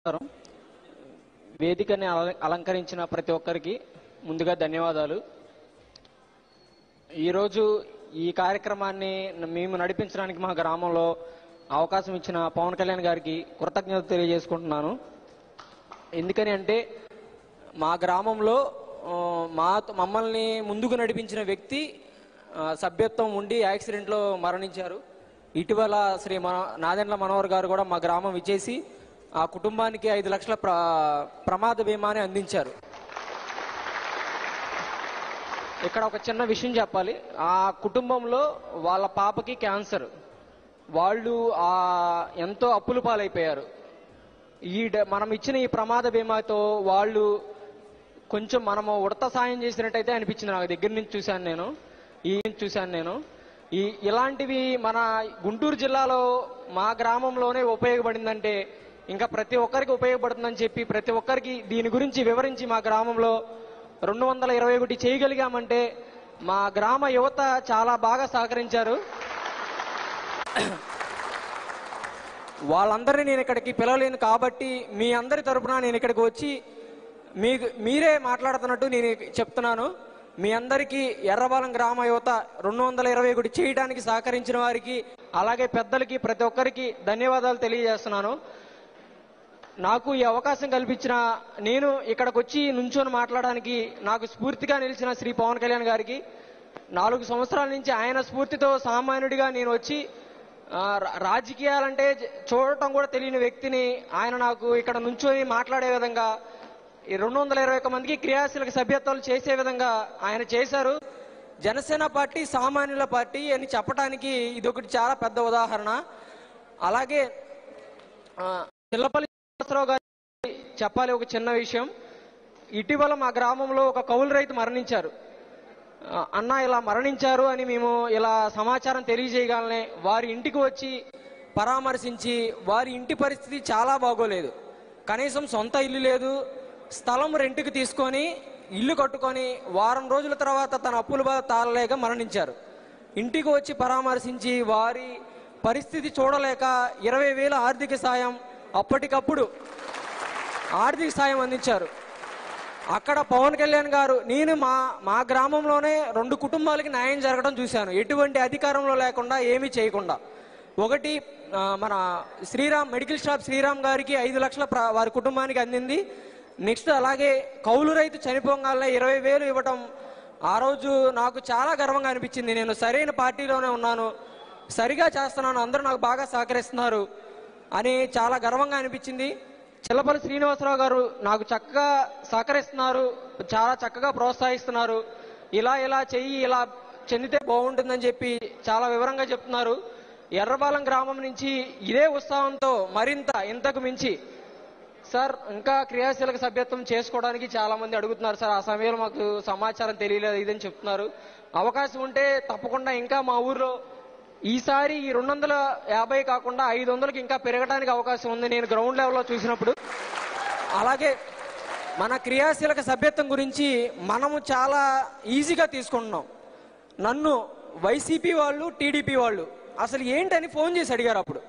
నమస్కారం వేదికని అల- అలంకరించిన ప్రతి ఒక్కరికి ముందుగా ధన్యవాదాలు ఈరోజు ఈ కార్యక్రమాన్ని న- మేము నడిపించడానికి మా గ్రామంలో అవకాశం ఇచ్చిన పవన్ కళ్యాణ్ గారికి కృతజ్ఞత తెలియజేసుకుంటున్నాను ఎందుకని అంటే మా గ్రామంలో ఆ, మా మమ్మల్ని ముందుకు నడిపించిన వ్యక్తి ఆ, సభ్యత్వం ఉండి యాక్సిడెంట్లో మరణించారు ఇటీవల శ్రీ మన నాదెండ్ల మనోహర్ గారు కూడా మా గ్రామం విచ్చేసి ఆ కుటుంబానికి ఐదు లక్షల ప్ర ప్రమాద బీమాని అందించారు ఇక్కడ ఒక చిన్న విషయం చెప్పాలి ఆ కుటుంబంలో వాళ్ళ పాపకి క్యాన్సర్ వాళ్ళు ఆ ఎంతో అప్పుల పాలైపోయారు ఈ డ- మనం ఇచ్చిన ఈ ప్రమాద బీమాతో వాళ్ళు కొంచెం మనము ఉడత సాయం చేసినట్టయితే అనిపించింది నాకు దగ్గర నుంచి చూశాను నేను ఈ చూశాను నేను ఈ ఇలాంటివి మన గుంటూరు జిల్లాలో మా గ్రామంలోనే ఉపయోగపడిందంటే ఇంకా ప్రతి ఒక్కరికి ఉపయోగపడుతుందని చెప్పి ప్రతి ఒక్కరికి దీని గురించి వివరించి మా గ్రామంలో రెండు వందల ఇరవై ఒకటి చేయగలిగామంటే మా గ్రామ యువత చాలా బాగా సహకరించారు వాళ్ళందరినీ నేను ఇక్కడికి పిలవలేను కాబట్టి మీ అందరి తరపున నేను ఇక్కడికి వచ్చి మీకు మీరే మాట్లాడుతున్నట్టు నేను చెప్తున్నాను మీ అందరికీ ఎర్రబాలెం గ్రామ యువత రెండు వందల ఇరవై ఒకటి చేయడానికి సహకరించిన వారికి అలాగే పెద్దలకి ప్రతి ఒక్కరికి ధన్యవాదాలు తెలియజేస్తున్నాను నాకు ఈ అవకాశం కల్పించిన నేను ఇక్కడికి వచ్చి నుంచొని మాట్లాడడానికి నాకు స్ఫూర్తిగా నిలిచిన శ్రీ పవన్ కళ్యాణ్ గారికి నాలుగు సంవత్సరాల నుంచి ఆయన స్ఫూర్తితో సామాన్యుడిగా నేను వచ్చి ఆ, రా- రాజకీయాలంటే జ- చూడటం కూడా తెలియని వ్యక్తిని ఆయన నాకు ఇక్కడ నుంచొని మాట్లాడే విధంగా ఈ రెండు వందల ఇరవై ఒక్క మందికి క్రియాశీలక సభ్యత్వాలు చేసే విధంగా ఆయన చేశారు జనసేన పార్టీ సామాన్యుల పార్టీ అని చెప్పడానికి ఇది ఒకటి చాలా పెద్ద ఉదాహరణ అలాగే ఆ, చిల్లపల్లి శ్రీనివాసరావు గారి చెప్పాలి ఒక చిన్న విషయం ఇటీవల మా గ్రామంలో ఒక కౌలు రైతు మరణించారు ఆ, అన్న ఇలా మరణించారు అని మేము ఇలా సమాచారం తెలియజేయగానే వారి ఇంటికి వచ్చి పరామర్శించి వారి ఇంటి పరిస్థితి చాలా బాగోలేదు కనీసం సొంత ఇల్లు లేదు స్థలం రెంట్కి తీసుకొని ఇల్లు కట్టుకొని వారం రోజుల తర్వాత తన అప్పులు బాధ తాళలేక మరణించారు ఇంటికి వచ్చి పరామర్శించి వారి పరిస్థితి చూడలేక ఇరవై వేల ఆర్థిక సాయం అప్పటికప్పుడు ఆర్థిక సాయం అందించారు అక్కడ పవన్ కళ్యాణ్ గారు నేను మా మా గ్రామంలోనే రెండు కుటుంబాలకి న్యాయం జరగడం చూశాను ఎటువంటి అధికారంలో లేకుండా ఏమీ చేయకుండా ఒకటి ఆ, మన శ్రీరామ్ మెడికల్ షాప్ శ్రీరామ్ గారికి ఐదు లక్షల ప్ర- వారి కుటుంబానికి అందింది నెక్స్ట్ అలాగే కౌలు రైతు చనిపోగానే ఇరవై వేలు ఇవ్వటం ఆ రోజు నాకు చాలా గర్వంగా అనిపించింది నేను సరైన పార్టీలోనే ఉన్నాను సరిగా చేస్తున్నాను అందరూ నాకు బాగా సహకరిస్తున్నారు అని చాలా గర్వంగా అనిపించింది చిల్లపల్లి శ్రీనివాసరావు గారు నాకు చక్కగా సహకరిస్తున్నారు చాలా చక్కగా ప్రోత్సహిస్తున్నారు ఇలా ఇలా చెయ్యి ఇలా చెందితే బాగుంటుందని చెప్పి చాలా వివరంగా చెప్తున్నారు ఎర్రబాలెం గ్రామం నుంచి ఇదే ఉత్సాహంతో మరింత ఇంతకు మించి సార్ ఇంకా క్రియాశీలక సభ్యత్వం చేసుకోవడానికి చాలా మంది అడుగుతున్నారు సార్ ఆ సమయంలో మాకు సమాచారం తెలియలేదు ఇదని చెప్తున్నారు అవకాశం ఉంటే తప్పకుండా ఇంకా మా ఊర్లో ఈసారి ఈ రెండు వందల యాభై కాకుండా ఐదు వందలకి ఇంకా పెరగడానికి అవకాశం ఉంది నేను గ్రౌండ్ లెవెల్లో చూసినప్పుడు అలాగే మన క్రియాశీలక సభ్యత్వం గురించి మనము చాలా ఈజీగా తీసుకుంటున్నాం నన్ను వైసీపీ వాళ్ళు టీడీపీ వాళ్ళు అసలు ఏంటని ఫోన్ చేసి అడిగారు అప్పుడు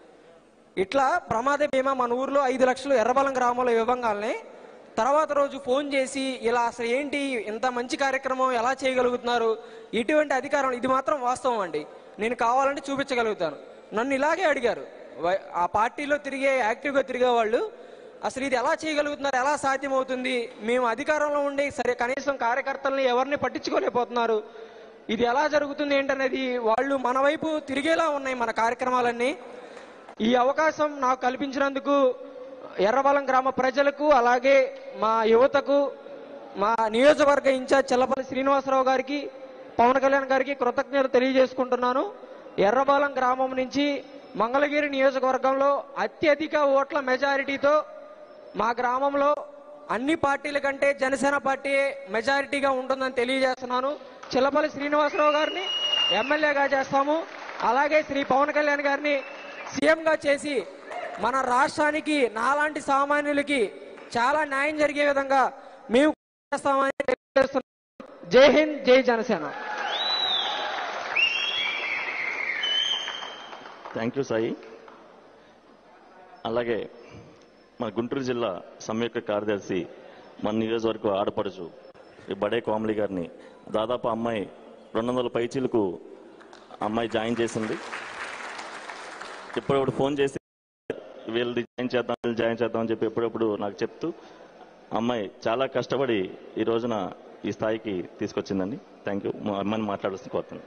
ఇట్లా ప్రమాద బీమా మన ఊర్లో ఐదు లక్షలు ఎర్రబలం గ్రామంలో ఇవ్వగానే తర్వాత రోజు ఫోన్ చేసి ఇలా అసలు ఏంటి ఇంత మంచి కార్యక్రమం ఎలా చేయగలుగుతున్నారు ఇటువంటి అధికారం ఇది మాత్రం వాస్తవం అండి నేను కావాలంటే చూపించగలుగుతాను నన్ను ఇలాగే అడిగారు వై- ఆ పార్టీలో తిరిగే యాక్టివ్గా తిరిగే వాళ్ళు అసలు ఇది ఎలా చేయగలుగుతున్నారు ఎలా సాధ్యమవుతుంది మేము అధికారంలో ఉండి సరే కనీసం కార్యకర్తల్ని ఎవరిని పట్టించుకోలేకపోతున్నారు ఇది ఎలా జరుగుతుంది ఏంటనేది వాళ్ళు మన వైపు తిరిగేలా ఉన్నాయి మన కార్యక్రమాలన్నీ ఈ అవకాశం నాకు కల్పించినందుకు ఎర్రబలం గ్రామ ప్రజలకు అలాగే మా యువతకు మా నియోజకవర్గ ఇన్ఛార్జ్ చెల్లపల్లి శ్రీనివాసరావు గారికి పవన్ కళ్యాణ్ గారికి కృతజ్ఞతలు తెలియజేసుకుంటున్నాను ఎర్రబాలెం గ్రామం నుంచి మంగళగిరి నియోజకవర్గంలో అత్యధిక ఓట్ల మెజారిటీతో మా గ్రామంలో అన్ని పార్టీల కంటే జనసేన పార్టీ మెజారిటీగా ఉంటుందని తెలియజేస్తున్నాను చిల్లపల్లి శ్రీనివాసరావు గారిని ఎమ్మెల్యేగా చేస్తాము అలాగే శ్రీ పవన్ కళ్యాణ్ గారిని సీఎంగా చేసి మన రాష్ట్రానికి నాలాంటి సామాన్యులకి చాలా న్యాయం జరిగే విధంగా మేము చేస్తామని తెలియజేస్తున్నాను జై హింద్ జై జనసేన థ్యాంక్ యూ సాయి అలాగే మన గుంటూరు జిల్లా సంయుక్త కార్యదర్శి మన నియోజకవర్గ ఆడపడుచు ఈ బడే కోమలి గారిని దాదాపు అమ్మాయి రెండు వందల పైచీలకు అమ్మాయి జాయిన్ చేసింది ఇప్పుడప్పుడు ఫోన్ చేసి వీళ్ళది జాయిన్ చేద్దాం వీళ్ళు జాయిన్ చేద్దాం అని చెప్పి ఎప్పుడప్పుడు నాకు చెప్తూ అమ్మాయి చాలా కష్టపడి ఈ రోజున ఈ స్థాయికి తీసుకొచ్చిందండి థ్యాంక్ యూ మా అమ్మాయిని మాట్లాడాల్సి కోరుతున్నాను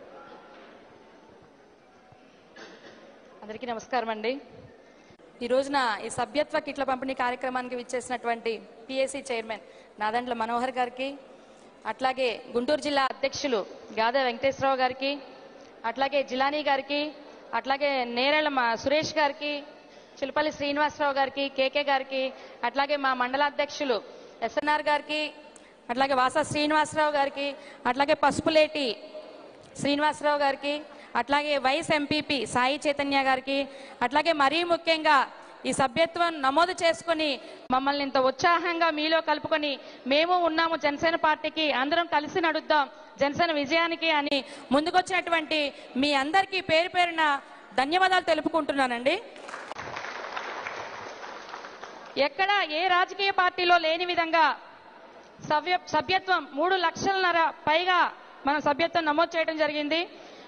అందరికీ నమస్కారం అండి ఈ రోజున ఈ సభ్యత్వ కిట్ల పంపిణీ కార్యక్రమానికి విచ్చేసినటువంటి పిఎస్సి చైర్మన్ నాదండ్ల మనోహర్ గారికి అట్లాగే గుంటూరు జిల్లా అధ్యక్షులు గాదా వెంకటేశ్వరరావు గారికి అట్లాగే జిలానీ గారికి అట్లాగే నేరేళ్ల మా సురేష్ గారికి చిలపల్లి శ్రీనివాసరావు గారికి కేకే గారికి అట్లాగే మా మండల అధ్యక్షులు ఎస్ఎన్ఆర్ గారికి అట్లాగే వాసా శ్రీనివాసరావు గారికి అట్లాగే పసుపులేటి శ్రీనివాసరావు గారికి అట్లాగే వైస్ ఎంపీపీ సాయి చైతన్య గారికి అట్లాగే మరీ ముఖ్యంగా ఈ సభ్యత్వం నమోదు చేసుకొని మమ్మల్ని ఇంత ఉత్సాహంగా మీలో కలుపుకొని మేము ఉన్నాము జనసేన పార్టీకి అందరం కలిసి నడుద్దాం జనసేన విజయానికి అని ముందుకొచ్చినటువంటి మీ అందరికీ పేరు పేరున ధన్యవాదాలు తెలుపుకుంటున్నానండి ఎక్కడ ఏ రాజకీయ పార్టీలో లేని విధంగా సభ్య సభ్యత్వం మూడు లక్షలన్నర పైగా మనం సభ్యత్వం నమోదు చేయడం జరిగింది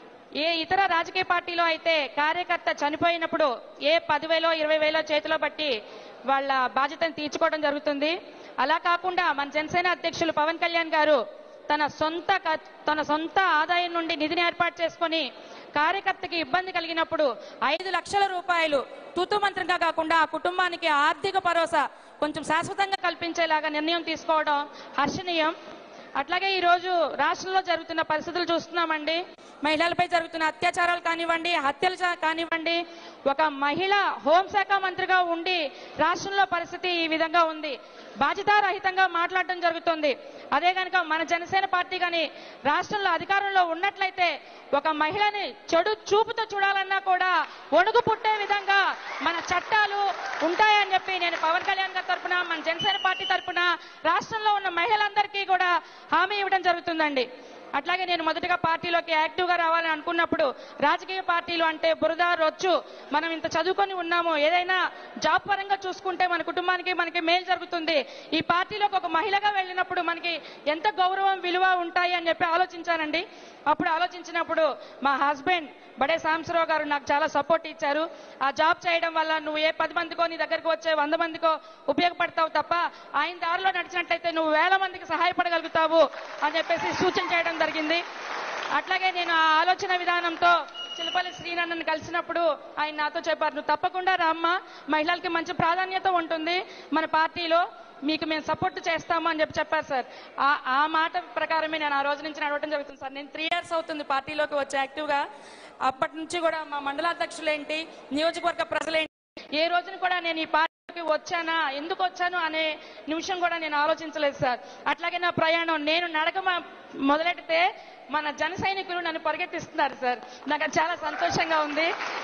ఏ ఇతర రాజకీయ పార్టీలో అయితే కార్యకర్త చనిపోయినప్పుడు ఏ పదివేలో ఇరవై వేలో చేతిలో బట్టి వాళ్ళ బాధ్యతను తీర్చుకోవడం జరుగుతుంది అలా కాకుండా మన జనసేన అధ్యక్షులు పవన్ కళ్యాణ్ గారు తన సొంత ఖ- తన సొంత ఆదాయం నుండి నిధిని ఏర్పాటు చేసుకొని కార్యకర్తకి ఇబ్బంది కలిగినప్పుడు ఐదు లక్షల రూపాయలు తూతు మంత్రంగా కాకుండా ఆ కుటుంబానికి ఆర్థిక భరోసా కొంచెం శాశ్వతంగా కల్పించేలాగా నిర్ణయం తీసుకోవడం హర్షణీయం అట్లాగే ఈ రోజు రాష్ట్రంలో జరుగుతున్న పరిస్థితులు చూస్తున్నామండి మహిళలపై జరుగుతున్న అత్యాచారాలు కానివ్వండి హత్యలు చా- కానివ్వండి ఒక మహిళ హోంశాఖ మంత్రిగా ఉండి రాష్ట్రంలో పరిస్థితి ఈ విధంగా ఉంది బాధ్యతారహితంగా మాట్లాడడం జరుగుతుంది అదే కనుక మన జనసేన పార్టీ కానీ రాష్ట్రంలో అధికారంలో ఉన్నట్లయితే ఒక మహిళని చెడు చూపుతో చూడాలన్నా కూడా వణుకు పుట్టే విధంగా మన చట్టాలు ఉంటాయని చెప్పి నేను పవన్ కళ్యాణ్ గారి తరపున మన జనసేన పార్టీ తరపున రాష్ట్రంలో ఉన్న మహిళలందరికీ కూడా హామీ ఇవ్వడం జరుగుతుందండి అట్లాగే నేను మొదటగా పార్టీలోకి యాక్టివ్గా రావాలని అనుకున్నప్పుడు రాజకీయ పార్టీలు అంటే బురద రొచ్చు మనం ఇంత చదువుకొని ఉన్నాము ఏదైనా జాబ్ పరంగా చూసుకుంటే మన కుటుంబానికి మనకి మేలు జరుగుతుంది ఈ పార్టీలోకి ఒక మహిళగా వెళ్ళినప్పుడు మనకి ఎంత గౌరవం విలువ ఉంటాయి అని చెప్పి ఆలోచించానండి అప్పుడు ఆలోచించినప్పుడు మా హస్బెండ్ బడే సాంబశివరావు గారు నాకు చాలా సపోర్ట్ ఇచ్చారు ఆ జాబ్ చేయడం వల్ల నువ్వు ఏ పది మందికో నీ దగ్గరకు వచ్చే వంద మందికో ఉపయోగపడతావు తప్ప ఆయన దారిలో నడిచినట్లయితే నువ్వు వేల మందికి సహాయపడగలుగుతావు అని చెప్పేసి సూచన చేయడం జరిగింది అట్లాగే నేను ఆ ఆలోచన విధానంతో చిలపల్లి శ్రీనన్నను కలిసినప్పుడు ఆయన నాతో చెప్పారు నువ్వు తప్పకుండా రామ్మ మహిళలకి మంచి ప్రాధాన్యత ఉంటుంది మన పార్టీలో మీకు మేము సపోర్ట్ చేస్తాము అని చెప్పి చెప్పారు సార్ ఆ ఆ మాట ప్రకారమే నేను ఆ రోజు నుంచి నడవడం జరుగుతుంది సార్ నేను త్రీ ఇయర్స్ అవుతుంది పార్టీలోకి వచ్చి యాక్టివ్గా అప్పటి నుంచి కూడా మా మండలాధ్యక్షులు ఏంటి నియోజకవర్గ ప్రజలేంటి ఏ రోజున కూడా నేను ఈ పార్టీకి వచ్చానా ఎందుకు వచ్చాను అనే నిమిషం కూడా నేను ఆలోచించలేదు సార్ అట్లాగే నా ప్రయాణం నేను నడక మ- మొదలెడితే మన జన సైనికులు నన్ను పరిగెత్తిస్తున్నారు సార్ నాకు అది చాలా సంతోషంగా ఉంది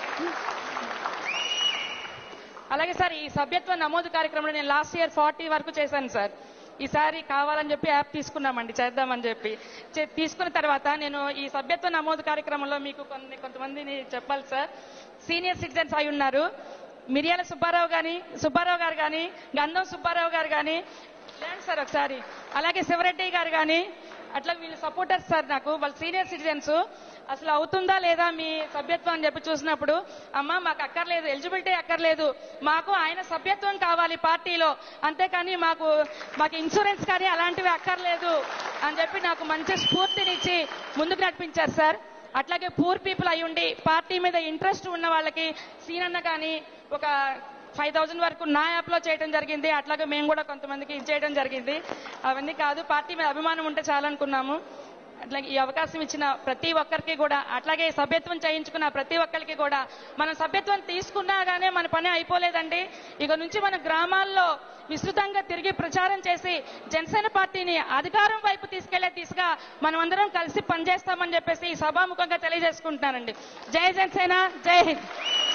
అలాగే సార్ ఈ సభ్యత్వ నమోదు కార్యక్రమంలో నేను లాస్ట్ ఇయర్ ఫార్టీ వరకు చేశాను సార్ ఈసారి కావాలని చెప్పి యాప్ తీసుకున్నామండి చేద్దామని చెప్పి చే- తీసుకున్న తర్వాత నేను ఈ సభ్యత్వ నమోదు కార్యక్రమంలో మీకు కొన్ని కొంతమందిని చెప్పాలి సార్ సీనియర్ సిటిజన్స్ అయి ఉన్నారు మిరియాల సుబ్బారావు గాని సుబ్బారావు గారు కానీ గంధం సుబ్బారావు గారు కానీ లేండి సార్ ఒకసారి అలాగే శివరెడ్డి గారు కానీ అట్లా వీళ్ళు సపోర్టర్స్ సార్ నాకు వాళ్ళు సీనియర్ సిటిజన్స్ అసలు అవుతుందా లేదా మీ సభ్యత్వం అని చెప్పి చూసినప్పుడు అమ్మ మాకు అక్కర్లేదు ఎలిజిబిలిటీ అక్కర్లేదు మాకు ఆయన సభ్యత్వం కావాలి పార్టీలో అంతేకాని మాకు మాకు ఇన్సూరెన్స్ కానీ అలాంటివి అక్కర్లేదు అని చెప్పి నాకు మంచి స్ఫూర్తినిచ్చి ముందుకు నడిపించారు సార్ అట్లాగే పూర్ పీపుల్ అయి ఉండి పార్టీ మీద ఇంట్రెస్ట్ ఉన్న వాళ్ళకి సీనన్న కానీ ఒక ఫైవ్ థౌజండ్ వరకు నా యాప్లో చేయడం జరిగింది అట్లాగే మేము కూడా కొంతమందికి ఇది చేయడం జరిగింది అవన్నీ కాదు పార్టీ మీద అభిమానం ఉంటే చాలనుకున్నాము అట్లాగే ఈ అవకాశం ఇచ్చిన ప్రతి ఒక్కరికి కూడా అట్లాగే సభ్యత్వం చేయించుకున్న ప్రతి ఒక్కరికి కూడా మనం సభ్యత్వం తీసుకున్నాగానే మన పని అయిపోలేదండి ఇక నుంచి మన గ్రామాల్లో విస్తృతంగా తిరిగి ప్రచారం చేసి జనసేన పార్టీని అధికారం వైపు తీసుకెళ్లే దిశగా మనం అందరం కలిసి పనిచేస్తామని చెప్పేసి ఈ సభాముఖంగా తెలియజేసుకుంటున్నానండి జై జనసేన జై హింద్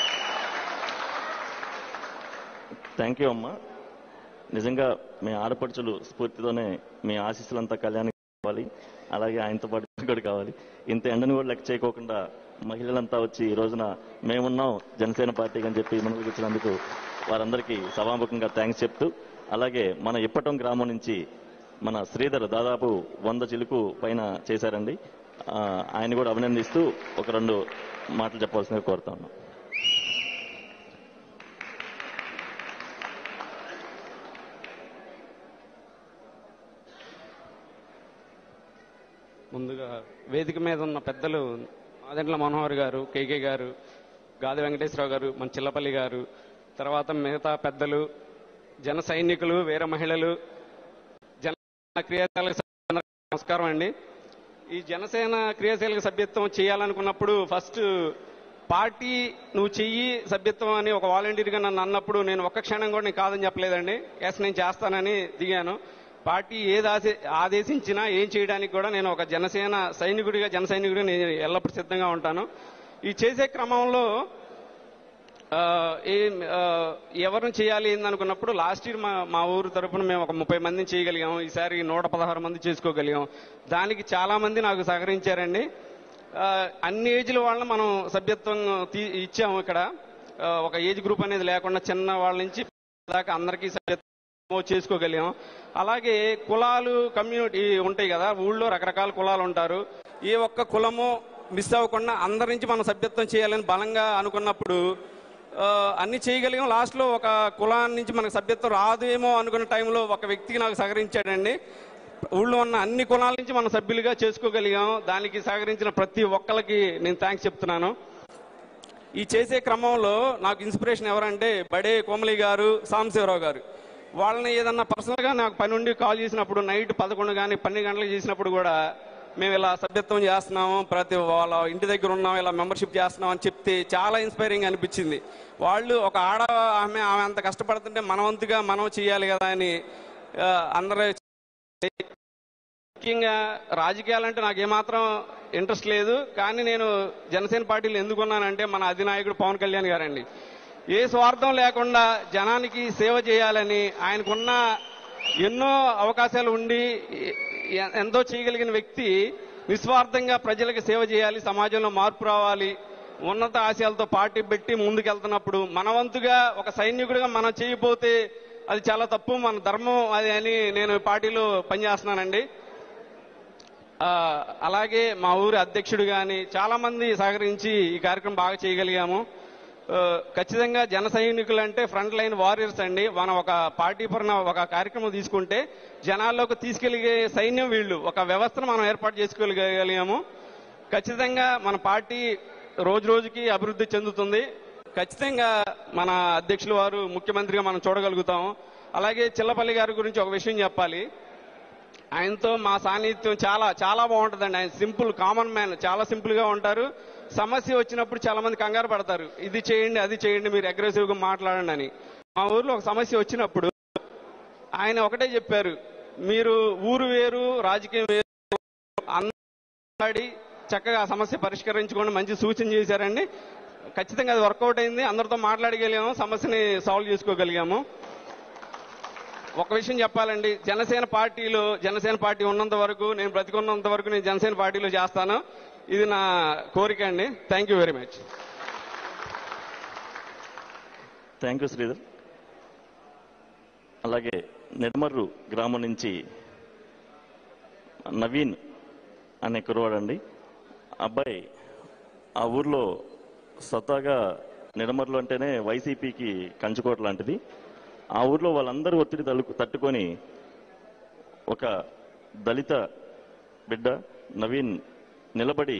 థ్యాంక్ యూ అమ్మా నిజంగా మీ ఆడపడుచులు స్ఫూర్తితోనే మీ ఆశీస్సులంతా కళ్యాణం కావాలి అలాగే ఆయనతో పాటు కూడా కావాలి ఇంత ఎండను కూడా లెక్క చేయకోకుండా మహిళలంతా వచ్చి ఈ రోజున మేమున్నాం జనసేన పార్టీకి అని చెప్పి మనకు ఇచ్చినందుకు వారందరికీ సభాముఖంగా థ్యాంక్స్ చెప్తూ అలాగే మన ఇప్పటం గ్రామం నుంచి మన శ్రీధర్ దాదాపు వంద చిలుకు పైన చేశారండి ఆ, ఆయన కూడా అభినందిస్తూ ఒక రెండు మాటలు చెప్పాల్సిందిగా కోరుతా ఉన్నాం ముందుగా వేదిక మీద ఉన్న పెద్దలు ఆదంట్ల మనోహర్ గారు కేకే గారు గాది వెంకటేశ్వరరావు గారు మన చిల్లపల్లి గారు తర్వాత మిగతా పెద్దలు జన సైనికులు వీర మహిళలు జన క్రియాశీలక సభ్యులందరికీ నమస్కారం అండి ఈ జనసేన క్రియాశీలక సభ్యత్వం చేయాలనుకున్నప్పుడు ఫస్ట్ పార్టీ నువ్వు చెయ్యి సభ్యత్వం అని ఒక వాలంటీర్గా నన్ను అన్నప్పుడు నేను ఒక్క క్షణం కూడా నేను కాదని చెప్పలేదండి ఎస్ నేను చేస్తానని దిగాను పార్టీ ఏది ఆశ- ఆదేశించినా ఏం చేయడానికి కూడా నేను ఒక జనసేన సైనికుడిగా జన సైనికుడిగా నేను ఎల్లప్పుడూ సిద్ధంగా ఉంటాను ఈ చేసే క్రమంలో ఆ, ఏం ఆ, ఎవరిని చేయాలి ఏందనుకున్నప్పుడు లాస్ట్ ఇయర్ మా మా ఊరు తరపున మేము ఒక ముప్పై మందిని చేయగలిగాం ఈసారి నూట పదహారు మంది చేసుకోగలిగాం దానికి చాలా మంది నాకు సహకరించారండి ఆ, అన్ని ఏజ్ల వాళ్ళని మనం సభ్యత్వం తీ- ఇచ్చాము ఇక్కడ ఆ, ఒక ఏజ్ గ్రూప్ అనేది లేకుండా చిన్న వాళ్ళ నుంచి దాకా అందరికీ సభ్యత్వం చేసుకోగలిగాం అలాగే కులాలు కమ్యూనిటీ ఉంటాయి కదా ఊళ్ళో రకరకాల కులాలు ఉంటారు ఏ ఒక్క కులము మిస్ అవ్వకుండా అందరి నుంచి మనం సభ్యత్వం చేయాలని బలంగా అనుకున్నప్పుడు ఆ, అన్ని చేయగలిగాం లాస్ట్లో ఒక కులాన్ని నుంచి మనకు సభ్యత్వం రాదేమో అనుకున్న టైంలో ఒక వ్యక్తికి నాకు సహకరించాడండి ఊళ్ళో ఉన్న అన్ని కులాల నుంచి మనం సభ్యులుగా చేసుకోగలిగాం దానికి సహకరించిన ప్రతి ఒక్కరికి నేను థ్యాంక్స్ చెప్తున్నాను ఈ చేసే క్రమంలో నాకు ఇన్స్పిరేషన్ ఎవరంటే బడే కోమలి గారు సాంబశివరావు గారు వాళ్ళని ఏదన్నా పర్సనల్గా నాకు పని ఉండి కాల్ చేసినప్పుడు నైట్ పదకొండు కానీ పన్నెండు గంటలకు చేసినప్పుడు కూడా మేము ఇలా సభ్యత్వం చేస్తున్నాము ప్రతి వాళ్ళ ఇంటి దగ్గర ఉన్నాం ఇలా మెంబర్షిప్ చేస్తున్నాం అని చెప్తే చాలా ఇన్స్పైరింగ్ అనిపించింది వాళ్ళు ఒక ఆడ ఆమె ఆమె అంత కష్టపడుతుంటే మనవంతుగా మనం చేయాలి కదా అని ఆ, అందరూ ముఖ్యంగా రాజకీయాలంటే నాకు ఏమాత్రం ఇంట్రెస్ట్ లేదు కానీ నేను జనసేన పార్టీలో ఎందుకున్నానంటే మన అధినాయకుడు పవన్ కళ్యాణ్ గారండి ఏ స్వార్థం లేకుండా జనానికి సేవ చేయాలని ఆయనకున్న ఎన్నో అవకాశాలు ఉండి ఎ- ఎంతో చేయగలిగిన వ్యక్తి నిస్వార్థంగా ప్రజలకు సేవ చేయాలి సమాజంలో మార్పు రావాలి ఉన్నత ఆశయాలతో పార్టీ పెట్టి ముందుకెళ్తున్నప్పుడు మనవంతుగా ఒక సైనికుడిగా మనం చేయకపోతే అది చాలా తప్పు మన ధర్మం అది అని నేను పార్టీలో పనిచేస్తున్నానండి ఆ, అలాగే మా ఊరి అధ్యక్షుడు గాని చాలా మంది సహకరించి ఈ కార్యక్రమం బాగా చేయగలిగాము ఆ, ఖచ్చితంగా జన సైనికులు అంటే ఫ్రంట్ లైన్ వారియర్స్ అండి మనం ఒక పార్టీ పరన ఒక కార్యక్రమం తీసుకుంటే జనాల్లోకి తీసుకెళ్లిగే సైన్యం వీళ్ళు ఒక వ్యవస్థను మనం ఏర్పాటు చేసుకోగలిగాము ఖచ్చితంగా మన పార్టీ రోజు రోజుకి అభివృద్ధి చెందుతుంది ఖచ్చితంగా మన అధ్యక్షుల వారు ముఖ్యమంత్రిగా మనం చూడగలుగుతాం అలాగే చిల్లపల్లి గారి గురించి ఒక విషయం చెప్పాలి ఆయనతో మా సాన్నిధ్యం చాలా చాలా బాగుంటుందండి ఆయన సింపుల్ కామన్ మ్యాన్ చాలా సింపుల్ గా ఉంటారు సమస్య వచ్చినప్పుడు చాలా మంది కంగారు పడతారు ఇది చేయండి అది చేయండి మీరు అగ్రెసివ్ గా మాట్లాడండి అని మా ఊర్లో ఒక సమస్య వచ్చినప్పుడు ఆయన ఒకటే చెప్పారు మీరు ఊరు వేరు రాజకీయం వేరు అందడి చక్కగా ఆ సమస్య పరిష్కరించుకోండి మంచి సూచన చేశారండి ఖచ్చితంగా అది వర్కౌట్ అయింది అందరితో మాట్లాడగలిగాము సమస్యని సాల్వ్ చేసుకోగలిగాము ఒక విషయం చెప్పాలండి జనసేన పార్టీలో జనసేన పార్టీ ఉన్నంత వరకు నేను బ్రతికున్నంత వరకు నేను జనసేన పార్టీలో చేస్తాను ఇది నా కోరిక అండి thank you very much thank you Sridhar అలాగే నెడమర్రు గ్రామం నుంచి నవీన్ అనే కురవాడండి అబ్బాయి ఆ ఊర్లో సతాగా నిడమర్లు అంటేనే వైసీపీకి కంచుకోట లాంటిది ఆ ఊర్లో వాళ్ళందరూ ఒత్తిడి తలు- తట్టుకొని ఒక దళిత బిడ్డ నవీన్ నిలబడి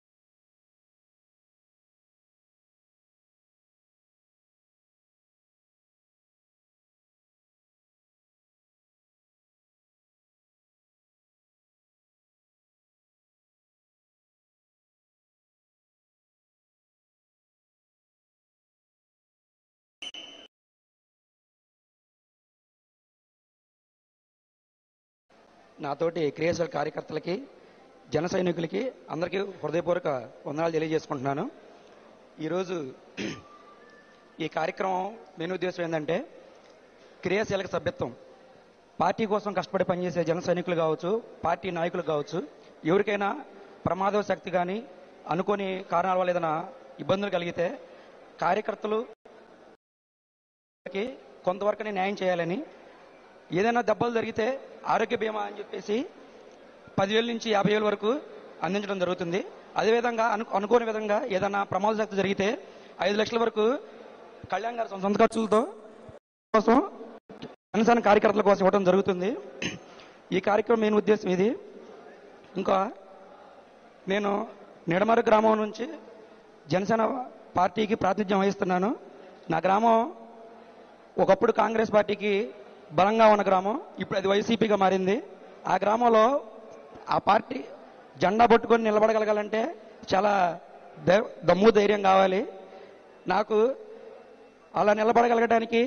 నాతోటి క్రియాశీల కార్యకర్తలకి జన సైనికులకి అందరికీ హృదయపూర్వక వందనాలు తెలియజేసుకుంటున్నాను ఈరోజు ఈ కార్యక్రమం మెయిన్ ఉద్దేశం ఏంటంటే క్రియాశీలక సభ్యత్వం పార్టీ కోసం కష్టపడి పనిచేసే జన సైనికులు కావచ్చు పార్టీ నాయకులు కావచ్చు ఎవరికైనా ప్రమాద శక్తి కానీ అనుకోని కారణాల వల్ల ఏదైనా ఇబ్బందులు కలిగితే కార్యకర్తలు వాళ్ళకి కొంతవరకు న్యాయం చేయాలని ఏదైనా దెబ్బలు జరిగితే ఆరోగ్య బీమా అని చెప్పేసి పదివేల నుంచి యాభై వేల వరకు అందించడం జరుగుతుంది అదేవిధంగా అను అనుకోని విధంగా ఏదైనా ప్రమాదశక్తి జరిగితే ఐదు లక్షల వరకు కళ్యాణ్ గారి సొంత ఖర్చులతో కోసం జనసేన కార్యకర్తల కోసం ఇవ్వడం జరుగుతుంది ఈ కార్యక్రమం మెయిన్ ఉద్దేశం ఇది ఇంకా నేను నిడమరు గ్రామం నుంచి జనసేన పార్టీకి ప్రాతినిధ్యం వహిస్తున్నాను నా గ్రామం ఒకప్పుడు కాంగ్రెస్ పార్టీకి బలంగా ఉన్న గ్రామం ఇప్పుడు అది వైసీపీగా మారింది ఆ గ్రామంలో ఆ పార్టీ జెండా పట్టుకొని నిలబడగలగాలంటే చాలా ధై- దమ్ము ధైర్యం కావాలి నాకు అలా నిలబడగలగడానికి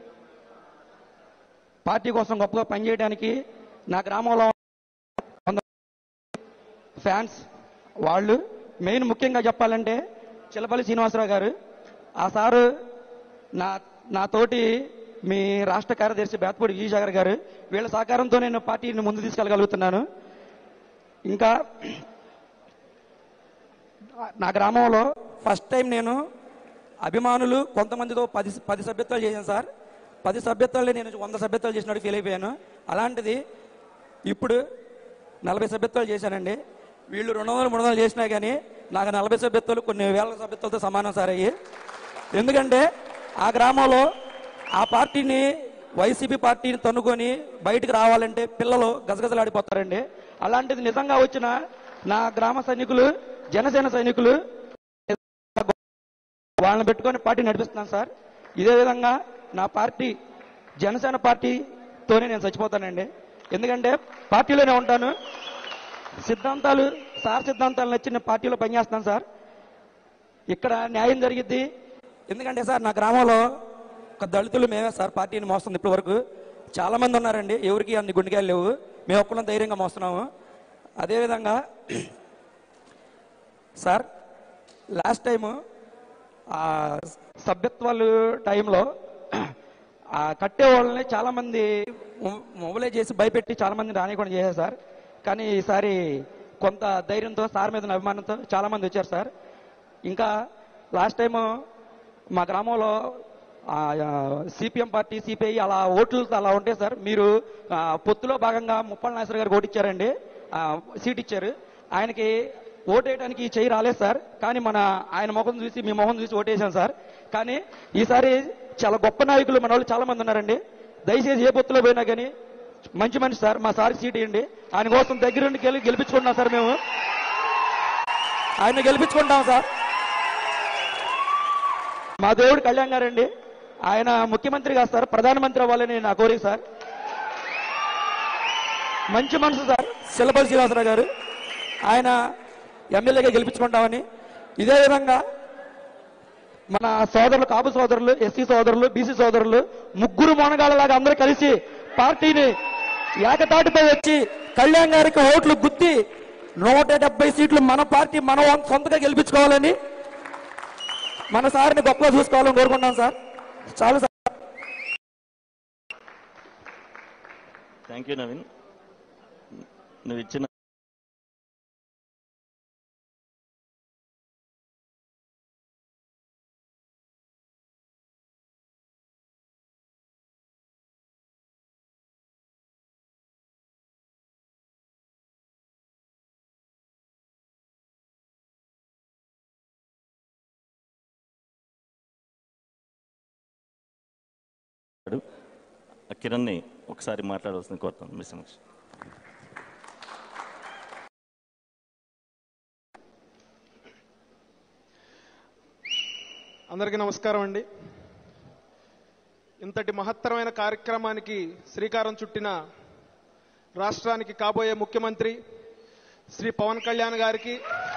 పార్టీ కోసం గొప్పగా పనిచేయడానికి నా గ్రామంలో కొంత ఫ్యాన్స్ వాళ్ళు మెయిన్ ముఖ్యంగా చెప్పాలంటే చిలపల్లి శ్రీనివాసరావు గారు ఆ సారు నా నా తోటి మీ రాష్ట్ర కార్యదర్శి బేతపూడి విజయసాగర్ గారు వీళ్ళ సహకారంతో నేను పార్టీని ముందు తీసుకెళ్ళగలుగుతున్నాను ఇంకా నా గ్రామంలో ఫస్ట్ టైం నేను అభిమానులు కొంతమందితో పది పది సభ్యత్వాలు చేశాను సార్ పది సభ్యత్వాలు నేను వంద సభ్యత్వాలు చేసినట్టు ఫీల్ అయిపోయాను అలాంటిది ఇప్పుడు నలభై సభ్యత్వాలు చేశానండి వీళ్ళు రెండు వందలు మూడు వందలు చేసినా కానీ నాకు నలభై సభ్యత్వాలు కొన్ని వేల సభ్యత్వాలతో సమానం సార్ అయ్యి ఎందుకంటే ఆ గ్రామంలో ఆ పార్టీని వైసీపీ పార్టీని తన్నుకొని బయటకు రావాలంటే పిల్లలు గజగజలాడిపోతారండి అలాంటిది నిజంగా వచ్చిన నా గ్రామ సైనికులు జనసేన సైనికులు వాళ్ళని పెట్టుకొని పార్టీ నడిపిస్తున్నాను సార్ ఇదే విధంగా నా పార్టీ జనసేన పార్టీతోనే నేను చచ్చిపోతానండి ఎందుకంటే పార్టీలోనే ఉంటాను సిద్ధాంతాలు సార్ సిద్ధాంతాలు నచ్చిన పార్టీలో పనిచేస్తాను సార్ ఇక్కడ న్యాయం జరిగిద్ది ఎందుకంటే సార్ నా గ్రామంలో ఒక దళితులు మేమే సార్ పార్టీని మోస్తుంది ఇప్పటి వరకు చాలా మంది ఉన్నారండి ఎవరికి అన్ని గుండెకాయలు లేవు మేము ఒక్కళ్ళం ధైర్యంగా మోస్తున్నాము అదేవిధంగా సార్ లాస్ట్ టైము ఆ సభ్యత్వాలు టైంలో ఆ కట్టే వాళ్ళని చాలా మంది మొ- మొబలైజ్ చేసి భయపెట్టి చాలా మంది రానియకుండా చేశారు సార్ కానీ ఈసారి కొంత ధైర్యంతో సార్ మీద ఉన్న అభిమానంతో చాలా మంది వచ్చారు సార్ ఇంకా లాస్ట్ టైం మా గ్రామంలో సిపిఎం పార్టీ సిపిఐ అలా ఓట్లతో అలా ఉంటాయి సార్ మీరు ఆ, పొత్తులో భాగంగా ముప్పల్ నాగేశ్వర గారికి ఓటు ఇచ్చారండి ఆ, సీట్ ఇచ్చారు ఆయనకి ఓటేయడానికి ఈ చెయ్యి రాలేదు సార్ కానీ మన ఆయన ముఖం చూసి మీ మొహం చూసి ఓటేసాం సార్ కానీ ఈసారి చాలా గొప్ప నాయకులు మన వాళ్ళు చాలా మంది ఉన్నారండి దయచేసి ఏ పొత్తులో పోయినా కానీ మంచి మనిషి సార్ మా సార్ సీట్ ఇవ్వండి ఆయన కోసం దగ్గరుండి గెలి గెలిపించుకుంటున్నాం సార్ మేము ఆయన గెలిపించుకుంటాం సార్ మా దేవుడు కళ్యాణ్ గారండి ఆయన ముఖ్యమంత్రి కాదు సార్ ప్రధానమంత్రి అవ్వాలని నా కోరిక సార్ మంచి మనసు సార్ శిలపల్లి శ్రీనివాసరావు గారు ఆయన ఎమ్మెల్యేగా గెలిపించుకుంటామని ఇదే విధంగా మన సోదరులు కాపు సోదరులు ఎస్సీ సోదరులు బీసీ సోదరులు ముగ్గురు మొనగాళ్ళలాగా అందరూ కలిసి పార్టీని ఏకతాటిపై వచ్చి కళ్యాణ్ గారికి ఓట్లు గుద్ది నూట డెబ్బై సీట్లు మన పార్టీ మన వం- సొంతగా గెలిపించుకోవాలని మన సార్ని గొప్పగా చూసుకోవాలని కోరుకుంటున్నాం సార్ చాలు సార్ థ్యాంక్ యూ నవీన్ నువ్వు ఇచ్చిన కిరణ్ని ఒకసారి మాట్లాడవలసింది కోరుతాను మీ సమక్షం అందరికీ నమస్కారం అండి ఇంతటి మహత్తరమైన కార్యక్రమానికి శ్రీకారం చుట్టిన రాష్ట్రానికి కాబోయే ముఖ్యమంత్రి శ్రీ పవన్ కళ్యాణ్ గారికి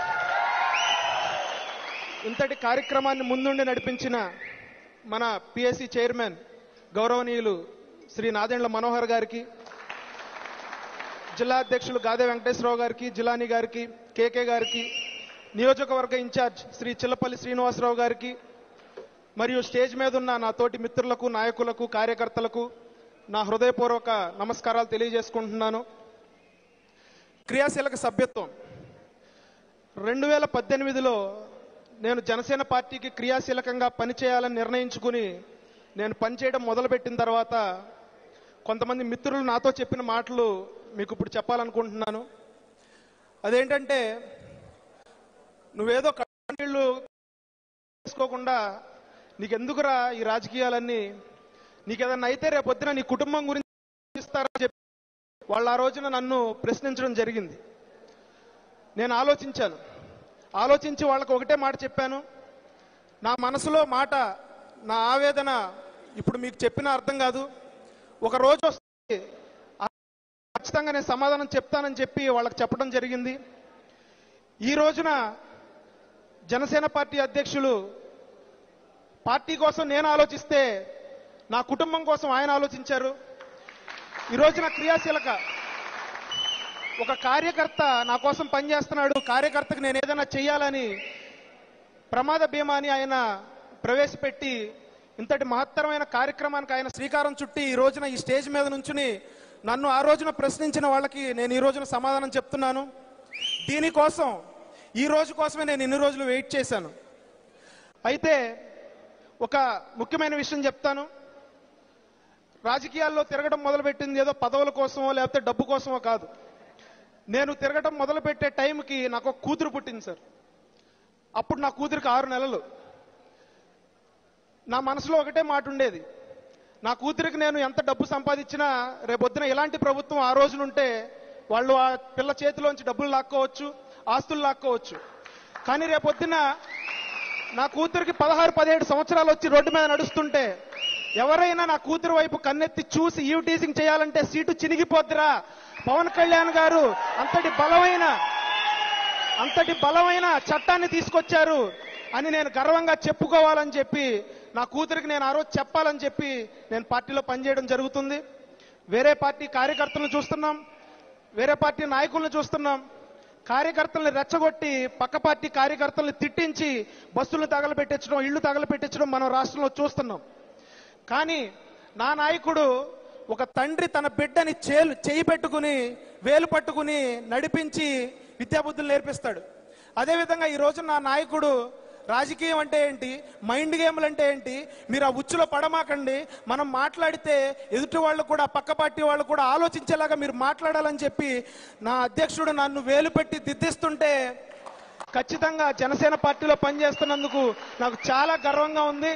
ఇంతటి కార్యక్రమాన్ని ముందుండి నడిపించిన మన పిఎస్సి చైర్మన్ గౌరవనీయులు శ్రీ నాదెండ్ల మనోహర్ గారికి జిల్లా అధ్యక్షులు గాదే వెంకటేశ్వరరావు గారికి జిలానీ గారికి కేకే గారికి నియోజకవర్గ ఇన్ఛార్జ్ శ్రీ చిల్లపల్లి శ్రీనివాసరావు గారికి మరియు స్టేజ్ మీద ఉన్న నా తోటి మిత్రులకు నాయకులకు కార్యకర్తలకు నా హృదయపూర్వక నమస్కారాలు తెలియజేసుకుంటున్నాను క్రియాశీలక సభ్యత్వం రెండు వేల పద్దెనిమిదిలో నేను జనసేన పార్టీకి క్రియాశీలకంగా పనిచేయాలని నిర్ణయించుకుని నేను పనిచేయడం మొదలుపెట్టిన తర్వాత కొంతమంది మిత్రులు నాతో చెప్పిన మాటలు మీకు ఇప్పుడు చెప్పాలనుకుంటున్నాను అదేంటంటే నువ్వేదో కన్నీళ్ళు చేసుకోకుండా నీకెందుకురా ఈ రాజకీయాలన్నీ నీకేదన్నా అయితే రేపొద్దున నీ కుటుంబం గురించి ఇస్తారని చెప్పి వాళ్ళు ఆ రోజున నన్ను ప్రశ్నించడం జరిగింది నేను ఆలోచించాను ఆలోచించి వాళ్ళకి ఒకటే మాట చెప్పాను నా మనసులో మాట నా ఆవేదన ఇప్పుడు మీకు చెప్పిన అర్థం కాదు ఒక రోజు వస్తుంది ఆ ఖచ్చితంగా నేను సమాధానం చెప్తానని చెప్పి వాళ్ళకి చెప్పడం జరిగింది ఈ రోజున జనసేన పార్టీ అధ్యక్షులు పార్టీ కోసం నేను ఆలోచిస్తే నా కుటుంబం కోసం ఆయన ఆలోచించారు ఈ రోజున క్రియాశీలక ఒక కార్యకర్త నా కోసం పనిచేస్తున్నాడు కార్యకర్తకు నేను ఏదైనా చెయ్యాలని ప్రమాద బీమాని ఆయన ప్రవేశపెట్టి ఇంతటి మహత్తరమైన కార్యక్రమానికి ఆయన శ్రీకారం చుట్టి ఈ రోజున ఈ స్టేజ్ మీద నుంచుని నన్ను ఆ రోజున ప్రశ్నించిన వాళ్ళకి నేను ఈ రోజున సమాధానం చెప్తున్నాను దీనికోసం ఈ రోజు కోసమే నేను ఇన్ని రోజులు వెయిట్ చేశాను అయితే ఒక ముఖ్యమైన విషయం చెప్తాను రాజకీయాల్లో తిరగడం మొదలుపెట్టింది ఏదో పదవుల కోసమో లేకపోతే డబ్బు కోసమో కాదు నేను తిరగడం మొదలుపెట్టే టైంకి నాకు ఒక కూతురు పుట్టింది సార్ అప్పుడు నా కూతురికి ఆరు నెలలు నా మనసులో ఒకటే మాట ఉండేది నా కూతురికి నేను ఎంత డబ్బు సంపాదించినా రేపొద్దున ఇలాంటి ప్రభుత్వం ఆ రోజునుంటే వాళ్ళు ఆ పిల్ల చేతిలోంచి డబ్బులు లాక్కోవచ్చు ఆస్తులు లాక్కోవచ్చు కానీ రేపొద్దున నా కూతురికి పదహారు పదిహేడు సంవత్సరాలు వచ్చి రోడ్డు మీద నడుస్తుంటే ఎవరైనా నా కూతురు వైపు కన్నెత్తి చూసి ఈవ్ టీసింగ్ చేయాలంటే సీటు చినిగిపోద్దిరా పవన్ కళ్యాణ్ గారు అంతటి బలమైన అంతటి బలమైన చట్టాన్ని తీసుకొచ్చారు అని నేను గర్వంగా చెప్పుకోవాలని చెప్పి నా కూతురికి నేను ఆ రోజు చెప్పాలని చెప్పి నేను పార్టీలో పనిచేయడం జరుగుతుంది వేరే పార్టీ కార్యకర్తలను చూస్తున్నాం వేరే పార్టీ నాయకులను చూస్తున్నాం కార్యకర్తల్ని రెచ్చగొట్టి పక్క పార్టీ కార్యకర్తల్ని తిట్టించి బస్సులు తగలబెట్టించడం ఇళ్లు తగలబెట్టించడం మనం రాష్ట్రంలో చూస్తున్నాం కానీ నా నాయకుడు ఒక తండ్రి తన బిడ్డని చేలు చేయి పెట్టుకుని వేలు పట్టుకుని నడిపించి విద్యాబుద్ధులు నేర్పిస్తాడు అదేవిధంగా ఈ రోజు నా నాయకుడు రాజకీయం అంటే ఏంటి మైండ్ గేమ్లు అంటే ఏంటి మీరు ఆ ఉచ్చులో పడమాకండి మనం మాట్లాడితే ఎదుటి వాళ్ళు కూడా పక్క పార్టీ వాళ్ళు కూడా ఆలోచించేలాగా మీరు మాట్లాడాలని చెప్పి నా అధ్యక్షుడు నన్ను వేలు పెట్టి దిద్దిస్తుంటే ఖచ్చితంగా జనసేన పార్టీలో పనిచేస్తున్నందుకు నాకు చాలా గర్వంగా ఉంది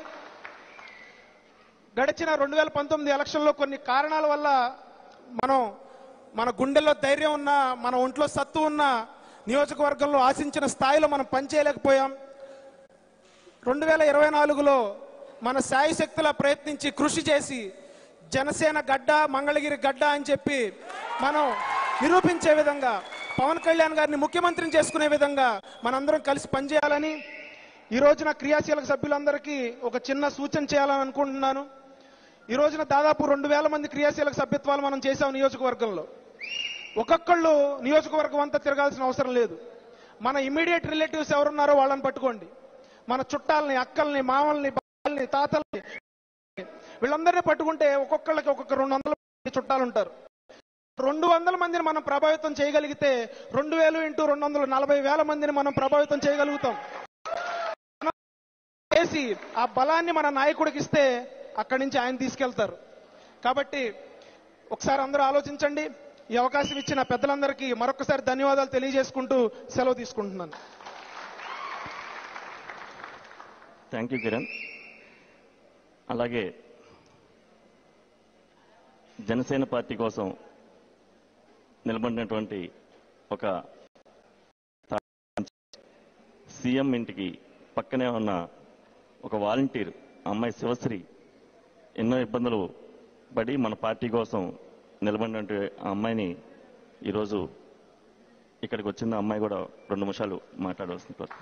గడిచిన రెండు వేల పంతొమ్మిది ఎలక్షన్లో కొన్ని కారణాల వల్ల మనం మన గుండెల్లో ధైర్యం ఉన్న మన ఒంట్లో సత్తు ఉన్న నియోజకవర్గంలో ఆశించిన స్థాయిలో మనం పనిచేయలేకపోయాం రెండు వేల ఇరవై నాలుగులో మన శాయశక్తుల ప్రయత్నించి కృషి చేసి జనసేన గడ్డ మంగళగిరి గడ్డ అని చెప్పి మనం నిరూపించే విధంగా పవన్ కళ్యాణ్ గారిని ముఖ్యమంత్రిని చేసుకునే విధంగా మనందరం కలిసి పనిచేయాలని ఈ రోజున క్రియాశీలక సభ్యులందరికీ ఒక చిన్న సూచన చేయాలని అనుకుంటున్నాను ఈ రోజున దాదాపు రెండు వేల మంది క్రియాశీలక సభ్యత్వాలు మనం చేసాం నియోజకవర్గంలో ఒక్కొక్కళ్ళు నియోజకవర్గం అంతా తిరగాల్సిన అవసరం లేదు మన ఇమీడియట్ రిలేటివ్స్ ఎవరున్నారో వాళ్ళని పట్టుకోండి మన చుట్టాలని అక్కల్ని మామల్ని బావల్ని తాతల్ని వీళ్ళందరినీ పట్టుకుంటే ఒక్కొక్కళ్ళకి ఒక్కొక్క రెండు వందల మంది చుట్టాలు ఉంటారు రెండు వందల మందిని మనం ప్రభావితం చేయగలిగితే రెండు వేలు ఇంటూ రెండు వందల నలభై వేల మందిని మనం ప్రభావితం చేయగలుగుతాం చేసి ఆ బలాన్ని మన నాయకుడికి ఇస్తే అక్కడి నుంచి ఆయన తీసుకెళ్తారు కాబట్టి ఒకసారి అందరూ ఆలోచించండి ఈ అవకాశం ఇచ్చిన పెద్దలందరికీ మరొకసారి ధన్యవాదాలు తెలియజేసుకుంటూ సెలవు తీసుకుంటున్నాను థ్యాంక్ యూ కిరణ్ అలాగే జనసేన పార్టీ కోసం నిలబడినటువంటి ఒక సీఎం ఇంటికి పక్కనే ఉన్న ఒక వాలంటీర్ అమ్మాయి శివశ్రీ ఎన్నో ఇబ్బందులు పడి మన పార్టీ కోసం నిలబడినటువంటి ఆ అమ్మాయిని ఈరోజు ఇక్కడికి వచ్చిన అమ్మాయి కూడా రెండు నిమిషాలు మాట్లాడవలసింది కోరు-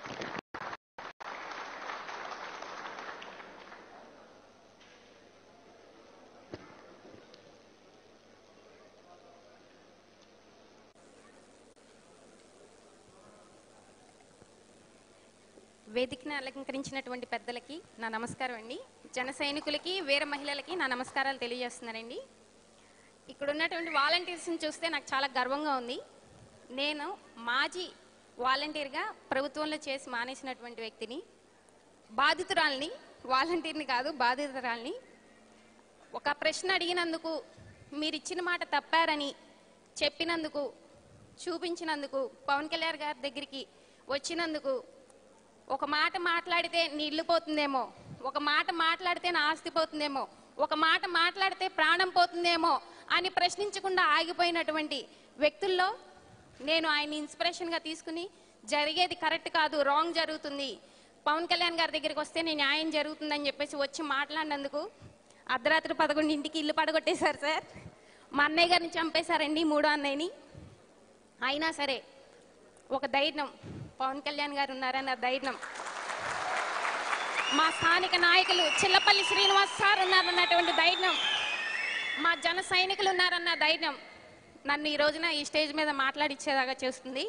వేదికను అలంకరించినటువంటి పెద్దలకి నా నమస్కారం అండి జన సైనికులకి వీర మహిళలకి నా నమస్కారాలు తెలియజేస్తున్నానండి ఇక్కడ ఉన్నటువంటి వాలంటీర్స్ని చూస్తే నాకు చాలా గర్వంగా ఉంది నేను మాజీ వాలంటీర్గా ప్రభుత్వంలో చేసి మానేసినటువంటి వ్యక్తిని బాధితురాల్ని వాలంటీర్ని కాదు బాధితురాల్ని ఒక ప్రశ్న అడిగినందుకు మీరు ఇచ్చిన మాట తప్పారని చెప్పినందుకు చూపించినందుకు పవన్ కళ్యాణ్ గారి దగ్గరికి వచ్చినందుకు ఒక మాట మాట్లాడితే నీ ఇల్లు పోతుందేమో ఒక మాట మాట్లాడితే నా ఆస్తి పోతుందేమో ఒక మాట మాట్లాడితే ప్రాణం పోతుందేమో అని ప్రశ్నించకుండా ఆగిపోయినటువంటి వ్యక్తుల్లో నేను ఆయన ఇన్స్పిరేషన్గా తీసుకుని జరిగేది కరెక్ట్ కాదు రాంగ్ జరుగుతుంది పవన్ కళ్యాణ్ గారి దగ్గరికి వస్తే నేను న్యాయం జరుగుతుందని చెప్పేసి వచ్చి మాట్లాడినందుకు అర్ధరాత్రి పదకొండింటికి ఇల్లు పడగొట్టేశారు సార్ మా అన్నయ్య గారిని చంపేశారండి మూడో అన్నయ్యని అయినా సరే ఒక ధైర్యం పవన్ కళ్యాణ్ గారు ఉన్నారన్న ధైర్యం మా స్థానిక నాయకులు చిల్లపల్లి శ్రీనివాస్ సార్ ఉన్నారన్నటువంటి ధైర్యం మా జన సైనికులు ఉన్నారన్న ధైర్యం నన్ను ఈ రోజున ఈ స్టేజ్ మీద మాట్లాడిచ్చేలాగా చేస్తుంది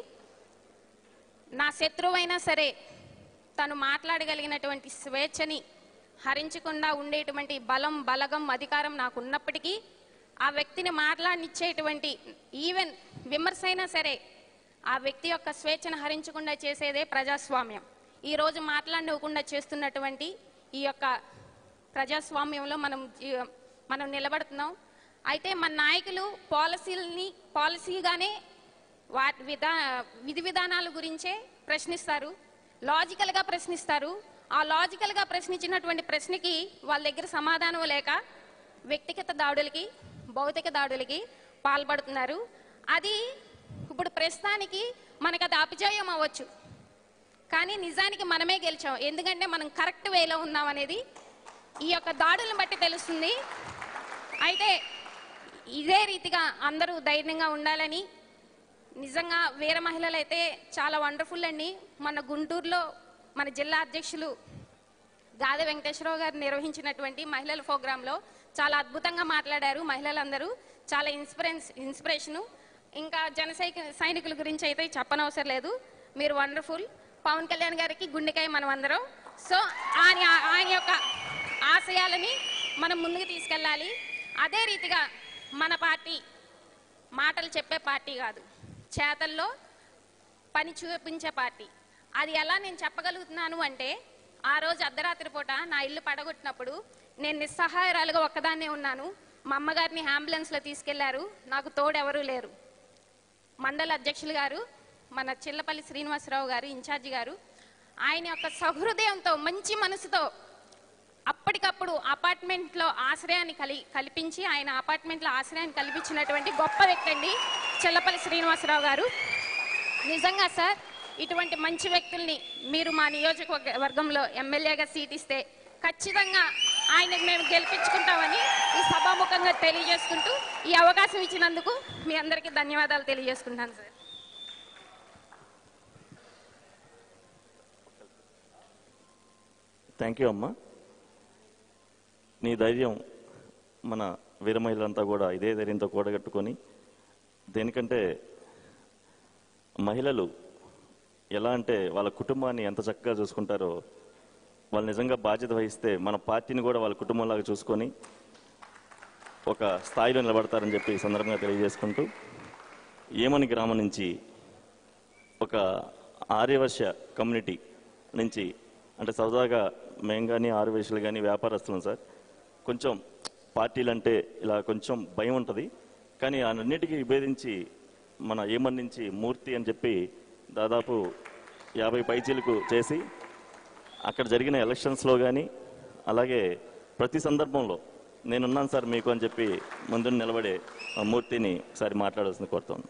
నా శత్రువైనా సరే తను మాట్లాడగలిగినటువంటి స్వేచ్ఛని హరించకుండా ఉండేటువంటి బలం బలగం అధికారం నాకు ఉన్నప్పటికీ ఆ వ్యక్తిని మాట్లాడనిచ్చేటువంటి ఈవెన్ విమర్శ అయినా సరే ఆ వ్యక్తి యొక్క స్వేచ్ఛను హరించకుండా చేసేదే ప్రజాస్వామ్యం ఈ రోజు మాట్లాడనివ్వకుండా చేస్తున్నటువంటి ఈ యొక్క ప్రజాస్వామ్యంలో మనం జీ- మనం నిలబడుతున్నాం అయితే మన నాయకులు పాలసీలని పాలసీగానే వాటి విధా విధి విధానాల గురించే ప్రశ్నిస్తారు లాజికల్గా ప్రశ్నిస్తారు ఆ లాజికల్గా ప్రశ్నించినటువంటి ప్రశ్నకి వాళ్ళ దగ్గర సమాధానం లేక వ్యక్తిగత దాడులకి భౌతిక దాడులకి పాల్పడుతున్నారు అది ఇప్పుడు ప్రస్తుతానికి మనకు అది అపజయం అవ్వచ్చు కానీ నిజానికి మనమే గెలిచాం ఎందుకంటే మనం కరెక్ట్ వేలో ఉన్నాం అనేది ఈ యొక్క దాడులను బట్టి తెలుస్తుంది అయితే ఇదే రీతిగా అందరూ ధైర్యంగా ఉండాలని నిజంగా వీర మహిళలు అయితే చాలా వండర్ఫుల్ అండి మన గుంటూరులో మన జిల్లా అధ్యక్షులు గాది వెంకటేశ్వరరావు గారు నిర్వహించినటువంటి మహిళల ప్రోగ్రాంలో చాలా అద్భుతంగా మాట్లాడారు మహిళలందరూ చాలా ఇన్స్పిరెన్స్ ఇన్స్పిరేషను ఇంకా జన సైక- సైనికుల గురించి అయితే చెప్పనవసరం లేదు మీరు వండర్ఫుల్ పవన్ కళ్యాణ్ గారికి గుండెకాయ మనం అందరం సో ఆయన ఆయన యొక్క ఆశయాలని మనం ముందుకు తీసుకెళ్ళాలి అదే రీతిగా మన పార్టీ మాటలు చెప్పే పార్టీ కాదు చేతల్లో పని చూపించే పార్టీ అది ఎలా నేను చెప్పగలుగుతున్నాను అంటే ఆ రోజు అర్ధరాత్రి పూట నా ఇల్లు పడగొట్టినప్పుడు నేను నిస్సహాయరాలుగా ఒక్కదాన్నే ఉన్నాను మా అమ్మగారిని అంబులెన్స్లో తీసుకెళ్లారు నాకు తోడెవరూ లేరు మండల అధ్యక్షులు గారు మన చిల్లపల్లి శ్రీనివాసరావు గారు ఇన్ఛార్జి గారు ఆయన యొక్క సహృదయంతో మంచి మనసుతో అప్పటికప్పుడు అపార్ట్మెంట్లో ఆశ్రయాన్ని కలి కల్పించి ఆయన అపార్ట్మెంట్లో ఆశ్రయాన్ని కల్పించినటువంటి గొప్ప వ్యక్తి అండి చెల్లపల్లి శ్రీనివాసరావు గారు నిజంగా సార్ ఇటువంటి మంచి వ్యక్తుల్ని మీరు మా నియోజకవర్గంలో ఎమ్మెల్యేగా సీట్ ఇస్తే ఖచ్చితంగా ఆయనకు మేము గెలిపించుకుంటామని ఈ సభాముఖంగా తెలియజేసుకుంటూ ఈ అవకాశం ఇచ్చినందుకు మీ అందరికీ ధన్యవాదాలు తెలియజేసుకుంటాను సార్ థ్యాంక్ యూ అమ్మా నీ ధైర్యం మన వీర మహిళలంతా కూడా ఇదే ధైర్యంతో కూడగట్టుకొని దేనికంటే మహిళలు ఎలా అంటే వాళ్ళ కుటుంబాన్ని ఎంత చక్కగా చూసుకుంటారో వాళ్ళు నిజంగా బాధ్యత వహిస్తే మన పార్టీని కూడా వాళ్ళ కుటుంబంలాగా చూసుకొని ఒక స్థాయిలో నిలబడతారని చెప్పి ఈ సందర్భంగా తెలియజేసుకుంటూ ఏమని గ్రామం నుంచి ఒక ఆర్యవర్ష కమ్యూనిటీ నుంచి అంటే సరదాగా మేము కానీ ఆర్యవర్షులు కానీ వ్యాపారస్తులం సార్ కొంచెం పార్టీలు అంటే ఇలా కొంచెం భయం ఉంటుంది కానీ అన్నిటికీ విభేదించి మన ఏమన్ నుంచి మూర్తి అని చెప్పి దాదాపు యాభై పైచీలకు చేసి అక్కడ జరిగిన ఎలక్షన్స్లో కానీ అలాగే ప్రతి సందర్భంలో నేనున్నాను సార్ మీకు అని చెప్పి ముందు నిలబడే ఆ మూర్తిని ఒకసారి మాట్లాడాల్సింది కోరుతాను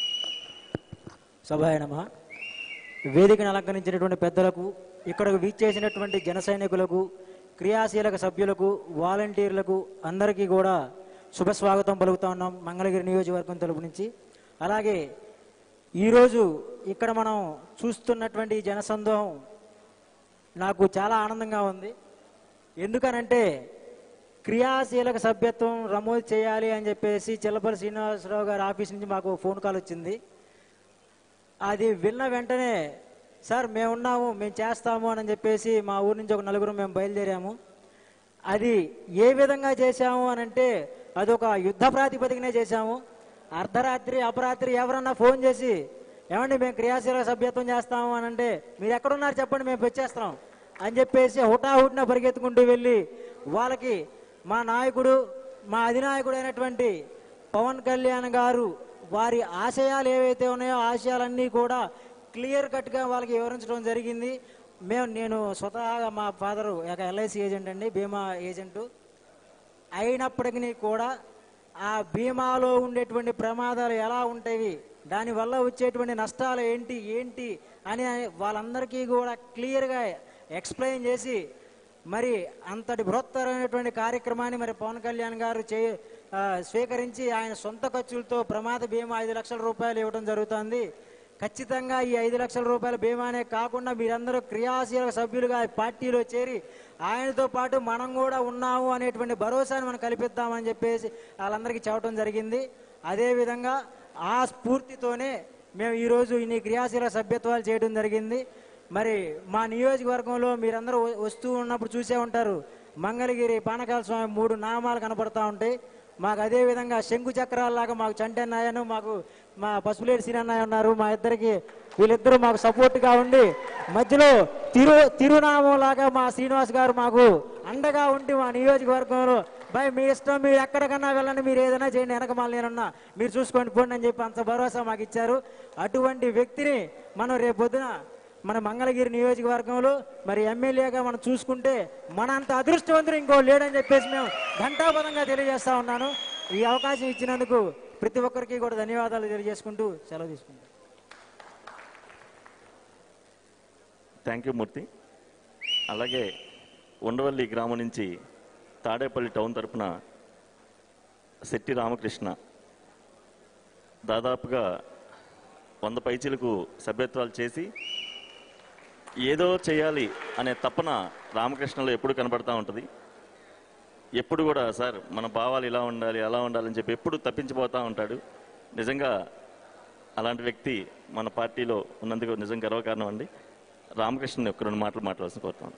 సభాయనమ వేదికను అలంకరించినటువంటి పెద్దలకు ఇక్కడకు వీచేసినటువంటి జన సైనికులకు క్రియాశీలక సభ్యులకు వాలంటీర్లకు అందరికీ కూడా శుభ స్వాగతం పలుకుతా ఉన్నాం మంగళగిరి నియోజకవర్గం తరపు నుంచి అలాగే ఈరోజు ఇక్కడ మనం చూస్తున్నటువంటి ఈ జనసందోహం నాకు చాలా ఆనందంగా ఉంది ఎందుకనంటే క్రియాశీలక సభ్యత్వం నమోదు చేయాలి అని చెప్పేసి చిల్లపల్లి శ్రీనివాసరావు గారి ఆఫీస్ నుంచి మాకు ఫోన్ కాల్ వచ్చింది అది విన్న వెంటనే సార్ మేమున్నాము మేము చేస్తాము అని చెప్పేసి మా ఊరి నుంచి ఒక నలుగురు మేము బయలుదేరాము అది ఏ విధంగా చేశాము అని అంటే అది ఒక యుద్ధ ప్రాతిపదికనే చేశాము అర్ధరాత్రి అపరాత్రి ఎవరన్నా ఫోన్ చేసి ఏమండి మేము క్రియాశీలక సభ్యత్వం చేస్తాము అని అంటే మీరు ఎక్కడున్నారు చెప్పండి మేము వచ్చేస్తాం అని చెప్పేసి హుటాహుటిన పరిగెత్తుకుంటూ వెళ్ళి వాళ్ళకి మా నాయకుడు మా అధినాయకుడు అయినటువంటి పవన్ కళ్యాణ్ గారు వారి ఆశయాలు ఏవైతే ఉన్నాయో ఆశయాలన్నీ కూడా క్లియర్ కట్గా వాళ్ళకి వివరించడం జరిగింది మేము నేను స్వతహాగా మా ఫాదరు ఒక ఎల్ఐసి ఏజెంట్ అండి బీమా ఏజెంటు అయినప్పటికీ కూడా ఆ బీమాలో ఉండేటువంటి ప్రమాదాలు ఎలా ఉంటాయి దానివల్ల వచ్చేటువంటి నష్టాలు ఏంటి ఏంటి అని వాళ్ళందరికీ కూడా క్లియర్గా ఎక్స్ప్లెయిన్ చేసి మరి అంతటి బృహత్తరమైనటువంటి కార్యక్రమాన్ని మరి పవన్ కళ్యాణ్ గారు చే ఆ, స్వీకరించి ఆయన సొంత ఖర్చులతో ప్రమాద బీమా ఐదు లక్షల రూపాయలు ఇవ్వడం జరుగుతుంది ఖచ్చితంగా ఈ ఐదు లక్షల రూపాయల బీమానే కాకుండా మీరందరూ క్రియాశీలక సభ్యులుగా ఈ పార్టీలో చేరి ఆయనతో పాటు మనం కూడా ఉన్నాము అనేటువంటి భరోసాను మనం కల్పిద్దామని చెప్పేసి వాళ్ళందరికీ చెప్పడం జరిగింది అదేవిధంగా ఆ స్ఫూర్తితోనే మేము ఈరోజు ఇన్ని క్రియాశీలక సభ్యత్వాలు చేయడం జరిగింది మరి మా నియోజకవర్గంలో మీరందరూ వ- వస్తూ ఉన్నప్పుడు చూసే ఉంటారు మంగళగిరి పానకాల స్వామి మూడు నామాలు కనపడతా ఉంటాయి మాకు అదే విధంగా శంకు చక్రాల్లాగా మాకు చంటన్నాయను మాకు మా పసుపులేటి సినన్నాయ ఉన్నారు మా ఇద్దరికి వీళ్ళిద్దరూ మాకు సపోర్ట్గా ఉండి మధ్యలో తిరు తిరునామం లాగా మా శ్రీనివాస్ గారు మాకు అండగా ఉండి మా నియోజకవర్గంలో భయ్ మీ ఇష్టం మీరు ఎక్కడికన్నా వెళ్ళండి మీరు ఏదైనా చేయండి వెనక మళ్ళీ నేనున్నా మీరు చూసుకోండి పోండి అని చెప్పి అంత భరోసా మాకు ఇచ్చారు అటువంటి వ్యక్తిని మనం రేపొద్దున మన మంగళగిరి నియోజకవర్గంలో మరి ఎమ్మెల్యేగా మనం చూసుకుంటే మన అంత అదృష్టవంతుడు ఇంకో లేడని చెప్పేసి మేము ఘంటాపదంగా తెలియజేస్తా ఉన్నాను ఈ అవకాశం ఇచ్చినందుకు ప్రతి ఒక్కరికి కూడా ధన్యవాదాలు తెలియజేసుకుంటూ సెలవు తీసుకుంటాం థ్యాంక్ యూ మూర్తి అలాగే ఉండవల్లి గ్రామం నుంచి తాడేపల్లి టౌన్ తరపున శెట్టి రామకృష్ణ దాదాపుగా వంద పైచీలకు సభ్యత్వాలు చేసి ఏదో చేయాలి అనే తపన రామకృష్ణలో ఎప్పుడు కనబడతా ఉంటుంది ఎప్పుడు కూడా సార్ మన భావాలు ఇలా ఉండాలి అలా ఉండాలని చెప్పి ఎప్పుడు తప్పించిపోతూ ఉంటాడు నిజంగా అలాంటి వ్యక్తి మన పార్టీలో ఉన్నందుకు నిజం గర్వకారణం అండి రామకృష్ణ ఒక్క రెండు మాటలు మాట్లాడాల్సి కోరుతాను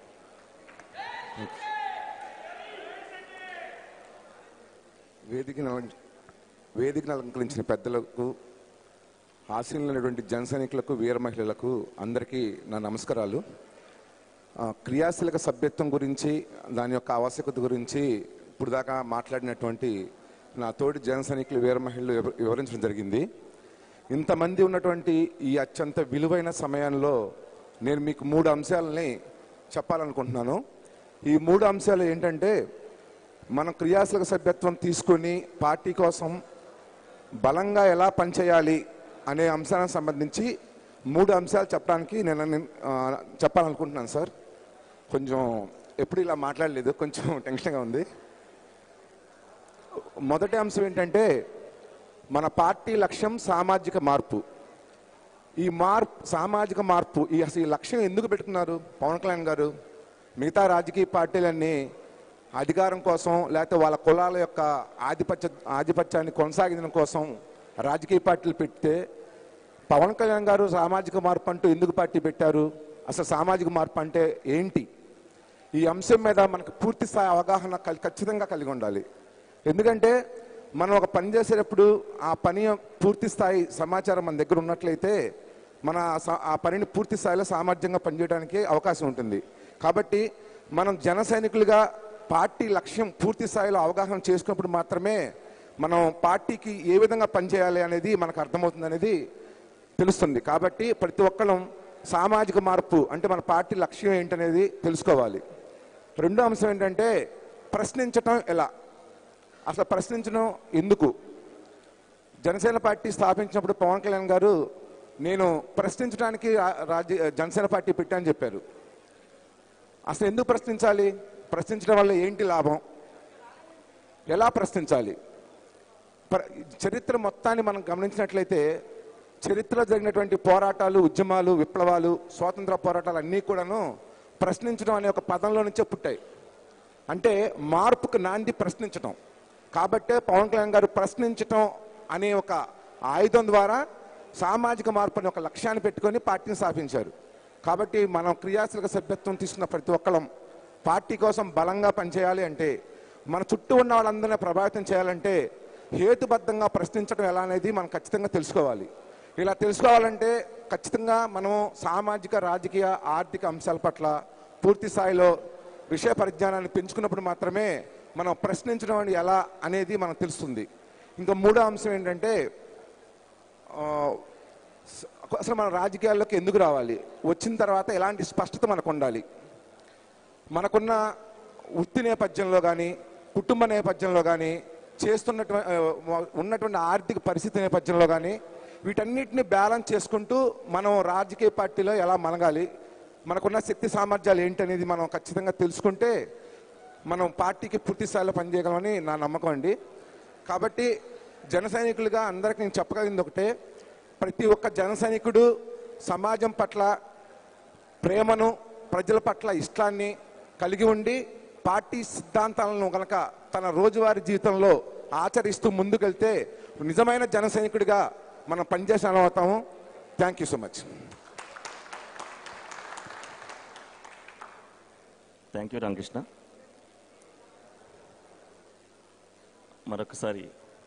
వేదికను అలం- వేదికను అలంకరించిన పెద్దలకు ఆశీనులైనటువంటి జన సైనికులకు వీర మహిళలకు అందరికీ నా నమస్కారాలు ఆ, క్రియాశీలక సభ్యత్వం గురించి దాని యొక్క ఆవశ్యకత గురించి ఇప్పుడు దాకా మాట్లాడినటువంటి నా తోటి జన సైనికులు వీర మహిళలు వివ- వివరించడం జరిగింది ఇంతమంది ఉన్నటువంటి ఈ అత్యంత విలువైన సమయంలో నేను మీకు మూడు అంశాలని చెప్పాలనుకుంటున్నాను ఈ మూడు అంశాలు ఏంటంటే మనం క్రియాశీలక సభ్యత్వం తీసుకొని పార్టీ కోసం బలంగా ఎలా పనిచేయాలి అనే అంశానికి సంబంధించి మూడు అంశాలు చెప్పడానికి నేను నేను, ఆ, చెప్పాలనుకుంటున్నాను సార్ కొంచెం ఎప్పుడు ఇలా మాట్లాడలేదు కొంచెం టెన్షన్గా ఉంది మొదటి అంశం ఏంటంటే మన పార్టీ లక్ష్యం సామాజిక మార్పు ఈ మార్పు సామాజిక మార్పు ఈ అసలు ఈ లక్ష్యం ఎందుకు పెట్టుకున్నారు పవన్ కళ్యాణ్ గారు మిగతా రాజకీయ పార్టీలన్నీ అధికారం కోసం లేకపోతే వాళ్ళ కులాల యొక్క ఆధిపత్య ఆధిపత్యాన్ని కొనసాగించడం కోసం రాజకీయ పార్టీలు పెడితే పవన్ కళ్యాణ్ గారు సామాజిక మార్పు అంటూ ఎందుకు పార్టీ పెట్టారు అసలు సామాజిక మార్పు అంటే ఏంటి ఈ అంశం మీద మనకు పూర్తి స్థాయి అవగాహన కల్- ఖచ్చితంగా కలిగి ఉండాలి ఎందుకంటే మనం ఒక పని చేసేటప్పుడు ఆ పని పూర్తి స్థాయి సమాచారం మన దగ్గర ఉన్నట్లయితే మన స- ఆ పనిని పూర్తి స్థాయిలో సామర్థ్యంగా పనిచేయడానికి అవకాశం ఉంటుంది కాబట్టి మనం జన సైనికులుగా పార్టీ లక్ష్యం పూర్తి స్థాయిలో అవగాహన చేసుకున్నప్పుడు మాత్రమే మనం పార్టీకి ఏ విధంగా పనిచేయాలి అనేది మనకు అర్థమవుతుంది అనేది తెలుస్తుంది కాబట్టి ప్రతి ఒక్కరం సామాజిక మార్పు అంటే మన పార్టీ లక్ష్యం ఏంటనేది తెలుసుకోవాలి రెండో అంశం ఏంటంటే ప్రశ్నించటం ఎలా అసలు ప్రశ్నించడం ఎందుకు జనసేన పార్టీ స్థాపించినప్పుడు పవన్ కళ్యాణ్ గారు నేను ప్రశ్నించడానికి రా- రాజ్య జనసేన పార్టీ పెట్టానని చెప్పారు అసలు ఎందుకు ప్రశ్నించాలి ప్రశ్నించడం వల్ల ఏంటి లాభం ఎలా ప్రశ్నించాలి ప్ర- చరిత్ర మొత్తాన్ని మనం గమనించినట్లయితే చరిత్రలో జరిగినటువంటి పోరాటాలు ఉద్యమాలు విప్లవాలు స్వాతంత్ర పోరాటాలు అన్నీ కూడాను ప్రశ్నించడం అనే ఒక పదంలో నుంచే పుట్టాయి అంటే మార్పుకు నాంది ప్రశ్నించడం కాబట్టే పవన్ కళ్యాణ్ గారు ప్రశ్నించటం అనే ఒక ఆయుధం ద్వారా సామాజిక మార్పు అనే ఒక లక్ష్యాన్ని పెట్టుకొని పార్టీని స్థాపించారు కాబట్టి మనం క్రియాశీలక సభ్యత్వం తీసుకున్న ప్రతి ఒక్కళ్ళం పార్టీ కోసం బలంగా పనిచేయాలి అంటే మన చుట్టూ ఉన్న వాళ్ళందరినీ ప్రభావితం చేయాలంటే హేతుబద్ధంగా ప్రశ్నించడం ఎలా అనేది మనం ఖచ్చితంగా తెలుసుకోవాలి ఇలా తెలుసుకోవాలంటే ఖచ్చితంగా మనం సామాజిక రాజకీయ ఆర్థిక అంశాల పట్ల పూర్తి స్థాయిలో విషయ పరిజ్ఞానాన్ని పెంచుకున్నప్పుడు మాత్రమే మనం ప్రశ్నించడం అనేది ఎలా అనేది మనకు తెలుస్తుంది ఇంకా మూడో అంశం ఏంటంటే ఆ, స- అసలు మన రాజకీయాల్లోకి ఎందుకు రావాలి వచ్చిన తర్వాత ఎలాంటి స్పష్టత మనకు ఉండాలి మనకున్న వృత్తి నేపథ్యంలో కానీ కుటుంబ నేపథ్యంలో కానీ చేస్తున్నటువంటి ఉన్నటువంటి ఆర్థిక పరిస్థితి నేపథ్యంలో కానీ వీటన్నిటిని బ్యాలెన్స్ చేసుకుంటూ మనం రాజకీయ పార్టీలో ఎలా మనగాలి మనకున్న శక్తి సామర్థ్యాలు ఏంటనేది మనం ఖచ్చితంగా తెలుసుకుంటే మనం పార్టీకి పూర్తి స్థాయిలో పనిచేయగలమని నా నమ్మకం అండి కాబట్టి జన సైనికులుగా అందరికి నేను చెప్పగలిగింది ఒకటే ప్రతి ఒక్క జన సైనికుడు సమాజం పట్ల ప్రేమను ప్రజల పట్ల ఇష్టాన్ని కలిగి ఉండి పార్టీ సిద్ధాంతాలను కనుక తన రోజువారీ జీవితంలో ఆచరిస్తూ ముందుకెళ్తే నిజమైన జన సైనికుడిగా మనం పనిచేసిన అవుతాము thank you so much thank you Ramakrishna మరొకసారి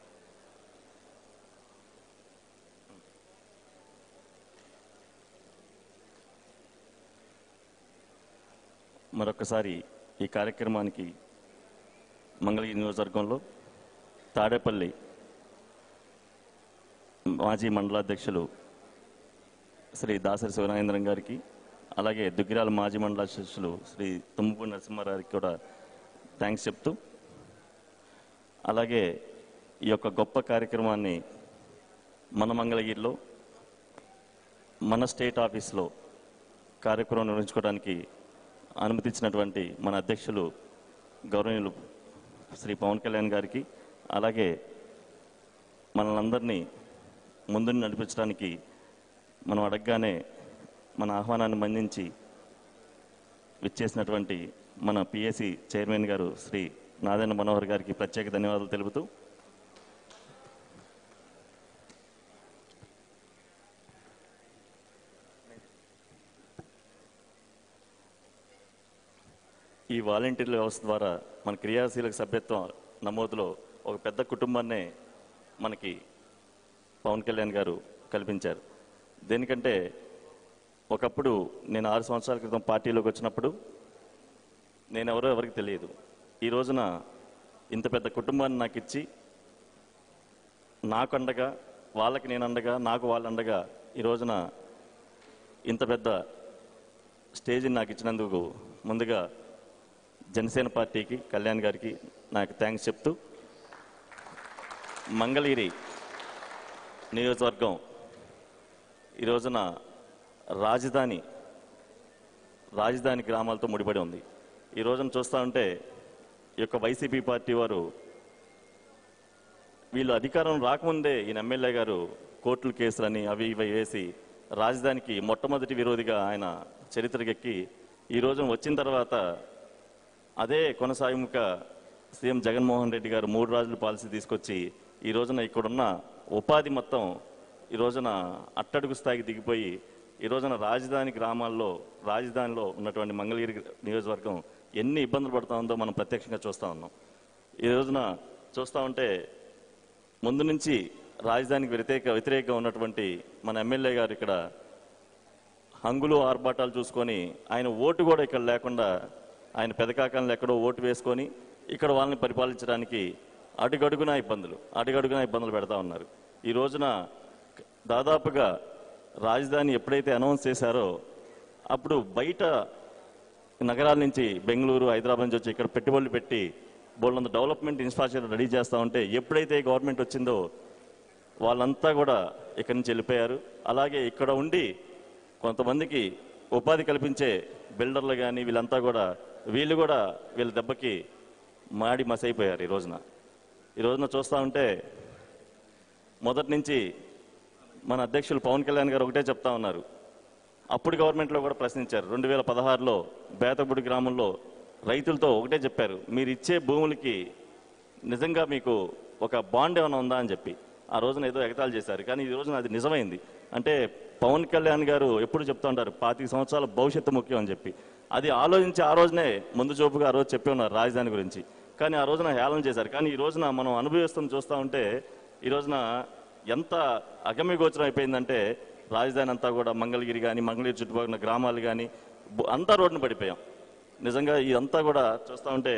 మరొకసారి ఈ కార్యక్రమానికి మంగళగిరి నియోజకవర్గంలో తాడేపల్లి మాజీ మండలాధ్యక్షులు శ్రీ దాసరి శివనాగేంద్రం గారికి అలాగే దుగ్గిరాల మాజీ మండలాధ్యక్షులు శ్రీ తుమ్మపూడి నరసింహారావుకి కూడా థ్యాంక్స్ చెప్తూ అలాగే ఈ యొక్క గొప్ప కార్యక్రమాన్ని మన మంగళగిరిలో మన స్టేట్ ఆఫీస్లో కార్యక్రమం నిర్వహించుకోవడానికి అనుమతించినటువంటి మన అధ్యక్షులు గౌరవనీయులు శ్రీ పవన్ కళ్యాణ్ గారికి అలాగే మనల్ని ముందుని నడిపించడానికి మనం అడగగానే మన ఆహ్వానాన్ని మన్నించి విచ్చేసినటువంటి మన పిఎసి చైర్మన్ గారు శ్రీ నారాయణ మనోహర్ గారికి ప్రత్యేక ధన్యవాదాలు తెలుపుతూ ఈ వాలంటీర్ల వ్యవస్థ ద్వారా మన క్రియాశీలక సభ్యత్వం నమోదులో ఒక పెద్ద కుటుంబాన్నే మనకి పవన్ కళ్యాణ్ గారు కల్పించారు దేనికంటే ఒకప్పుడు నేను ఆరు సంవత్సరాల క్రితం పార్టీలోకి వచ్చినప్పుడు నేను ఎవరో ఎవరికి తెలియదు ఈ రోజున ఇంత పెద్ద కుటుంబాన్ని నాకు ఇచ్చి నాకు అండగా వాళ్ళకి నేను అండగా నాకు వాళ్ళ అండగా ఈ రోజున ఇంత పెద్ద స్టేజ్ని నాకు ఇచ్చినందుకు ముందుగా జనసేన పార్టీకి కళ్యాణ్ గారికి నాకు థ్యాంక్స్ చెప్తూ మంగళగిరి నియోజకవర్గం ఈ రోజున రాజధాని రాజధాని గ్రామాలతో ముడిపడి ఉంది ఈ రోజున చూస్తూ ఉంటే ఈ యొక్క వైసీపీ పార్టీ వారు వీళ్ళు అధికారం రాకముందే ఈయన ఎమ్మెల్యే గారు కోర్టుల కేసులని అవి ఇవి వేసి రాజధానికి మొట్టమొదటి విరోధిగా ఆయన చరిత్రకెక్కి ఈ రోజున వచ్చిన తర్వాత అదే కొనసాగింపుగా సీఎం జగన్మోహన్ రెడ్డి గారు మూడు రాజుల పాలసీ తీసుకొచ్చి ఈ రోజున ఇక్కడున్న ఉపాధి మొత్తం ఈ రోజున అట్టడుగు స్థాయికి దిగిపోయి ఈ రోజున రాజధాని గ్రామాల్లో రాజధానిలో ఉన్నటువంటి మంగళగిరి నియోజకవర్గం ఎన్ని ఇబ్బందులు పడుతూ ఉందో మనం ప్రత్యక్షంగా చూస్తూ ఉన్నాం ఈ రోజున చూస్తూ ఉంటే ముందు నుంచి రాజధానికి వ్యతిరేక వ్యతిరేకంగా ఉన్నటువంటి మన ఎమ్మెల్యే గారు ఇక్కడ హంగులు ఆర్భాటాలు చూసుకొని ఆయన ఓటు కూడా ఇక్కడ లేకుండా ఆయన పెదకాకాలను ఎక్కడో ఓటు వేసుకొని ఇక్కడ వాళ్ళని పరిపాలించడానికి అడుగడుగున ఇబ్బందులు అడుగడుగున ఇబ్బందులు పెడతా ఉన్నారు ఈ రోజున దాదాపుగా రాజధాని ఎప్పుడైతే అనౌన్స్ చేశారో అప్పుడు బయట నగరాల నుంచి బెంగళూరు హైదరాబాద్ నుంచి వచ్చి ఇక్కడ పెట్టుబడులు పెట్టి బోళ్ళంత డెవలప్మెంట్ ఇన్ఫ్రాస్ట్రక్చర్ రెడీ చేస్తూ ఉంటే ఎప్పుడైతే గవర్నమెంట్ వచ్చిందో వాళ్ళంతా కూడా ఇక్కడి నుంచి వెళ్ళిపోయారు అలాగే ఇక్కడ ఉండి కొంతమందికి ఉపాధి కల్పించే బిల్డర్లు కానీ వీళ్ళంతా కూడా వీళ్ళు కూడా వీళ్ళ దెబ్బకి మాడి మసైపోయారు ఈ రోజున ఈ రోజున చూస్తూ ఉంటే మొదటి నుంచి మన అధ్యక్షులు పవన్ కళ్యాణ్ గారు ఒకటే చెప్తా ఉన్నారు అప్పుడు గవర్నమెంట్లో కూడా ప్రశ్నించారు రెండు వేల పదహారులో బేతపూడి గ్రామంలో రైతులతో ఒకటే చెప్పారు మీరు ఇచ్చే భూములకి నిజంగా మీకు ఒక బాండ్ ఏమైనా ఉందా అని చెప్పి ఆ రోజున ఏదో ఎగతాళి చేశారు కానీ ఈ రోజున అది నిజమైంది అంటే పవన్ కళ్యాణ్ గారు ఎప్పుడు చెప్తూ ఉంటారు పాతిక సంవత్సరాల భవిష్యత్తు ముఖ్యం అని చెప్పి అది ఆలోచించి ఆ రోజునే ముందు చూపుగా ఆ రోజు చెప్పి ఉన్నారు రాజధాని గురించి కానీ ఆ రోజున హేళన చేశారు కానీ ఈ రోజున మనం అనుభవిస్తాం చూస్తూ ఉంటే ఈ రోజున ఎంత అగమ్య గోచరం అయిపోయిందంటే రాజధాని అంతా కూడా మంగళగిరి కానీ మంగళగిరి చుట్టుపక్కల గ్రామాలు కానీ బు- అంతా రోడ్డున పడిపోయాం నిజంగా ఇదంతా కూడా చూస్తూ ఉంటే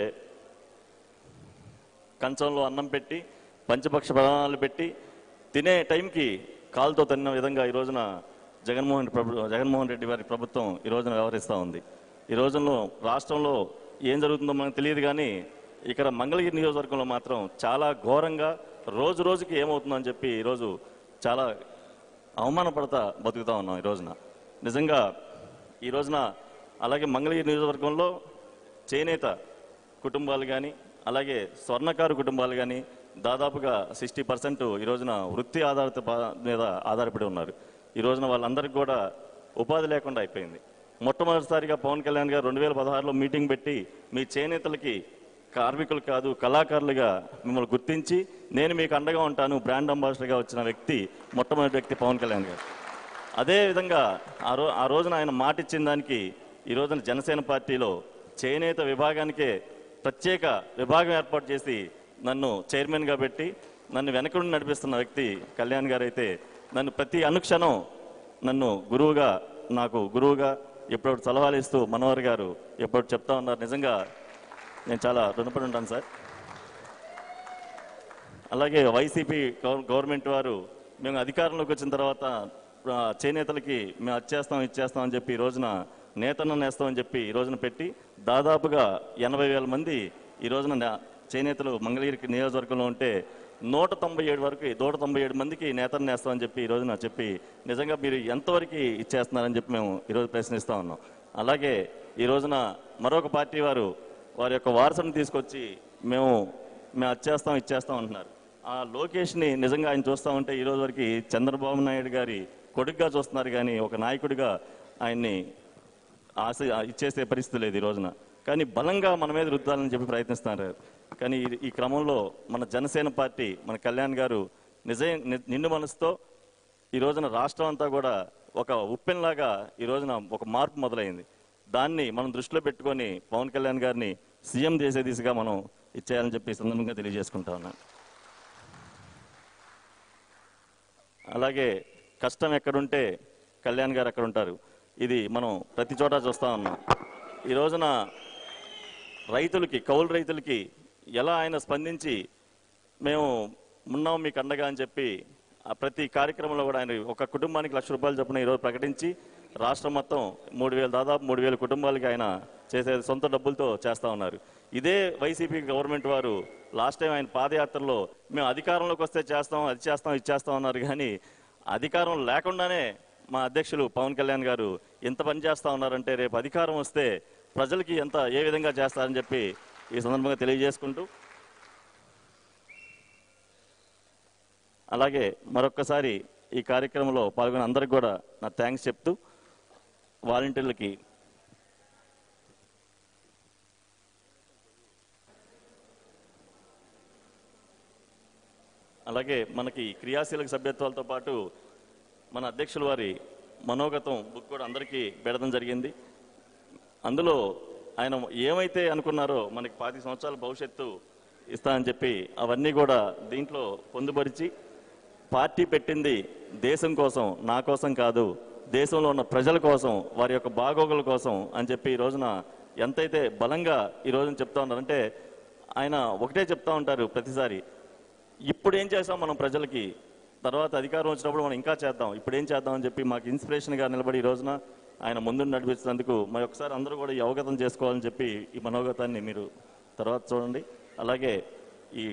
కంచంలో అన్నం పెట్టి పంచపక్ష ప్రధానాలు పెట్టి తినే టైంకి కాలుతో తిన్న విధంగా ఈ రోజున జగన్మోహన్ ప్రభు జగన్మోహన్ రెడ్డి వారి ప్రభుత్వం ఈ రోజున వ్యవహరిస్తూ ఉంది ఈ రోజుల్లో రాష్ట్రంలో ఏం జరుగుతుందో మనకు తెలియదు కానీ ఇక్కడ మంగళగిరి నియోజకవర్గంలో మాత్రం చాలా ఘోరంగా రోజు రోజుకి ఏమవుతుందో అని చెప్పి ఈరోజు చాలా అవమానపడతా బతుకుతా ఉన్నాం ఈ రోజున నిజంగా ఈ రోజున అలాగే మంగళగిరి నియోజకవర్గంలో చేనేత కుటుంబాలు కానీ అలాగే స్వర్ణకారు కుటుంబాలు కానీ దాదాపుగా సిక్స్టీ పర్సెంట్ ఈ రోజున వృత్తి ఆధారిత ప- మీద ఆధారపడి ఉన్నారు ఈ రోజున వాళ్ళందరికీ కూడా ఉపాధి లేకుండా అయిపోయింది మొట్టమొదటిసారిగా పవన్ కళ్యాణ్ గారు రెండు వేల పదహారులో మీటింగ్ పెట్టి మీ చేనేతలకి కార్మికులు కాదు కళాకారులుగా మిమ్మల్ని గుర్తించి నేను మీకు అండగా ఉంటాను బ్రాండ్ అంబాసిడర్గా వచ్చిన వ్యక్తి మొట్టమొదటి వ్యక్తి పవన్ కళ్యాణ్ గారు అదే విధంగా ఆ రో ఆ రోజున ఆయన మాట ఇచ్చిన దానికి ఈ రోజున జనసేన పార్టీలో చేనేత విభాగానికే ప్రత్యేక విభాగం ఏర్పాటు చేసి నన్ను చైర్మన్గా పెట్టి నన్ను వెనక నుండి నడిపిస్తున్న వ్యక్తి కళ్యాణ్ గారు అయితే నన్ను ప్రతి అనుక్షణం నన్ను గురువుగా నాకు గురువుగా ఎప్పుడు సలహాలు ఇస్తూ మనోహర్ గారు ఎప్పుడు చెప్తా ఉన్నారు నిజంగా నేను చాలా రుణపడి ఉంటాను సార్ అలాగే వైసీపీ గవ- గవర్నమెంట్ వారు మేము అధికారంలోకి వచ్చిన తర్వాత ఆ, చేనేతలకి మేము అచ్చేస్తాం ఇచ్చేస్తాం అని చెప్పి ఈ రోజున నేతన్న నేస్తాం అని చెప్పి ఈ రోజున పెట్టి దాదాపుగా ఎనభై వేల మంది ఈ రోజున నే- చేనేతలు మంగళగిరి నియోజకవర్గంలో ఉంటే నూట తొంభై ఏడు వరకు నూట తొంభై ఏడు మందికి నేతన్న నేస్తాం అని చెప్పి ఈ రోజున చెప్పి నిజంగా మీరు ఎంతవరకు ఇచ్చేస్తున్నారని చెప్పి మేము ఈరోజు ప్రశ్నిస్తా ఉన్నాం అలాగే ఈ రోజున మరొక పార్టీ వారు వారి యొక్క వారసుని తీసుకొచ్చి మేము మేము వచ్చేస్తాం ఇచ్చేస్తాం అంటున్నారు ఆ లోకేష్ని నిజంగా ఆయన చూస్తా ఉంటే ఈ రోజు వరకు చంద్రబాబు నాయుడు గారి కొడుకుగా చూస్తున్నారు కానీ ఒక నాయకుడిగా ఆయన్ని ఆశ ఇచ్చేసే పరిస్థితి లేదు ఈ రోజున కానీ బలంగా మన మీద రుద్దాలని చెప్పి ప్రయత్నిస్తున్నారు కానీ ఈ- ఈ క్రమంలో మన జనసేన పార్టీ మన కళ్యాణ్ గారు నిజం ని- నిండు మనసుతో ఈ రోజున రాష్ట్రం అంతా కూడా ఒక ఉప్పెన్లాగా ఈ రోజున ఒక మార్పు మొదలైంది దాన్ని మనం దృష్టిలో పెట్టుకొని పవన్ కళ్యాణ్ గారిని సీఎం చేసే దిశగా మనం ఇచ్చేయాలని చెప్పి ఈ సందర్భంగా తెలియజేసుకుంటా ఉన్నాను అలాగే కష్టం ఎక్కడుంటే కళ్యాణ్ గారు అక్కడ ఉంటారు ఇది మనం ప్రతి చోట చూస్తా ఉన్నాం ఈ రోజున రైతులకి కౌలు రైతులకి ఎలా ఆయన స్పందించి మేము ఉన్నాం మీకు అండగా అని చెప్పి ఆ ప్రతి కార్యక్రమంలో కూడా ఆయన ఒక కుటుంబానికి లక్ష రూపాయలు చొప్పున ఈరోజు ప్రకటించి రాష్ట్రం మొత్తం మూడు వేలు దాదాపు మూడు వేల కుటుంబాలకి ఆయన చేసే సొంత డబ్బులతో చేస్తా ఉన్నారు ఇదే వైసీపీ గవర్నమెంట్ వారు లాస్ట్ టైం ఆయన పాదయాత్రలో మేము అధికారంలోకి వస్తే చేస్తాం అది చేస్తాం ఇది చేస్తాం అన్నారు కానీ అధికారం లేకుండానే మా అధ్యక్షులు పవన్ కళ్యాణ్ గారు ఎంత పని చేస్తా ఉన్నారంటే రేపు అధికారం వస్తే ప్రజలకి ఎంత ఏ విధంగా చేస్తారని చెప్పి ఈ సందర్భంగా తెలియజేసుకుంటూ అలాగే మరొక్కసారి ఈ కార్యక్రమంలో పాల్గొన్న అందరికి కూడా నా థ్యాంక్స్ చెప్తూ వాలంటీర్లకి అలాగే మనకి క్రియాశీలక సభ్యత్వాలతో పాటు మన అధ్యక్షుల వారి మనోగతం బుక్ కూడా అందరికీ పెడడం జరిగింది అందులో ఆయన ఏమైతే అనుకున్నారో మనకి పాతి సంవత్సరాల భవిష్యత్తు ఇస్తా అని చెప్పి అవన్నీ కూడా దీంట్లో పొందుపరిచి పార్టీ పెట్టింది దేశం కోసం నా కోసం కాదు దేశంలో ఉన్న ప్రజల కోసం వారి యొక్క బాగోగుల కోసం అని చెప్పి ఈ రోజున ఎంతైతే బలంగా ఈ రోజున చెప్తా ఉన్నారంటే ఆయన ఒకటే చెప్తా ఉంటారు ప్రతిసారి ఇప్పుడు ఏం చేసాం మనం ప్రజలకి తర్వాత అధికారం వచ్చినప్పుడు మనం ఇంకా చేద్దాం ఇప్పుడు ఏం చేద్దాం అని చెప్పి మాకు ఇన్స్పిరేషన్గా నిలబడి ఈ రోజున ఆయన ముందు నడిపించినందుకు మరి ఒకసారి అందరూ కూడా ఈ అవగతం చేసుకోవాలని చెప్పి ఈ మనోగతాన్ని మీరు తర్వాత చూడండి అలాగే ఈ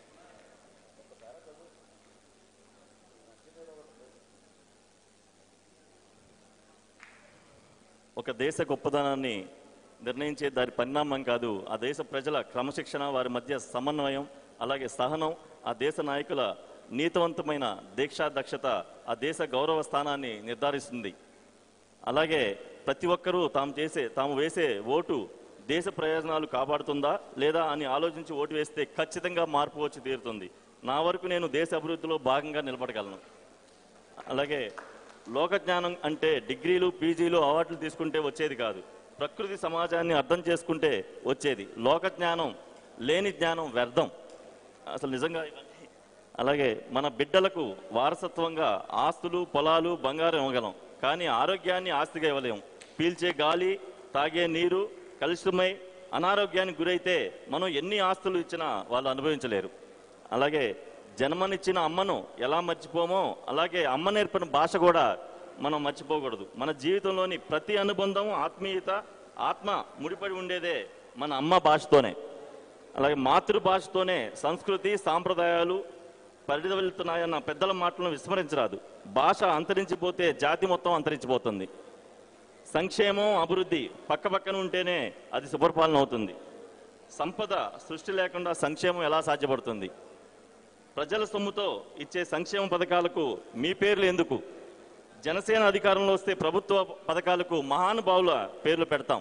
ఒక దేశ గొప్పదనాన్ని నిర్ణయించే దాని పరిణామం కాదు ఆ దేశ ప్రజల క్రమశిక్షణ వారి మధ్య సమన్వయం అలాగే సహనం ఆ దేశ నాయకుల నీతివంతమైన దీక్షా దక్షత ఆ దేశ గౌరవ స్థానాన్ని నిర్ధారిస్తుంది అలాగే ప్రతి ఒక్కరూ తాము చేసే తాము వేసే ఓటు దేశ ప్రయోజనాలు కాపాడుతుందా లేదా అని ఆలోచించి ఓటు వేస్తే ఖచ్చితంగా మార్పు వచ్చి తీరుతుంది నా వరకు నేను దేశ అభివృద్ధిలో భాగంగా నిలబడగలను అలాగే లోక జ్ఞానం అంటే డిగ్రీలు పీజీలు అవార్డులు తీసుకుంటే వచ్చేది కాదు ప్రకృతి సమాజాన్ని అర్థం చేసుకుంటే వచ్చేది లోక జ్ఞానం లేని జ్ఞానం వ్యర్థం అసలు నిజంగా ఇవన్నీ అలాగే మన బిడ్డలకు వారసత్వంగా ఆస్తులు పొలాలు బంగారం ఇవ్వగలం కానీ ఆరోగ్యాన్ని ఆస్తిగా ఇవ్వలేం పీల్చే గాలి తాగే నీరు కలుషితమై అనారోగ్యానికి గురైతే మనం ఎన్ని ఆస్తులు ఇచ్చినా వాళ్ళు అనుభవించలేరు అలాగే జన్మనిచ్చిన అమ్మను ఎలా మర్చిపోమో అలాగే అమ్మ నేర్పిన భాష కూడా మనం మర్చిపోకూడదు మన జీవితంలోని ప్రతి అనుబంధం ఆత్మీయత ఆత్మ ముడిపడి ఉండేదే మన అమ్మ భాషతోనే అలాగే మాతృభాషతోనే సంస్కృతి సాంప్రదాయాలు పరిడవెళ్తున్నాయన్న పెద్దల మాటలను విస్మరించరాదు భాష అంతరించిపోతే జాతి మొత్తం అంతరించిపోతుంది సంక్షేమం అభివృద్ధి పక్క పక్కన ఉంటేనే అది సుపరిపాలన అవుతుంది సంపద సృష్టి లేకుండా సంక్షేమం ఎలా సాధ్యపడుతుంది ప్రజల సొమ్ముతో ఇచ్చే సంక్షేమ పథకాలకు మీ పేర్లు ఎందుకు జనసేన అధికారంలో వస్తే ప్రభుత్వ పథకాలకు మహానుభావుల పేర్లు పెడతాం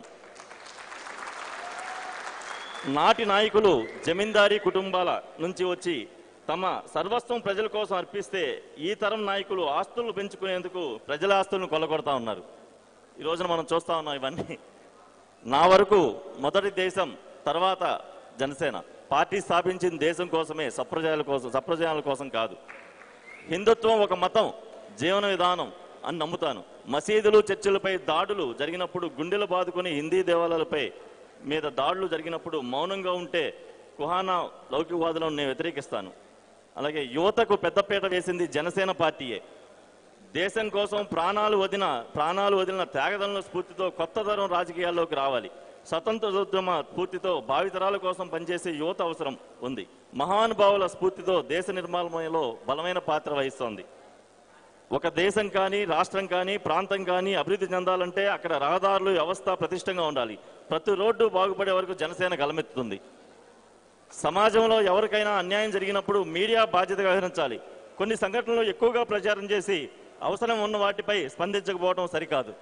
నాటి నాయకులు జమీందారీ కుటుంబాల నుంచి వచ్చి తమ సర్వస్వం ప్రజల కోసం అర్పిస్తే ఈ తరం నాయకులు ఆస్తులు పెంచుకునేందుకు ప్రజల ఆస్తులను కొల్లగొడతా ఉన్నారు ఈ రోజున మనం చూస్తా ఉన్నాం ఇవన్నీ నా వరకు మొదటి దేశం తర్వాత జనసేన పార్టీ స్థాపించిన దేశం కోసమే సప్రజాల కోసం సప్రజాల కోసం కాదు హిందుత్వం ఒక మతం జీవన విధానం అని నమ్ముతాను మసీదులు చర్చిలపై దాడులు జరిగినప్పుడు గుండెలు బాదుకుని హిందీ దేవాలయాలపై మీద దాడులు జరిగినప్పుడు మౌనంగా ఉంటే కుహానా లౌకికవాదులను నేను వ్యతిరేకిస్తాను అలాగే యువతకు పెద్దపీట వేసింది జనసేన పార్టీయే దేశం కోసం ప్రాణాలు వదిన ప్రాణాలు వదిలిన త్యాగదనుల స్ఫూర్తితో కొత్త తరం రాజకీయాల్లోకి రావాలి స్వతంత్రోద్యమ స్ఫూర్తితో భావితరాల కోసం పనిచేసే యువత అవసరం ఉంది మహానుభావుల స్ఫూర్తితో దేశ నిర్మాణంలో బలమైన పాత్ర వహిస్తోంది ఒక దేశం కానీ రాష్ట్రం కానీ ప్రాంతం కానీ అభివృద్ధి చెందాలంటే అక్కడ రహదారులు వ్యవస్థ ప్రతిష్టంగా ఉండాలి ప్రతి రోడ్డు బాగుపడే వరకు జనసేన గలమెత్తుతుంది సమాజంలో ఎవరికైనా అన్యాయం జరిగినప్పుడు మీడియా బాధ్యత వ్యవహరించాలి కొన్ని సంఘటనలు ఎక్కువగా ప్రచారం చేసి అవసరం ఉన్న వాటిపై స్పందించకపోవడం సరికాదు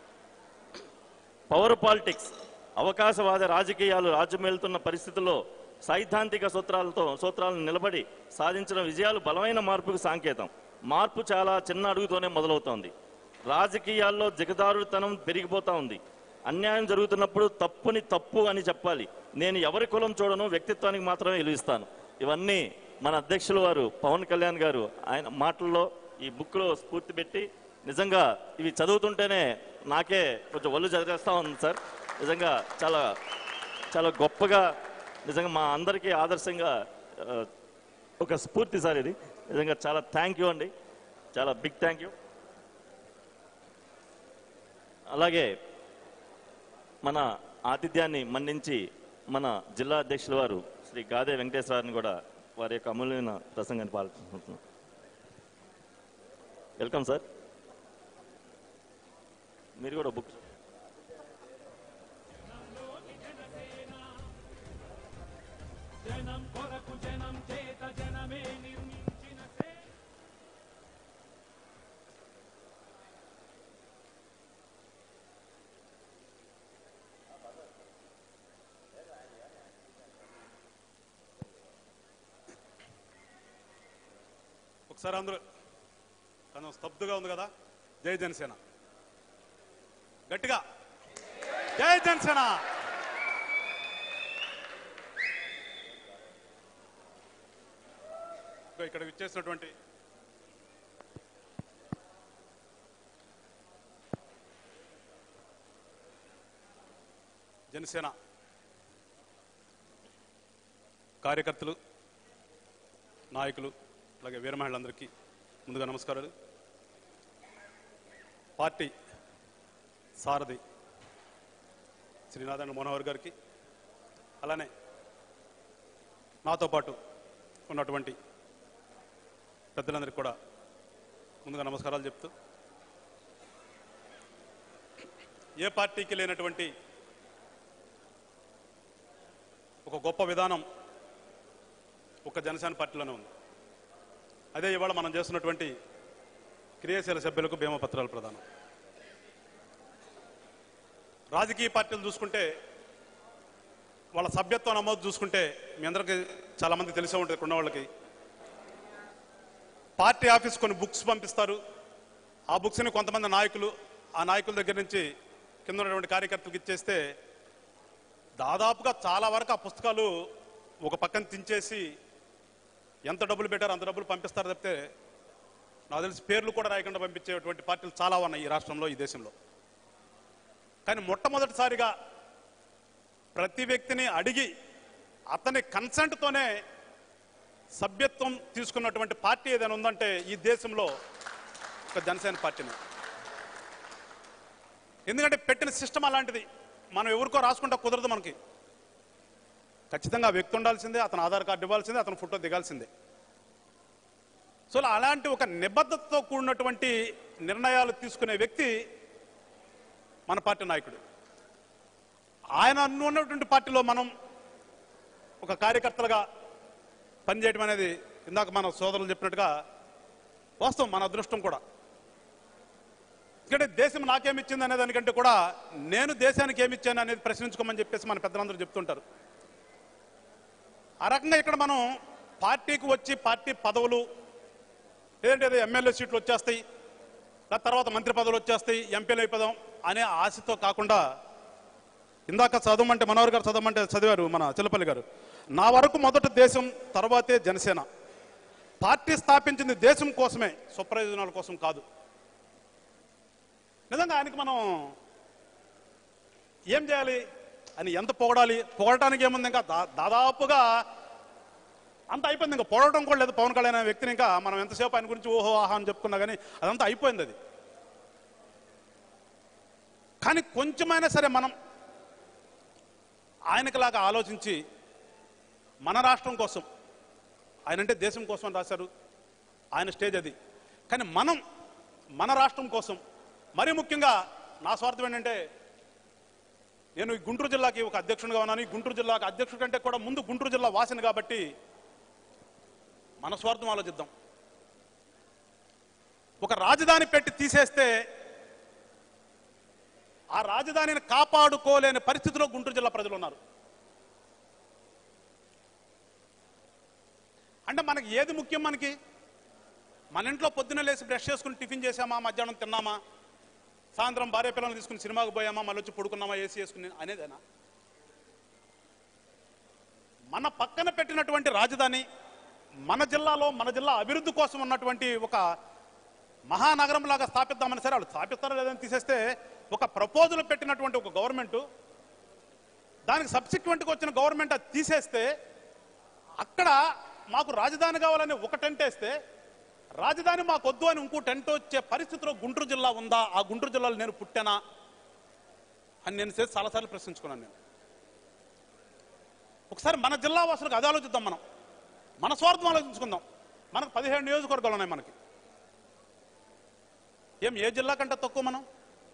పవర్ పాలిటిక్స్ అవకాశవాద రాజకీయాలు రాజ్యమేలుతున్న పరిస్థితుల్లో సైద్ధాంతిక సూత్రాలతో సూత్రాలను నిలబడి సాధించిన విజయాలు బలమైన మార్పుకు సంకేతం మార్పు చాలా చిన్న అడుగుతోనే మొదలవుతోంది రాజకీయాల్లో దిగదారుతనం పెరిగిపోతా ఉంది అన్యాయం జరుగుతున్నప్పుడు తప్పుని తప్పు అని చెప్పాలి నేను ఎవరి కులం చూడను వ్యక్తిత్వానికి మాత్రమే విలువిస్తాను ఇవన్నీ మన అధ్యక్షుల వారు పవన్ కళ్యాణ్ గారు ఆయన మాటల్లో ఈ బుక్లో స్ఫూర్తి పెట్టి నిజంగా ఇవి చదువుతుంటేనే నాకే కొంచెం ఒళ్ళు చదివేస్తా ఉంది సార్ నిజంగా చాలా చాలా గొప్పగా నిజంగా మా అందరికీ ఆదర్శంగా ఆ, ఒక స్ఫూర్తి సార్ ఇది నిజంగా చాలా థ్యాంక్ యూ అండి చాలా బిగ్ థ్యాంక్ యూ అలాగే మన ఆతిథ్యాన్ని మన్నించి మన జిల్లా అధ్యక్షుల వారు శ్రీ గాదే వెంకటేశ్వరాన్ని కూడా వారి యొక్క అమూల్యమైన ప్రసంగాన్ని పాల్గొంటున్నాం వెల్కమ్ సార్ మీరు కూడా బుక్ ఒకసారి అందరూ కొంచెం స్తబ్దుగా ఉంది కదా జై జనసేన గట్టిగా జై జనసేన ఇదిగో ఇక్కడ విచ్చేసినటువంటి జనసేన కార్యకర్తలు నాయకులు అలాగే వీర మహిళలందరికీ ముందుగా నమస్కారాలు పార్టీ సారథి శ్రీనారాయణ మనోహర్ గారికి అలానే నాతో పాటు ఉన్నటువంటి పెద్దలందరికీ కూడా ముందుగా నమస్కారాలు చెప్తూ ఏ పార్టీకి లేనటువంటి ఒక గొప్ప విధానం ఒక జనసేన పార్టీలోనే ఉంది అదే ఇవాళ మనం చేస్తున్నటువంటి క్రియాశీల సభ్యులకు బీమా పత్రాలు ప్రదానం రాజకీయ పార్టీలు చూసుకుంటే వాళ్ళ సభ్యత్వ నమోదు చూసుకుంటే మీ అందరికీ చాలా మంది తెలిసే ఉంటుంది ఇక్కడ ఉన్న వాళ్ళకి పార్టీ ఆఫీస్ కొన్ని బుక్స్ పంపిస్తారు ఆ బుక్స్ని కొంతమంది నాయకులు ఆ నాయకుల దగ్గర నుంచి కింద ఉన్నటువంటి కార్యకర్తలకు ఇచ్చేస్తే దాదాపుగా చాలా వరకు ఆ పుస్తకాలు ఒక పక్కన తించేసి ఎంత డబ్బులు పెట్టారో అంత డబ్బులు పంపిస్తారు తప్పితే నాకు తెలిసి పేర్లు కూడా రాయకుండా పంపించేటువంటి పార్టీలు చాలా ఉన్నాయి ఈ రాష్ట్రంలో ఈ దేశంలో కానీ మొట్టమొదటిసారిగా ప్రతి వ్యక్తిని అడిగి అతని కన్సెంట్తోనే సభ్యత్వం తీసుకున్నటువంటి పార్టీ ఏదైనా ఉందంటే ఈ దేశంలో ఒక జనసేన పార్టీనే ఎందుకంటే పెట్టిన సిస్టమ్ అలాంటిది మనం ఎవరికో రాసుకుంటా కుదరదు మనకి ఖచ్చితంగా ఆ వ్యక్తి ఉండాల్సిందే అతను ఆధార్ కార్డు ఇవ్వాల్సిందే అతను ఫోటో దిగాల్సిందే సో అలాంటి ఒక నిబద్ధతతో కూడినటువంటి నిర్ణయాలు తీసుకునే వ్యక్తి మన పార్టీ నాయకుడు ఆయన అన్ను ఉన్నటువంటి పార్టీలో మనం ఒక కార్యకర్తలుగా పనిచేయడం అనేది ఇందాక మన సోదరులు చెప్పినట్టుగా వాస్తవం మన అదృష్టం కూడా ఎందుకంటే దేశం నాకేమిచ్చింది అనే దానికంటే కూడా నేను దేశానికి ఏమిచ్చాను అనేది ప్రశ్నించుకోమని చెప్పేసి మన పెద్దలందరూ చెప్తుంటారు ఆ రకంగా ఇక్కడ మనం పార్టీకి వచ్చి పార్టీ పదవులు లేదంటే ఏదో ఎమ్మెల్యే సీట్లు వచ్చేస్తాయి దాని తర్వాత మంత్రి పదవులు వచ్చేస్తాయి ఎంపీలు అయిపోదాం అనే ఆశతో కాకుండా ఇందాక చదవమంటే మనోహర్ గారు చదవమంటే చదివారు మన చిల్లపల్లి గారు నా వరకు మొదట దేశం తర్వాతే జనసేన పార్టీ స్థాపించింది దేశం కోసమే స్వప్రయోజనాల కోసం కాదు నిజంగా ఆయనకి మనం ఏం చేయాలి అని ఎంత పొగడాలి పొగడటానికి ఏముంది ఇంకా దా- దాదాపుగా అంత అయిపోయింది ఇంకా పొగడటం కూడా లేదు పవన్ కళ్యాణ్ అనే వ్యక్తిని ఇంకా మనం ఎంతసేపు ఆయన గురించి ఓహో ఆహా అని చెప్పుకున్నా కానీ అదంతా అయిపోయింది అది కానీ కొంచెమైనా సరే మనం ఆయనకిలాగా ఆలోచించి మన రాష్ట్రం కోసం ఆయన అంటే దేశం కోసం అని రాశారు ఆయన స్టేజ్ అది కానీ మనం మన రాష్ట్రం కోసం మరీ ముఖ్యంగా నా స్వార్థం ఏంటంటే నేను ఈ గుంటూరు జిల్లాకి ఒక అధ్యక్షుడిగా ఉన్నాను ఈ గుంటూరు జిల్లాకి అధ్యక్షుడి కంటే కూడా ముందు గుంటూరు జిల్లా వాసిని కాబట్టి మన స్వార్థం ఆలోచిద్దాం ఒక రాజధాని పెట్టి తీసేస్తే ఆ రాజధానిని కాపాడుకోలేని పరిస్థితిలో గుంటూరు జిల్లా ప్రజలు ఉన్నారు అంటే మనకి ఏది ముఖ్యం మనకి మన ఇంట్లో పొద్దున్న లేచి బ్రష్ చేసుకుని టిఫిన్ చేసామా మధ్యాహ్నం తిన్నామా సాయంత్రం భార్య పిల్లల్ని తీసుకుని సినిమాకి పోయామా మళ్ళీ వచ్చి పడుకున్నామా ఏసీ వేసుకుని అనేదేనా మన పక్కన పెట్టినటువంటి రాజధాని మన జిల్లాలో మన జిల్లా అభివృద్ధి కోసం ఉన్నటువంటి ఒక మహానగరం లాగా స్థాపిద్దామని సరే వాళ్ళు స్థాపిస్తారో లేదని తీసేస్తే ఒక ప్రపోజల్ పెట్టినటువంటి ఒక గవర్నమెంట్ దానికి సబ్సిక్వెంట్గా వచ్చిన గవర్నమెంట్ అది తీసేస్తే అక్కడ మాకు రాజధాని కావాలని ఒక టెంట్ వేస్తే రాజధాని మాకు వద్దు అని ఇంకో టెంట్ వచ్చే పరిస్థితిలో గుంటూరు జిల్లా ఉందా ఆ గుంటూరు జిల్లాలో నేను పుట్టానా అని నేను చేసి చాలాసార్లు ప్రశ్నించుకున్నాను నేను ఒకసారి మన జిల్లా వాసులకు అది ఆలోచిద్దాం మనం మన స్వార్థం ఆలోచించుకుందాం మనకు పదిహేడు నియోజకవర్గాలు ఉన్నాయి మనకి ఏం ఏ జిల్లా కంటే తక్కువ మనం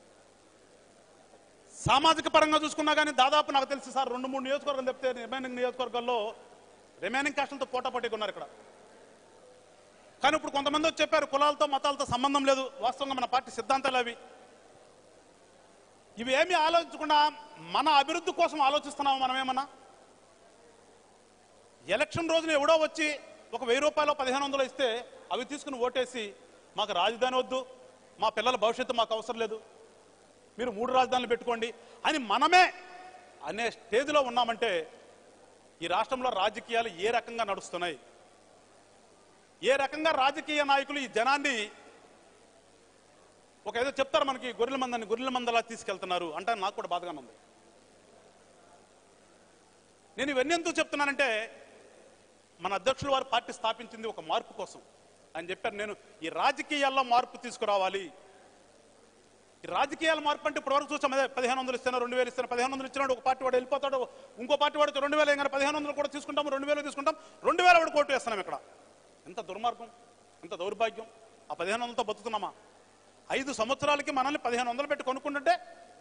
సామాజిక పరంగా చూసుకున్నా కానీ దాదాపు నాకు తెలిసి సార్ రెండు మూడు నియోజకవర్గాలు చెప్తే రిమైనింగ్ నియోజకవర్గాల్లో రిమైనింగ్ కాస్టులతో పోటాపోటీగా ఉన్నారు ఇక్కడ కానీ ఇప్పుడు కొంతమంది వచ్చి చెప్పారు కులాలతో మతాలతో సంబంధం లేదు వాస్తవంగా మన పార్టీ సిద్ధాంతాలు అవి ఇవి ఏమీ ఆలోచించకుండా మన అభివృద్ధి కోసం ఆలోచిస్తున్నాము మనం ఏమన్నా ఎలక్షన్ రోజున ఎవడో వచ్చి ఒక వెయ్యి రూపాయలు పదిహేను వందలు ఇస్తే అవి తీసుకుని ఓటేసి మాకు రాజధాని వద్దు మా పిల్లల భవిష్యత్తు మాకు అవసరం లేదు మీరు మూడు రాజధానులు పెట్టుకోండి అని మనమే అనే స్టేజ్లో ఉన్నామంటే ఈ రాష్ట్రంలో రాజకీయాలు ఏ రకంగా నడుస్తున్నాయి ఏ రకంగా రాజకీయ నాయకులు ఈ జనాన్ని ఒక ఏదో చెప్తారు మనకి గొర్రెల మందని గొర్రెల మందలా తీసుకెళ్తున్నారు అంటే నాకు కూడా బాధగానే ఉంది నేను ఇవన్నీ ఎందుకు చెప్తున్నానంటే మన అధ్యక్షులు వారు పార్టీ స్థాపించింది ఒక మార్పు కోసం అని చెప్పారు నేను ఈ రాజకీయాల్లో మార్పు తీసుకురావాలి ఈ రాజకీయాల మార్పు అంటే ఇప్పటివరకు చూసాం అదే పదిహేను వందలు ఇస్తాను రెండు వేలు ఇస్తాను పదిహేను వందలు ఇచ్చినాడు ఒక పార్టీ వాడు వెళ్ళిపోతాడు ఇంకో పార్టీ వాడికి రెండు వేలు కానీ పదిహేను వందలు కూడా తీసుకుంటాం రెండు వేలు తీసుకుంటాం రెండు వేల వాడు కోర్టు వేస్తున్నాం ఇక్కడ ఎంత దుర్మార్గం ఎంత దౌర్భాగ్యం ఆ పదిహేను వందలతో బతుకుతున్నామా ఐదు సంవత్సరాలకి మనల్ని పదిహేను వందలు పెట్టి కొనుక్కుంటుంటే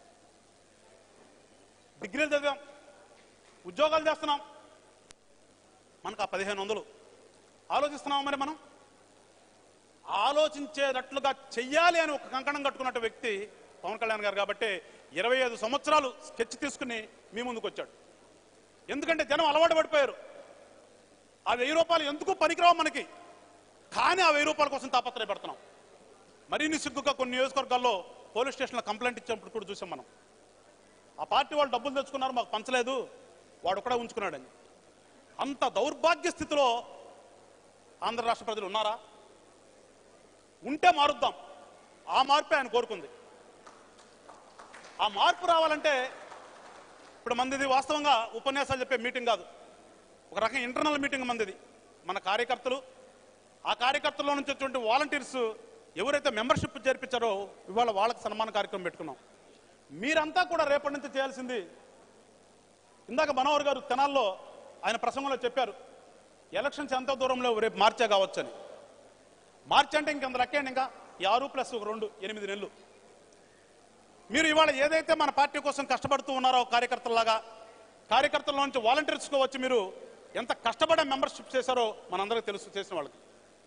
డిగ్రీలు చదివాం ఉద్యోగాలు చేస్తున్నాం మనకు ఆ పదిహేను వందలు ఆలోచిస్తున్నాం మరి మనం ఆలోచించేటట్లుగా చెయ్యాలి అని ఒక కంకణం కట్టుకున్నట్టు వ్యక్తి పవన్ కళ్యాణ్ గారు కాబట్టి ఇరవై ఐదు సంవత్సరాలు స్కెచ్ తీసుకుని మీ ముందుకు వచ్చాడు ఎందుకంటే జనం అలవాటు పడిపోయారు ఆ వెయ్యి రూపాయలు ఎందుకు పనికిరావు మనకి కానీ ఆ వెయ్యి రూపాయల కోసం తాపత్రయపడుతున్నాం మరిన్ని సిగ్గుగా కొన్ని నియోజకవర్గాల్లో పోలీస్ స్టేషన్లో కంప్లైంట్ ఇచ్చినప్పుడు కూడా చూసాం మనం ఆ పార్టీ వాళ్ళు డబ్బులు తెచ్చుకున్నారు మాకు పంచలేదు వాడు కూడా ఉంచుకున్నాడని అంత దౌర్భాగ్య స్థితిలో ఆంధ్ర రాష్ట్ర ప్రజలు ఉన్నారా ఉంటే మారుద్దాం ఆ మార్పే ఆయన కోరుకుంది ఆ మార్పు రావాలంటే ఇప్పుడు మందిది వాస్తవంగా ఉపన్యాసాలు చెప్పే మీటింగ్ కాదు ఒక రకం ఇంటర్నల్ మీటింగ్ మందిది మన కార్యకర్తలు ఆ కార్యకర్తల్లో నుంచి వచ్చేటువంటి వాలంటీర్స్ ఎవరైతే మెంబర్షిప్ చేర్పించారో ఇవాళ వాళ్ళకి సన్మాన కార్యక్రమం పెట్టుకున్నాం మీరంతా కూడా రేపటి నుంచి చేయాల్సింది ఇందాక మనోహర్ గారు తెనాల్లో ఆయన ప్రసంగంలో చెప్పారు ఎలక్షన్స్ ఎంత దూరంలో రేపు మార్చే కావచ్చని మార్చి అంటే ఇంకెంత లెక్కండి ఇంకా ఈ ఆరు ప్లస్ ఒక రెండు ఎనిమిది నెలలు మీరు ఇవాళ ఏదైతే మన పార్టీ కోసం కష్టపడుతూ ఉన్నారో కార్యకర్తలాగా కార్యకర్తల నుంచి వాలంటీర్స్గా వచ్చి మీరు ఎంత కష్టపడే మెంబర్షిప్ చేశారో మనందరికీ తెలుసు చేసిన వాళ్ళకి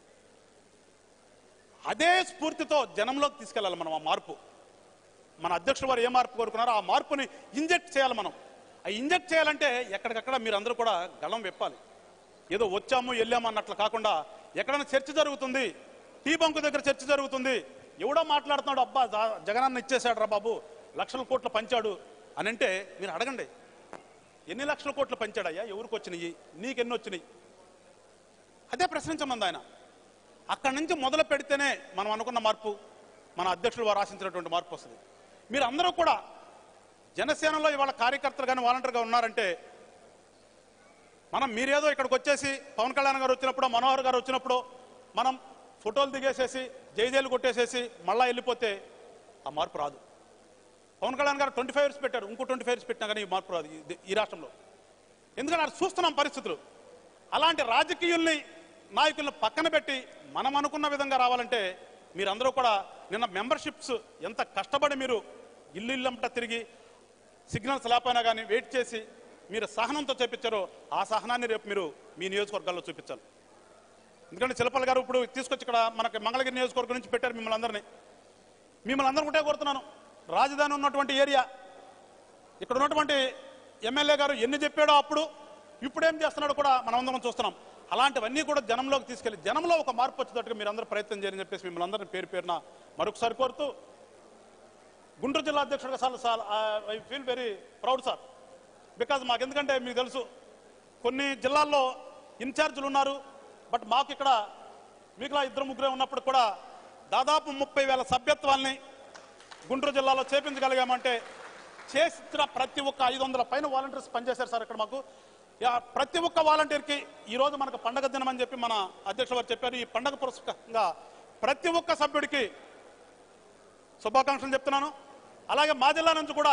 అదే స్ఫూర్తితో జనంలోకి తీసుకెళ్ళాలి మనం ఆ మార్పు మన అధ్యక్షుడు వారు ఏ మార్పు కోరుకున్నారో ఆ మార్పుని ఇంజెక్ట్ చేయాలి మనం ఆ ఇంజెక్ట్ చేయాలంటే ఎక్కడికక్కడ మీరు అందరూ కూడా గళం విప్పాలి ఏదో వచ్చాము వెళ్ళాము అన్నట్లు కాకుండా ఎక్కడైనా చర్చ జరుగుతుంది టీ బంకు దగ్గర చర్చ జరుగుతుంది ఎవడో మాట్లాడుతున్నాడు అబ్బా జా- జగనన్న ఇచ్చేశాడు రా బాబు లక్షల కోట్లు పంచాడు అని అంటే మీరు అడగండి ఎన్ని లక్షల కోట్లు పంచాడయ్యా ఎవరికి వచ్చినాయి నీకెన్ని వచ్చినాయి అదే ప్రశ్నించమంది ఆయన అక్కడి నుంచి మొదలు పెడితేనే మనం అనుకున్న మార్పు మన అధ్యక్షులు వారు ఆశించినటువంటి మార్పు వస్తుంది మీరు అందరూ కూడా జనసేనలో ఇవాళ కార్యకర్తలు కానీ వాలంటీర్గా ఉన్నారంటే మనం మీరేదో ఇక్కడికి వచ్చేసి పవన్ కళ్యాణ్ గారు వచ్చినప్పుడు మనోహర్ గారు వచ్చినప్పుడు మనం ఫోటోలు దిగేసేసి జైజైలు కొట్టేసేసి మళ్ళా వెళ్ళిపోతే ఆ మార్పు రాదు పవన్ కళ్యాణ్ గారు ట్వంటీ ఫైవ్ ఇయర్స్ పెట్టారు ఇంకో ట్వంటీ ఫైవ్ ఇయర్స్ పెట్టినా కానీ ఈ మార్పు రాదు ఈ- ఈ రాష్ట్రంలో ఎందుకంటే అది చూస్తున్నాం పరిస్థితులు అలాంటి రాజకీయుల్ని నాయకులను పక్కన పెట్టి మనం అనుకున్న విధంగా రావాలంటే మీరందరూ కూడా నిన్న మెంబర్షిప్స్ ఎంత కష్టపడి మీరు ఇల్లు ఇల్లంట తిరిగి సిగ్నల్స్ లేకపోయినా కానీ వెయిట్ చేసి మీరు సహనంతో చేపించారో ఆ సహనాన్ని రేపు మీరు మీ నియోజకవర్గాల్లో చూపించాలి ఎందుకంటే చిలపల్ గారు ఇప్పుడు తీసుకొచ్చి ఇక్కడ మనకి మంగళగిరి నియోజకవర్గం నుంచి పెట్టారు మిమ్మల్ని అందరినీ మిమ్మల్ని అందరూ ఒకటే కోరుతున్నాను రాజధాని ఉన్నటువంటి ఏరియా ఇక్కడ ఉన్నటువంటి ఎమ్మెల్యే గారు ఎన్ని చెప్పాడో అప్పుడు ఇప్పుడేం చేస్తున్నాడో కూడా మనం అందరం చూస్తున్నాం అలాంటివన్నీ కూడా జనంలోకి తీసుకెళ్లి జనంలో ఒక మార్పు వచ్చేటట్టుగా మీరు అందరూ ప్రయత్నం చేయాలని చెప్పేసి మిమ్మల్ని అందరినీ పేరు పేరున మరొకసారి కోరుతూ గుంటూరు జిల్లా అధ్యక్షుడిగా sir sir I feel very proud sir because మాకు ఎందుకంటే మీకు తెలుసు కొన్ని జిల్లాల్లో ఇన్ఛార్జీలు ఉన్నారు బట్ మాకు ఇక్కడ మీకులా ఇద్దరు ముగ్గురే ఉన్నప్పుడు కూడా దాదాపు ముప్పై వేల సభ్యత్వాల్ని గుంటూరు జిల్లాలో చేపించగలిగామంటే చేసిన ప్రతి ఒక్క ఐదు వందల పైన వాలంటీర్స్ పనిచేశారు సార్ ఇక్కడ మాకు యా, ప్రతి ఒక్క వాలంటీర్కి ఈ రోజు మనకు పండగ దినం అని చెప్పి మన అధ్యక్షుడు వారు చెప్పారు ఈ పండగ పురస్కారంగా ప్రతి ఒక్క సభ్యుడికి శుభాకాంక్షలు చెప్తున్నాను అలాగే మా జిల్లా నుంచి కూడా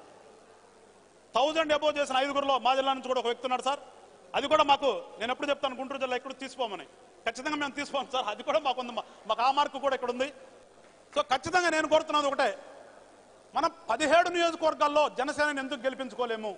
థౌజండ్ అబోవ్ చేసిన ఐదుగురులో మా జిల్లా నుంచి కూడా ఒక వ్యక్తి ఉన్నాడు సార్ అది కూడా మాకు నేను ఎప్పుడు చెప్తాను గుంటూరు జిల్లా ఎక్కడ తీసుకోమని ఖచ్చితంగా మేము తీసుకోము సార్ అది కూడా మాకు ఉంది మా- మాకు ఆ మార్కు కూడా ఇక్కడ ఉంది సో ఖచ్చితంగా నేను కోరుతున్నది ఒకటే మనం పదిహేడు నియోజకవర్గాల్లో జనసేనని ఎందుకు గెలిపించుకోలేము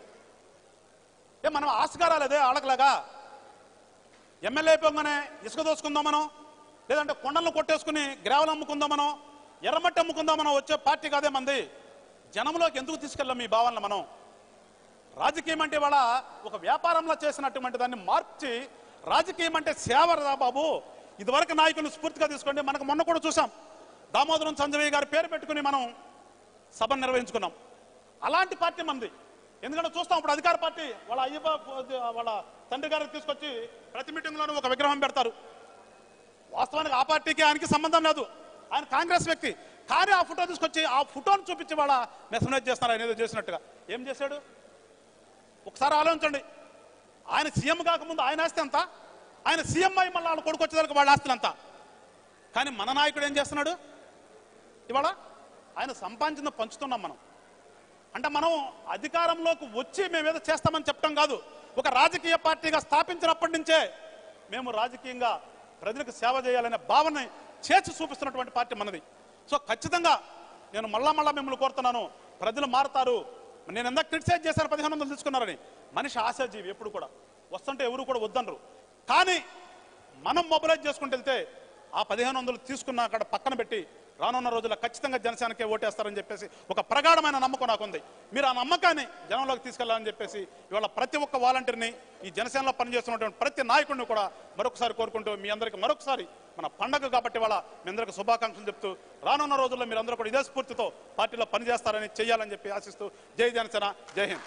ఏ మనం ఆస్కారాలేదే ఆడకలాగా ఎమ్మెల్యే అయిపోగానే ఇసుక దోసుకుందామనో లేదంటే కొండలను కొట్టేసుకుని గ్రావెల్ అమ్ముకుందామనో ఎర్రమట్టి అమ్ముకుందామనో వచ్చే పార్టీ కాదే మంది జనంలోకి ఎందుకు తీసుకెళ్ళాం ఈ భావనలు మనం రాజకీయం అంటే వాళ్ళ ఒక వ్యాపారంలో చేసినటువంటి దాన్ని మార్చి రాజకీయం అంటే సేవ రా బాబు ఇదివరకు నాయకులను స్ఫూర్తిగా తీసుకోండి మనకు మొన్న కూడా చూసాం దామోదరం సంజయ్ గారి పేరు పెట్టుకుని మనం సభను నిర్వహించుకున్నాం అలాంటి పార్టీ మంది ఎందుకంటే చూస్తాం ఇప్పుడు అధికార పార్టీ వాళ్ళ అయ్యప్ప వాళ్ళ తండ్రి గారికి తీసుకొచ్చి ప్రతి మీటింగ్లోనూ ఒక విగ్రహం పెడతారు వాస్తవానికి ఆ పార్టీకి ఆయనకి సంబంధం లేదు ఆయన కాంగ్రెస్ వ్యక్తి కానీ ఆ ఫోటో తీసుకొచ్చి ఆ ఫోటోను చూపించి వాళ్ళ మెసనైజ్ చేస్తున్నారు ఆయన ఏదో చేసినట్టుగా ఏం చేశాడు ఒకసారి ఆలోచించండి ఆయన సీఎం కాకముందు ఆయన ఆస్తి ఎంత ఆయన సీఎం అయి మళ్ళీ వాళ్ళ కొడుకు వచ్చేదానికి వాళ్ళ ఆస్తులు ఎంత కానీ మన నాయకుడు ఏం చేస్తున్నాడు ఇవాళ ఆయన సంపాదించిన పంచుతున్నాం మనం అంటే మనం అధికారంలోకి వచ్చి మేమేదో చేస్తామని చెప్పడం కాదు ఒక రాజకీయ పార్టీగా స్థాపించినప్పటి నుంచే మేము రాజకీయంగా ప్రజలకు సేవ చేయాలనే భావన చేసి చూపిస్తున్నటువంటి పార్టీ మనది సో ఖచ్చితంగా నేను మళ్ళా మళ్ళా మిమ్మల్ని కోరుతున్నాను ప్రజలు మారుతారు నేను ఎంత క్రిటిసైజ్ చేశాను పదిహేను వందలు తీసుకున్నారని మనిషి ఆశాజీవి ఎప్పుడు కూడా వస్తుంటే ఎవరు కూడా వద్దనరు కానీ మనం మొబిలైజ్ చేసుకుంటూ వెళ్తే ఆ పదిహేను వందలు తీసుకున్న అక్కడ పక్కన పెట్టి రానున్న రోజుల్లో ఖచ్చితంగా జనసేనకే ఓటేస్తారని చెప్పేసి ఒక ప్రగాఢమైన నమ్మకం నాకుంది మీరు ఆ నమ్మకాన్ని జనంలోకి తీసుకెళ్లాలని చెప్పేసి ఇవాళ ప్రతి ఒక్క వాలంటీర్ని ఈ జనసేనలో పనిచేస్తున్నటువంటి ప్రతి నాయకుడిని కూడా మరొకసారి కోరుకుంటూ మీ అందరికీ మరొకసారి మన పండగ కాబట్టి వాళ్ళ మీ అందరికీ శుభాకాంక్షలు చెప్తూ రానున్న రోజుల్లో మీరు అందరూ కూడా ఇదే స్ఫూర్తితో పార్టీలో పనిచేస్తారని చేయాలని చెప్పి ఆశిస్తూ జై జనసేన జై హింద్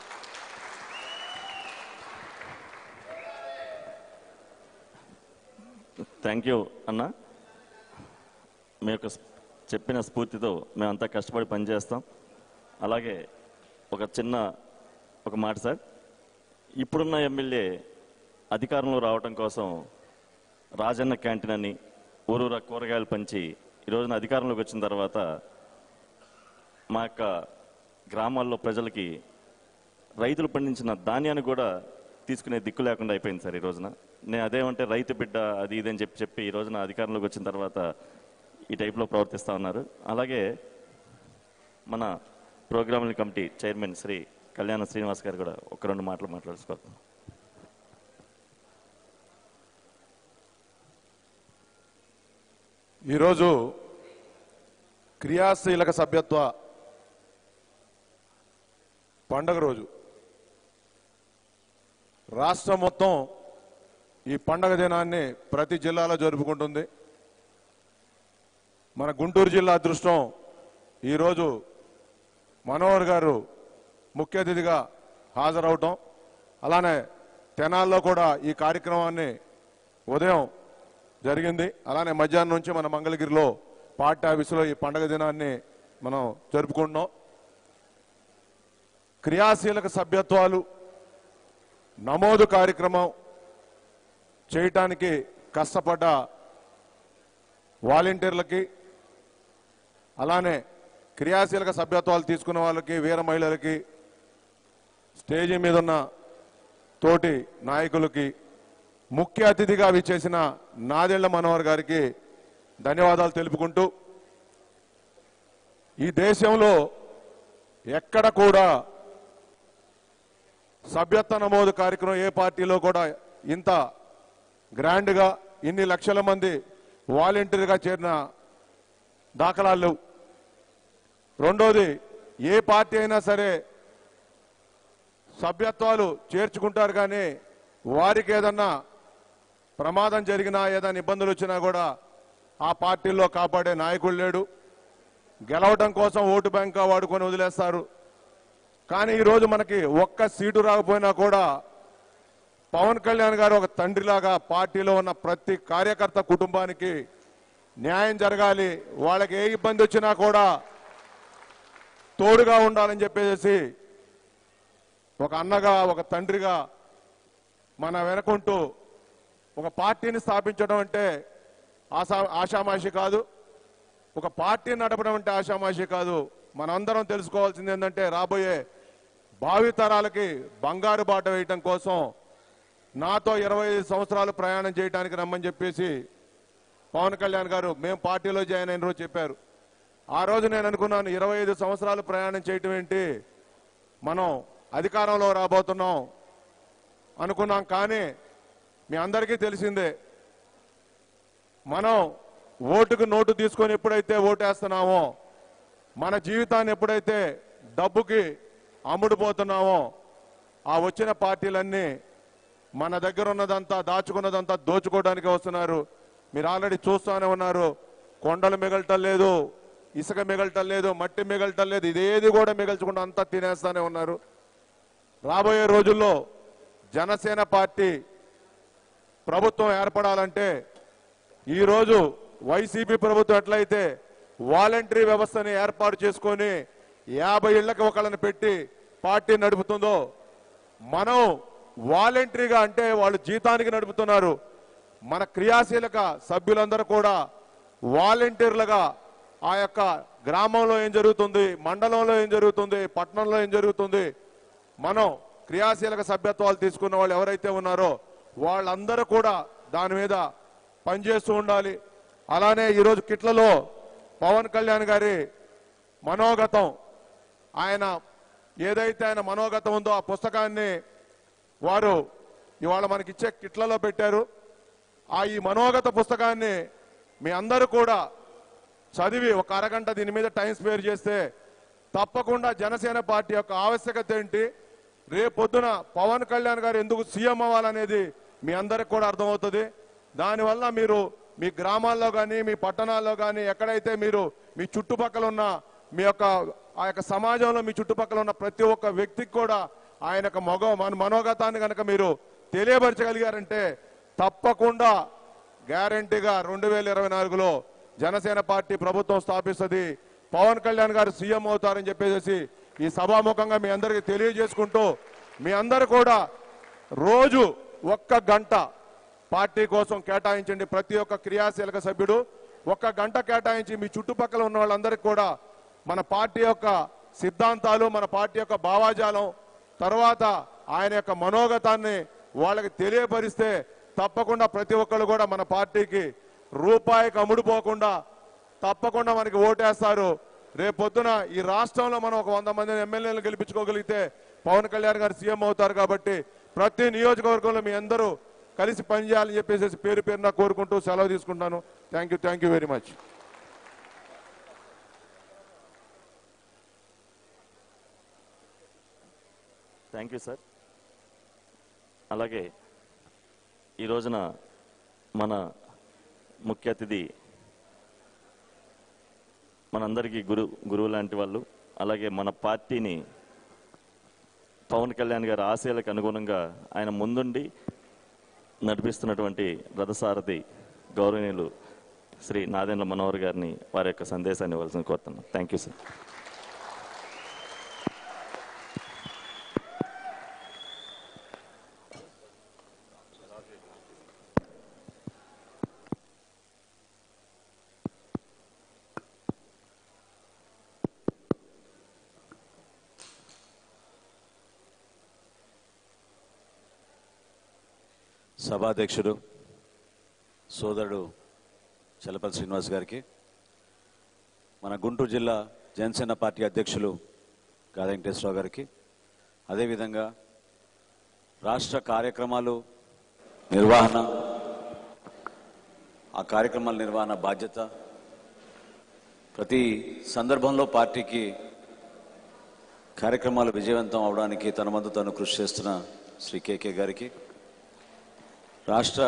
థ్యాంక్ యూ అన్న మీ యొక్క స్ఫ- చెప్పిన స్ఫూర్తితో మేమంతా కష్టపడి పనిచేస్తాం అలాగే ఒక చిన్న ఒక మాట సార్ ఇప్పుడున్న ఎమ్మెల్యే అధికారంలో రావటం కోసం రాజన్న క్యాంటీన్ అని ఊరూర కూరగాయలు పంచి ఈ రోజున అధికారంలోకి వచ్చిన తర్వాత మా యొక్క గ్రామాల్లో ప్రజలకి రైతులు పండించిన ధాన్యాన్ని కూడా తీసుకునే దిక్కు లేకుండా అయిపోయింది సార్ ఈ రోజున నేను అదేమంటే రైతు బిడ్డ అది ఇది అని చెప్పి చెప్పి ఈ రోజున అధికారంలోకి వచ్చిన తర్వాత ఈ టైప్లో ప్రవర్తిస్తూ ఉన్నారు అలాగే మన ప్రోగ్రామింగ్ కమిటీ చైర్మన్ శ్రీ కళ్యాణ శ్రీనివాస్ గారు కూడా ఒక రెండు మాటలు మాట్లాడుకోవాలి ఈరోజు క్రియాశీలక సభ్యత్వ పండగ రోజు రాష్ట్రం మొత్తం ఈ పండగ దినాన్ని ప్రతి జిల్లాలో జరుపుకుంటుంది మన గుంటూరు జిల్లా అదృష్టం ఈరోజు మనోహర్ గారు ముఖ్య అతిథిగా హాజరవటం అలానే తెనాల్లో కూడా ఈ కార్యక్రమాన్ని ఉదయం జరిగింది అలానే మధ్యాహ్నం నుంచి మన మంగళగిరిలో పార్టీ ఆఫీసులో ఈ పండగ దినాన్ని మనం జరుపుకుంటున్నాం క్రియాశీలక సభ్యత్వాలు నమోదు కార్యక్రమం చేయటానికి కష్టపడ్డ వాలంటీర్లకి అలానే క్రియాశీలక సభ్యత్వాలు తీసుకున్న వాళ్ళకి వీర మహిళలకి స్టేజీ మీద ఉన్న తోటి నాయకులకి ముఖ్య అతిథిగా విచ్చేసిన నాదెళ్ల మనోహర్ గారికి ధన్యవాదాలు తెలుపుకుంటూ ఈ దేశంలో ఎక్కడ కూడా సభ్యత్వ నమోదు కార్యక్రమం ఏ పార్టీలో కూడా ఇంత గ్రాండ్గా ఇన్ని లక్షల మంది వాలంటీర్గా చేరిన దాఖలాలు లేవు. రెండోది ఏ పార్టీ అయినా సరే సభ్యత్వాలు చేర్చుకుంటారు కానీ వారికి ఏదన్నా ప్రమాదం జరిగినా ఏదైనా ఇబ్బందులు వచ్చినా కూడా ఆ పార్టీల్లో కాపాడే నాయకుడు లేడు గెలవడం కోసం ఓటు బ్యాంక్గా వాడుకొని వదిలేస్తారు కానీ ఈరోజు మనకి ఒక్క సీటు రాకపోయినా కూడా పవన్ కళ్యాణ్ గారు ఒక తండ్రిలాగా పార్టీలో ఉన్న ప్రతి కార్యకర్త కుటుంబానికి న్యాయం జరగాలి వాళ్ళకి ఏ ఇబ్బంది వచ్చినా కూడా తోడుగా ఉండాలని చెప్పేసి ఒక అన్నగా ఒక తండ్రిగా మన వెనకుంటూ ఒక పార్టీని స్థాపించడం అంటే ఆశా ఆషామాషి కాదు ఒక పార్టీని నడపడం అంటే ఆషామాషి కాదు మనందరం తెలుసుకోవాల్సింది ఏంటంటే రాబోయే భావి తరాలకి బంగారు బాట వేయటం కోసం నాతో ఇరవై ఐదు సంవత్సరాలు ప్రయాణం చేయడానికి రమ్మని చెప్పేసి పవన్ కళ్యాణ్ గారు మేము పార్టీలో జాయిన్ అయిన రోజు చెప్పారు ఆ రోజు నేను అనుకున్నాను ఇరవై ఐదు సంవత్సరాలు ప్రయాణం చేయటం ఏంటి మనం అధికారంలో రాబోతున్నాం అనుకున్నాం కానీ మీ అందరికీ తెలిసిందే మనం ఓటుకు నోటు తీసుకొని ఎప్పుడైతే ఓటేస్తున్నామో మన జీవితాన్ని ఎప్పుడైతే డబ్బుకి అమ్ముడుపోతున్నామో ఆ వచ్చిన పార్టీలన్నీ మన దగ్గర ఉన్నదంతా దాచుకున్నదంతా దోచుకోవడానికి వస్తున్నారు మీరు ఆల్రెడీ చూస్తూనే ఉన్నారు కొండలు మిగలటం లేదు ఇసుక మిగలటం లేదు మట్టి మిగలటం లేదు ఇదేది కూడా మిగల్చకుండా అంతా తినేస్తానే ఉన్నారు రాబోయే రోజుల్లో జనసేన పార్టీ ప్రభుత్వం ఏర్పడాలంటే ఈరోజు వైసీపీ ప్రభుత్వం ఎట్లయితే వాలంటరీ వ్యవస్థని ఏర్పాటు చేసుకొని యాభై ఇళ్లకు ఒకళ్ళని పెట్టి పార్టీ నడుపుతుందో మనం వాలంటరీగా అంటే వాళ్ళు జీతానికి నడుపుతున్నారు మన క్రియాశీలక సభ్యులందరూ కూడా వాలంటీర్లుగా ఆ యొక్క గ్రామంలో ఏం జరుగుతుంది మండలంలో ఏం జరుగుతుంది పట్టణంలో ఏం జరుగుతుంది మనం క్రియాశీలక సభ్యత్వాలు తీసుకున్న వాళ్ళు ఎవరైతే ఉన్నారో వాళ్ళందరూ కూడా దాని మీద పనిచేస్తూ ఉండాలి అలానే ఈరోజు కిట్లలో పవన్ కళ్యాణ్ గారి మనోగతం ఆయన ఏదైతే ఆయన మనోగతం ఉందో ఆ పుస్తకాన్ని వారు ఇవాళ మనకిచ్చే కిట్లలో పెట్టారు ఆ ఈ మనోగత పుస్తకాన్ని మీ అందరూ కూడా చదివి ఒక అరగంట దీని మీద టైం స్పేర్ చేస్తే తప్పకుండా జనసేన పార్టీ యొక్క ఆవశ్యకత ఏంటి రేపొద్దున పవన్ కళ్యాణ్ గారు ఎందుకు సీఎం అవ్వాలనేది మీ అందరికి కూడా అర్థమవుతుంది దానివల్ల మీరు మీ గ్రామాల్లో కానీ మీ పట్టణాల్లో కానీ ఎక్కడైతే మీరు మీ చుట్టుపక్కల ఉన్న మీ యొక్క ఆ యొక్క సమాజంలో మీ చుట్టుపక్కల ఉన్న ప్రతి ఒక్క వ్యక్తికి కూడా ఆయన యొక్క మొగ మన మనోగతాన్ని కనుక మీరు తెలియపరచగలిగారంటే తప్పకుండా గ్యారంటీగా రెండు వేల ఇరవై నాలుగులో జనసేన పార్టీ ప్రభుత్వం స్థాపిస్తుంది పవన్ కళ్యాణ్ గారు సీఎం అవుతారని చెప్పేసి ఈ సభాముఖంగా మీ అందరికీ తెలియజేసుకుంటూ మీ అందరు కూడా రోజు ఒక్క గంట పార్టీ కోసం కేటాయించండి ప్రతి ఒక్క క్రియాశీలక సభ్యుడు ఒక్క గంట కేటాయించి మీ చుట్టుపక్కల ఉన్న వాళ్ళందరికీ కూడా మన పార్టీ యొక్క సిద్ధాంతాలు మన పార్టీ యొక్క భావాజాలం తర్వాత ఆయన యొక్క మనోగతాన్ని వాళ్ళకి తెలియపరిస్తే తప్పకుండా ప్రతి ఒక్కళ్ళు కూడా మన పార్టీకి రూపాయికి అమ్ముడుపోకుండా తప్పకుండా మనకి ఓటేస్తారు రేపొద్దున ఈ రాష్ట్రంలో మనం ఒక వంద మందిని ఎమ్మెల్యేలు గెలిపించుకోగలిగితే పవన్ కళ్యాణ్ గారు సీఎం అవుతారు కాబట్టి ప్రతి నియోజకవర్గంలో మీ అందరూ కలిసి పనిచేయాలని చెప్పేసి పేరు పేరున కోరుకుంటూ సెలవు తీసుకుంటాను thank you thank you very much thank you sir అలాగే ఈ రోజున మన ముఖ్య అతిథి మనందరికీ గురు గురువు లాంటి వాళ్ళు అలాగే మన పార్టీని పవన్ కళ్యాణ్ గారి ఆశయాలకు అనుగుణంగా ఆయన ముందుండి నడిపిస్తున్నటువంటి రథసారథి గౌరవనీయులు శ్రీ నాదెండ్ల మనోహర్ గారిని వారి యొక్క సందేశాన్ని ఇవ్వాల్సిన కోరుతున్నాను థ్యాంక్ యూ సార్ సభాధ్యక్షుడు సోదరుడు చలపతి శ్రీనివాస్ గారికి మన గుంటూరు జిల్లా జనసేన పార్టీ అధ్యక్షులు గాదా వెంకటేశ్వరరావు గారికి అదేవిధంగా రాష్ట్ర కార్యక్రమాలు నిర్వహణ ఆ కార్యక్రమాల నిర్వహణ బాధ్యత ప్రతి సందర్భంలో పార్టీకి కార్యక్రమాలు విజయవంతం అవడానికి తన వంతు తను కృషి చేస్తున్న శ్రీ కేకే గారికి రాష్ట్ర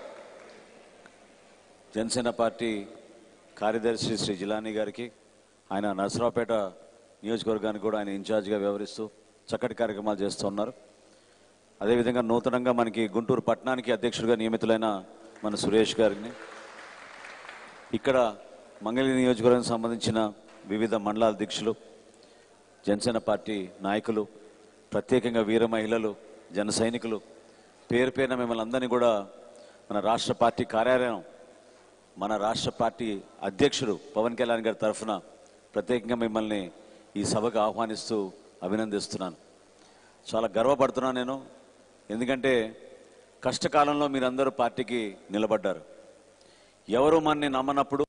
జనసేన పార్టీ కార్యదర్శి శ్రీ జిలానీ గారికి ఆయన నరసరావుపేట నియోజకవర్గానికి కూడా ఆయన ఇన్ఛార్జిగా వ్యవహరిస్తూ చక్కటి కార్యక్రమాలు చేస్తూ ఉన్నారు అదేవిధంగా నూతనంగా మనకి గుంటూరు పట్టణానికి అధ్యక్షుడిగా నియమితులైన మన సురేష్ గారిని ఇక్కడ మంగళగిరి నియోజకవర్గానికి సంబంధించిన వివిధ మండలాల అధ్యక్షులు జనసేన పార్టీ నాయకులు ప్రత్యేకంగా వీర మహిళలు జన సైనికులు పేరు పేరున మిమ్మల్ని అందరినీ కూడా మన రాష్ట్ర పార్టీ కార్యాలయం మన రాష్ట్ర పార్టీ అధ్యక్షుడు పవన్ కళ్యాణ్ గారి తరఫున ప్రత్యేకంగా మిమ్మల్ని ఈ సభకు ఆహ్వానిస్తూ అభినందిస్తున్నాను చాలా గర్వపడుతున్నాను నేను ఎందుకంటే కష్టకాలంలో మీరందరూ పార్టీకి నిలబడ్డారు ఎవరు మనని నమ్మనప్పుడు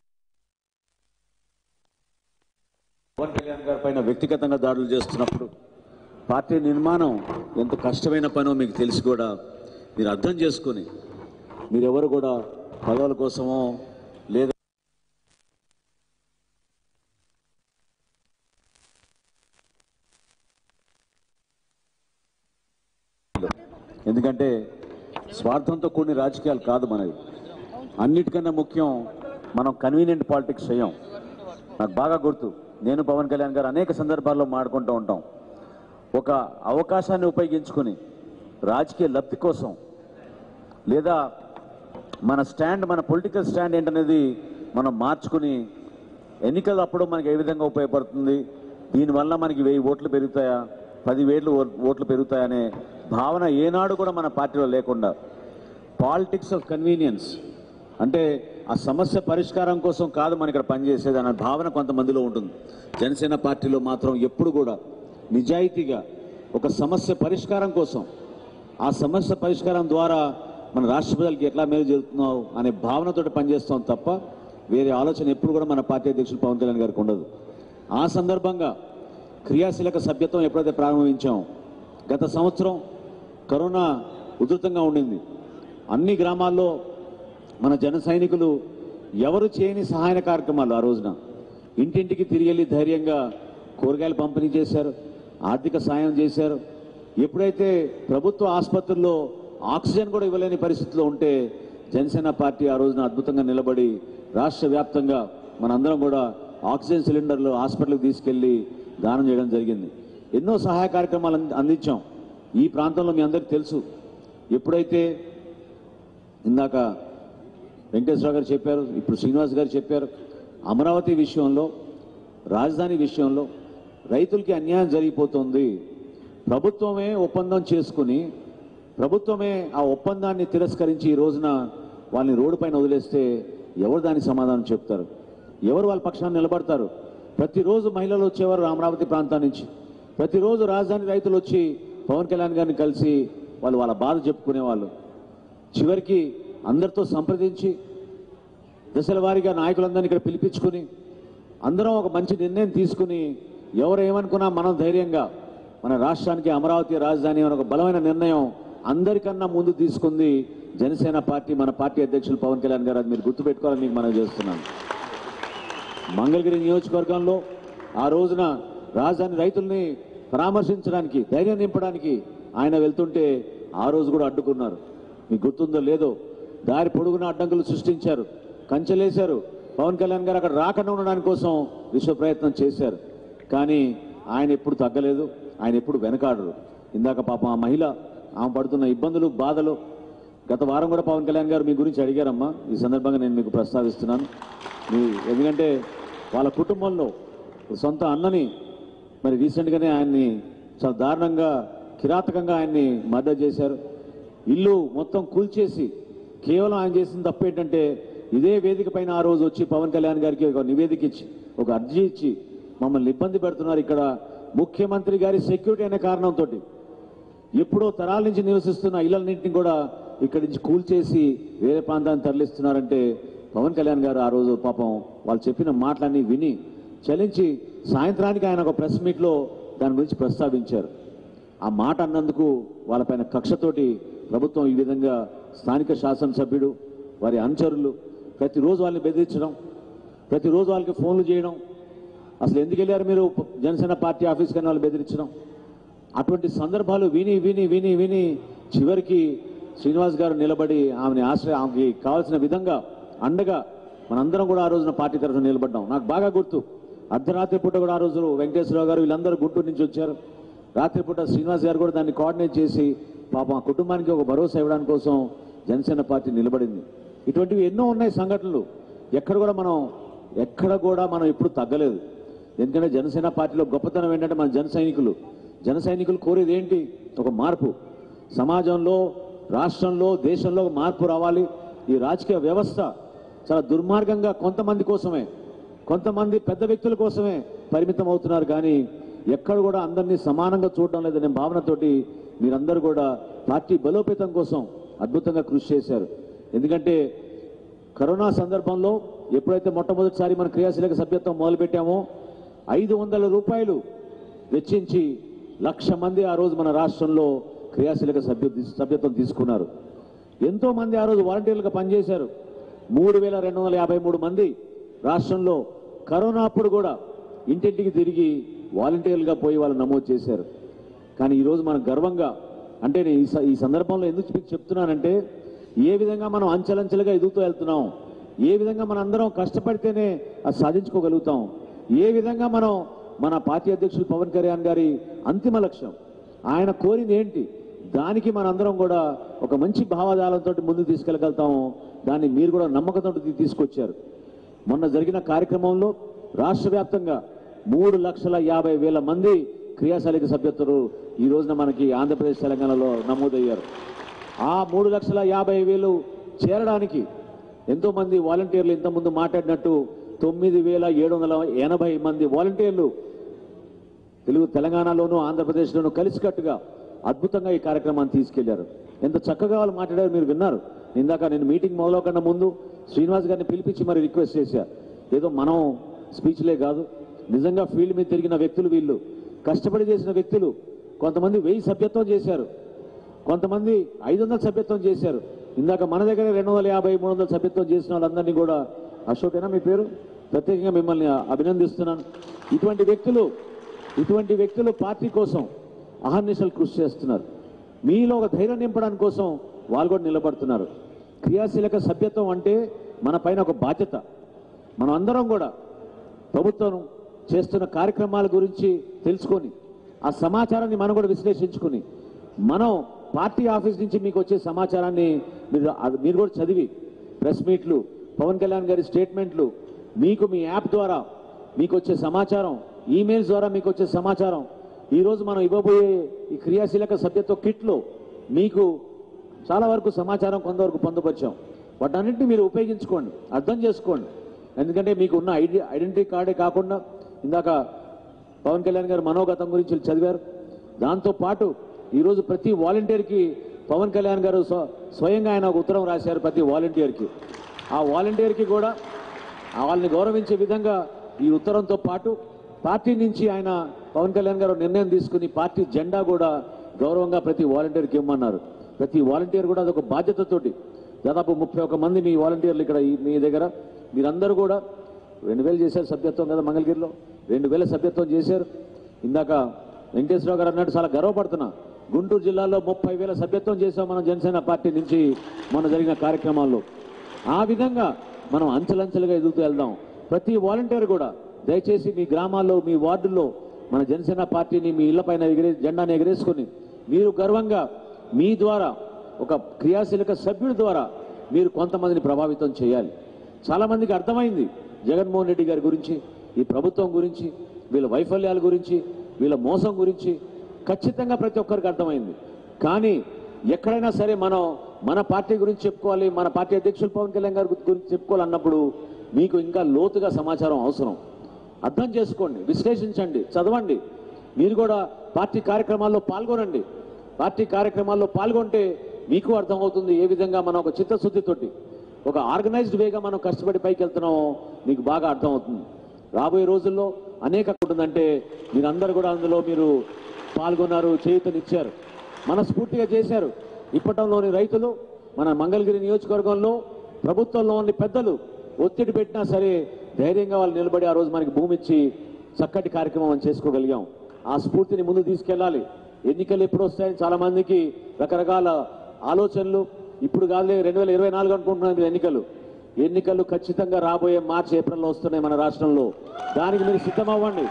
పవన్ కళ్యాణ్ గారి పైన వ్యక్తిగతంగా దాడులు చేస్తున్నప్పుడు పార్టీ నిర్మాణం ఎంత కష్టమైన పనో మీకు తెలిసి కూడా మీరు అర్థం చేసుకొని మీరెవరు కూడా పదవుల కోసమో లేదా ఎందుకంటే స్వార్థంతో కూడిన రాజకీయాలు కాదు మనవి అన్నిటికన్నా ముఖ్యం మనం కన్వీనియంట్ పాలిటిక్స్ చేయం నాకు బాగా గుర్తు నేను పవన్ కళ్యాణ్ గారు అనేక సందర్భాల్లో మాడుకుంటూ ఉంటాం ఒక అవకాశాన్ని ఉపయోగించుకొని రాజకీయ లబ్ధి కోసం లేదా మన స్టాండ్ మన పొలిటికల్ స్టాండ్ ఏంటనేది మనం మార్చుకుని ఎన్నికలు అప్పుడు మనకి ఏ విధంగా ఉపయోగపడుతుంది దీనివల్ల మనకి వెయ్యి ఓట్లు పెరుగుతాయా పదివేలు ఓట్లు పెరుగుతాయనే భావన ఏనాడు కూడా మన పార్టీలో లేకుండా పాలిటిక్స్ ఆఫ్ కన్వీనియన్స్ అంటే ఆ సమస్య పరిష్కారం కోసం కాదు మన ఇక్కడ పనిచేసేది అనే భావన కొంతమందిలో ఉంటుంది జనసేన పార్టీలో మాత్రం ఎప్పుడు కూడా నిజాయితీగా ఒక సమస్య పరిష్కారం కోసం ఆ సమస్య పరిష్కారం ద్వారా మన రాష్ట్ర ప్రజలకి ఎట్లా మేలు జరుగుతున్నావు అనే భావనతో పనిచేస్తాం తప్ప వేరే ఆలోచన ఎప్పుడు కూడా మన పార్టీ అధ్యక్షులు పవన్ కళ్యాణ్ గారికి ఉండదు ఆ సందర్భంగా క్రియాశీలక సభ్యత్వం ఎప్పుడైతే ప్రారంభించాం గత సంవత్సరం కరోనా ఉధృతంగా ఉండింది అన్ని గ్రామాల్లో మన జన సైనికులు ఎవరు చేయని సహాయ కార్యక్రమాలు ఆ రోజున ఇంటింటికి తిరిగి వెళ్ళి ధైర్యంగా కూరగాయలు పంపిణీ చేశారు ఆర్థిక సాయం చేశారు ఎప్పుడైతే ప్రభుత్వ ఆసుపత్రుల్లో ఆక్సిజన్ కూడా ఇవ్వలేని పరిస్థితిలో ఉంటే జనసేన పార్టీ ఆ రోజున అద్భుతంగా నిలబడి రాష్ట్ర వ్యాప్తంగా మనందరం కూడా ఆక్సిజన్ సిలిండర్లు హాస్పిటల్కి తీసుకెళ్లి దానం చేయడం జరిగింది ఎన్నో సహాయ కార్యక్రమాలు అంది- అందించాం ఈ ప్రాంతంలో మీ అందరికీ తెలుసు ఎప్పుడైతే ఇందాక వెంకటేశ్వర గారు చెప్పారు ఇప్పుడు శ్రీనివాస్ గారు చెప్పారు అమరావతి విషయంలో రాజధాని విషయంలో రైతులకి అన్యాయం జరిగిపోతుంది ప్రభుత్వమే ఒప్పందం చేసుకుని ప్రభుత్వమే ఆ ఒప్పందాన్ని తిరస్కరించి ఈ రోజున వాళ్ళని రోడ్డు పైన వదిలేస్తే ఎవరు దానికి సమాధానం చెప్తారు ఎవరు వాళ్ళ పక్షాన్ని నిలబడతారు ప్రతిరోజు మహిళలు వచ్చేవారు అమరావతి ప్రాంతం నుంచి ప్రతిరోజు రాజధాని రైతులు వచ్చి పవన్ కళ్యాణ్ గారిని కలిసి వాళ్ళు వాళ్ళ బాధ చెప్పుకునేవాళ్ళు చివరికి అందరితో సంప్రదించి దశల వారీగా నాయకులందరినీ ఇక్కడ పిలిపించుకుని అందరం ఒక మంచి నిర్ణయం తీసుకుని ఎవరు ఏమనుకున్నా మనం ధైర్యంగా మన రాష్ట్రానికి అమరావతి రాజధాని అనే ఒక బలమైన నిర్ణయం అందరికన్నా ముందు తీసుకుంది జనసేన పార్టీ మన పార్టీ అధ్యక్షులు పవన్ కళ్యాణ్ గారు అది మీరు గుర్తుపెట్టుకోవాలని మీకు మనం చేస్తున్నాను మంగళగిరి నియోజకవర్గంలో ఆ రోజున రాజధాని రైతుల్ని పరామర్శించడానికి ధైర్యం నింపడానికి ఆయన వెళ్తుంటే ఆ రోజు కూడా అడ్డుకున్నారు మీకు గుర్తుందో లేదో దారి పొడుగున అడ్డంకులు సృష్టించారు కంచెలేశారు పవన్ కళ్యాణ్ గారు అక్కడ రాకుండా ఉండడానికి కోసం విశ్వ ప్రయత్నం చేశారు కానీ ఆయన ఎప్పుడు తగ్గలేదు ఆయన ఎప్పుడు వెనకాడరు ఇందాక పాపం ఆ మహిళ ఆమె పడుతున్న ఇబ్బందులు బాధలు గత వారం కూడా పవన్ కళ్యాణ్ గారు మీ గురించి అడిగారమ్మా ఈ సందర్భంగా నేను మీకు ప్రస్తావిస్తున్నాను మీ ఎందుకంటే వాళ్ళ కుటుంబంలో సొంత అన్నని మరి రీసెంట్గానే ఆయన్ని చాలా దారుణంగా కిరాతకంగా ఆయన్ని మర్డర్ చేశారు ఇల్లు మొత్తం కూల్చేసి కేవలం ఆయన చేసిన తప్పు ఏంటంటే ఇదే వేదిక పైన ఆ రోజు వచ్చి పవన్ కళ్యాణ్ గారికి ఒక నివేదిక ఇచ్చి ఒక అర్జీ ఇచ్చి మమ్మల్ని ఇబ్బంది పెడుతున్నారు ఇక్కడ ముఖ్యమంత్రి గారి సెక్యూరిటీ అనే కారణంతో ఎప్పుడో తరాల నుంచి నివసిస్తున్న ఇళ్లన్నింటినీ కూడా ఇక్కడి నుంచి కూల్చేసి వేరే ప్రాంతాన్ని తరలిస్తున్నారంటే పవన్ కళ్యాణ్ గారు ఆ రోజు పాపం వాళ్ళు చెప్పిన మాటలన్నీ విని చలించి సాయంత్రానికి ఆయన ఒక ప్రెస్ మీట్లో దాని గురించి ప్రస్తావించారు ఆ మాట అన్నందుకు వాళ్ళపైన కక్షతోటి ప్రభుత్వం ఈ విధంగా స్థానిక శాసనసభ్యుడు వారి అనుచరులు ప్రతిరోజు వాళ్ళని బెదిరించడం ప్రతిరోజు వాళ్ళకి ఫోన్లు చేయడం అసలు ఎందుకు వెళ్ళారు మీరు జనసేన పార్టీ ఆఫీస్ కానీ వాళ్ళు బెదిరించడం అటువంటి సందర్భాలు విని విని విని విని చివరికి శ్రీనివాస్ గారు నిలబడి ఆమెని ఆశ్రయ ఆమెకి కావాల్సిన విధంగా అండగా మనందరం కూడా ఆ రోజున పార్టీ తరఫున నిలబడ్డాం నాకు బాగా గుర్తు అర్ధరాత్రి పూట కూడా ఆ రోజు వెంకటేశ్వరరావు గారు వీళ్ళందరూ గుంటూరు నుంచి వచ్చారు రాత్రిపూట శ్రీనివాస్ గారు కూడా దాన్ని కోఆర్డినేట్ చేసి పాపం ఆ కుటుంబానికి ఒక భరోసా ఇవ్వడానికి కోసం జనసేన పార్టీ నిలబడింది ఇటువంటివి ఎన్నో ఉన్నాయి సంఘటనలు ఎక్కడ కూడా మనం ఎక్కడ కూడా మనం ఎప్పుడు తగ్గలేదు ఎందుకంటే జనసేన పార్టీలో గొప్పతనం ఏంటంటే మన జన సైనికులు జన సైనికులు కోరేది ఏంటి ఒక మార్పు సమాజంలో రాష్ట్రంలో దేశంలో ఒక మార్పు రావాలి ఈ రాజకీయ వ్యవస్థ చాలా దుర్మార్గంగా కొంతమంది కోసమే కొంతమంది పెద్ద వ్యక్తుల కోసమే పరిమితం అవుతున్నారు కానీ ఎక్కడ కూడా అందరినీ సమానంగా చూడడం లేదనే భావనతోటి మీరందరూ కూడా పార్టీ బలోపేతం కోసం అద్భుతంగా కృషి చేశారు ఎందుకంటే కరోనా సందర్భంలో ఎప్పుడైతే మొట్టమొదటిసారి మన క్రియాశీలక సభ్యత్వం మొదలుపెట్టామో ఐదు వందల రూపాయలు వెచ్చించి లక్ష మంది ఆ రోజు మన రాష్ట్రంలో క్రియాశీలక సభ్యు సభ్యత్వం తీసుకున్నారు ఎంతో మంది ఆ రోజు వాలంటీర్లుగా పనిచేశారు మూడు వేల రెండు వందల యాభై మూడు మంది రాష్ట్రంలో కరోనా అప్పుడు కూడా ఇంటింటికి తిరిగి వాలంటీర్లుగా పోయి వాళ్ళు నమోదు చేశారు కానీ ఈరోజు మనం గర్వంగా అంటే నేను ఈ స- ఈ సందర్భంలో ఎందుకు మీకు చెప్తున్నానంటే ఏ విధంగా మనం అంచెలంచెలుగా ఎదుగుతూ వెళ్తున్నాం ఏ విధంగా మనం అందరం కష్టపడితేనే అది సాధించుకోగలుగుతాం ఏ విధంగా మనం మన పార్టీ అధ్యక్షులు పవన్ కళ్యాణ్ గారి అంతిమ లక్ష్యం ఆయన కోరింది ఏంటి దానికి మనందరం కూడా ఒక మంచి భావజాలంతో ముందుకు తీసుకెళ్ళగలుగుతాము దాన్ని మీరు కూడా నమ్మకంతో తీసుకొచ్చారు మొన్న జరిగిన కార్యక్రమంలో రాష్ట్ర వ్యాప్తంగా మూడు లక్షల యాభై వేల మంది క్రియాశీలక సభ్యత్వరు ఈ రోజున మనకి ఆంధ్రప్రదేశ్ తెలంగాణలో నమోదయ్యారు ఆ మూడు లక్షల యాభై వేలు చేరడానికి ఎంతో మంది వాలంటీర్లు ఇంతకుముందు మాట్లాడినట్టు తొమ్మిది వేల ఏడు వందల ఎనభై మంది వాలంటీర్లు తెలుగు తెలంగాణలోనూ ఆంధ్రప్రదేశ్లోనూ కలిసికట్టుగా అద్భుతంగా ఈ కార్యక్రమాన్ని తీసుకెళ్లారు ఎంత చక్కగా వాళ్ళు మాట్లాడారు మీరు విన్నారు ఇందాక నేను మీటింగ్ మొదలవకుండా ముందు శ్రీనివాస్ గారిని పిలిపించి మరి రిక్వెస్ట్ చేశా ఏదో మనం స్పీచ్లే కాదు నిజంగా ఫీల్డ్ మీద తిరిగిన వ్యక్తులు వీళ్ళు కష్టపడి చేసిన వ్యక్తులు కొంతమంది వెయ్యి సభ్యత్వం చేశారు కొంతమంది ఐదు వందల సభ్యత్వం చేశారు ఇందాక మన దగ్గర రెండు వందల యాభై మూడు వందల సభ్యత్వం చేసిన వాళ్ళందరినీ కూడా అశోకేనా మీ పేరు ప్రత్యేకంగా మిమ్మల్ని అభినందిస్తున్నాను ఇటువంటి వ్యక్తులు ఇటువంటి వ్యక్తులు పార్టీ కోసం అహర్నిశలు కృషి చేస్తున్నారు మీలో ఒక ధైర్యం నింపడానికి కోసం వాళ్ళు కూడా నిలబడుతున్నారు క్రియాశీలక సభ్యత్వం అంటే మన పైన ఒక బాధ్యత మనం అందరం కూడా ప్రభుత్వం చేస్తున్న కార్యక్రమాల గురించి తెలుసుకొని ఆ సమాచారాన్ని మనం కూడా విశ్లేషించుకుని మనం పార్టీ ఆఫీస్ నుంచి మీకు వచ్చే సమాచారాన్ని మీరు అది మీరు కూడా చదివి ప్రెస్ మీట్లు పవన్ కళ్యాణ్ గారి స్టేట్మెంట్లు మీకు మీ యాప్ ద్వారా మీకు వచ్చే సమాచారం ఈమెయిల్స్ ద్వారా మీకు వచ్చే సమాచారం ఈ రోజు మనం ఇవ్వబోయే ఈ క్రియాశీలక సభ్యత్వ కిట్లో మీకు చాలా వరకు సమాచారం కొంతవరకు పొందుపరిచాం వాటన్నింటినీ మీరు ఉపయోగించుకోండి అర్థం చేసుకోండి ఎందుకంటే మీకు ఉన్న ఐడి ఐడెంటిటీ కార్డే కాకుండా ఇందాక పవన్ కళ్యాణ్ గారు మనోగతం గురించి చదివారు దాంతో పాటు ఈరోజు ప్రతి వాలంటీర్కి పవన్ కళ్యాణ్ గారు స్వ- స్వయంగా ఆయన ఒక ఉత్తరం రాశారు ప్రతి వాలంటీర్కి ఆ వాలంటీర్కి కూడా వాళ్ళని గౌరవించే విధంగా ఈ ఉత్తరంతో పాటు పార్టీ నుంచి ఆయన పవన్ కళ్యాణ్ గారు నిర్ణయం తీసుకుని పార్టీ జెండా కూడా గౌరవంగా ప్రతి వాలంటీర్కి ఇవ్వమన్నారు ప్రతి వాలంటీర్ కూడా అదొక బాధ్యతతోటి దాదాపు ముప్పై ఒక మంది మీ వాలంటీర్లు ఇక్కడ ఈ- మీ దగ్గర మీరందరూ కూడా రెండు వేలు చేశారు సభ్యత్వం కదా మంగళగిరిలో రెండు వేల సభ్యత్వం చేశారు ఇందాక వెంకటేశ్వరరావు గారు అన్నట్టు చాలా గర్వపడుతున్నా గుంటూరు జిల్లాలో ముప్పై వేల సభ్యత్వం చేశాం మనం జనసేన పార్టీ నుంచి మన జరిగిన కార్యక్రమాల్లో ఆ విధంగా మనం అంచెలంచెలుగా ఎదుగుతూ వెళ్దాం ప్రతి వాలంటీర్ కూడా దయచేసి మీ గ్రామాల్లో మీ వార్డుల్లో మన జనసేన పార్టీని మీ ఇళ్ల పైన ఎగిరే జెండాను ఎగరేసుకుని మీరు గర్వంగా మీ ద్వారా ఒక క్రియాశీలక సభ్యుడి ద్వారా మీరు కొంతమందిని ప్రభావితం చేయాలి చాలా మందికి అర్థమైంది జగన్మోహన్ రెడ్డి గారి గురించి ఈ ప్రభుత్వం గురించి వీళ్ళ వైఫల్యాల గురించి వీళ్ళ మోసం గురించి ఖచ్చితంగా ప్రతి ఒక్కరికి అర్థమైంది కానీ ఎక్కడైనా సరే మనం మన పార్టీ గురించి చెప్పుకోవాలి మన పార్టీ అధ్యక్షులు పవన్ కళ్యాణ్ గారి గురించి చెప్పుకోవాలన్నప్పుడు మీకు ఇంకా లోతుగా సమాచారం అవసరం అర్థం చేసుకోండి విశ్లేషించండి చదవండి మీరు కూడా పార్టీ కార్యక్రమాల్లో పాల్గొనండి పార్టీ కార్యక్రమాల్లో పాల్గొంటే మీకు అర్థమవుతుంది ఏ విధంగా మనం ఒక చిత్తశుద్ధితోటి ఒక ఆర్గనైజ్డ్ వేగా మనం కష్టపడి పైకి వెళ్తున్నామో మీకు బాగా అర్థమవుతుంది రాబోయే రోజుల్లో అనేక ఉంటుందంటే మీరందరూ కూడా అందులో మీరు పాల్గొన్నారు చేయూతనిచ్చారు మనస్ఫూర్తిగా చేశారు ఇప్పటంలోని రైతులు మన మంగళగిరి నియోజకవర్గంలో ప్రభుత్వంలోని పెద్దలు ఒత్తిడి పెట్టినా సరే ధైర్యంగా వాళ్ళు నిలబడి ఆ రోజు మనకి భూమి ఇచ్చి చక్కటి కార్యక్రమం చేసుకోగలిగాం ఆ స్ఫూర్తిని ముందు తీసుకెళ్ళాలి ఎన్నికలు ఎప్పుడు వస్తాయని చాలా మందికి రకరకాల ఆలోచనలు ఇప్పుడు కాదులే రెండు వేల ఇరవై నాలుగు అనుకుంటున్నాం మీరు ఎన్నికలు ఎన్నికలు ఖచ్చితంగా రాబోయే మార్చి ఏప్రిల్లో వస్తున్నాయి మన రాష్ట్రంలో దానికి మీరు సిద్ధమవ్వండి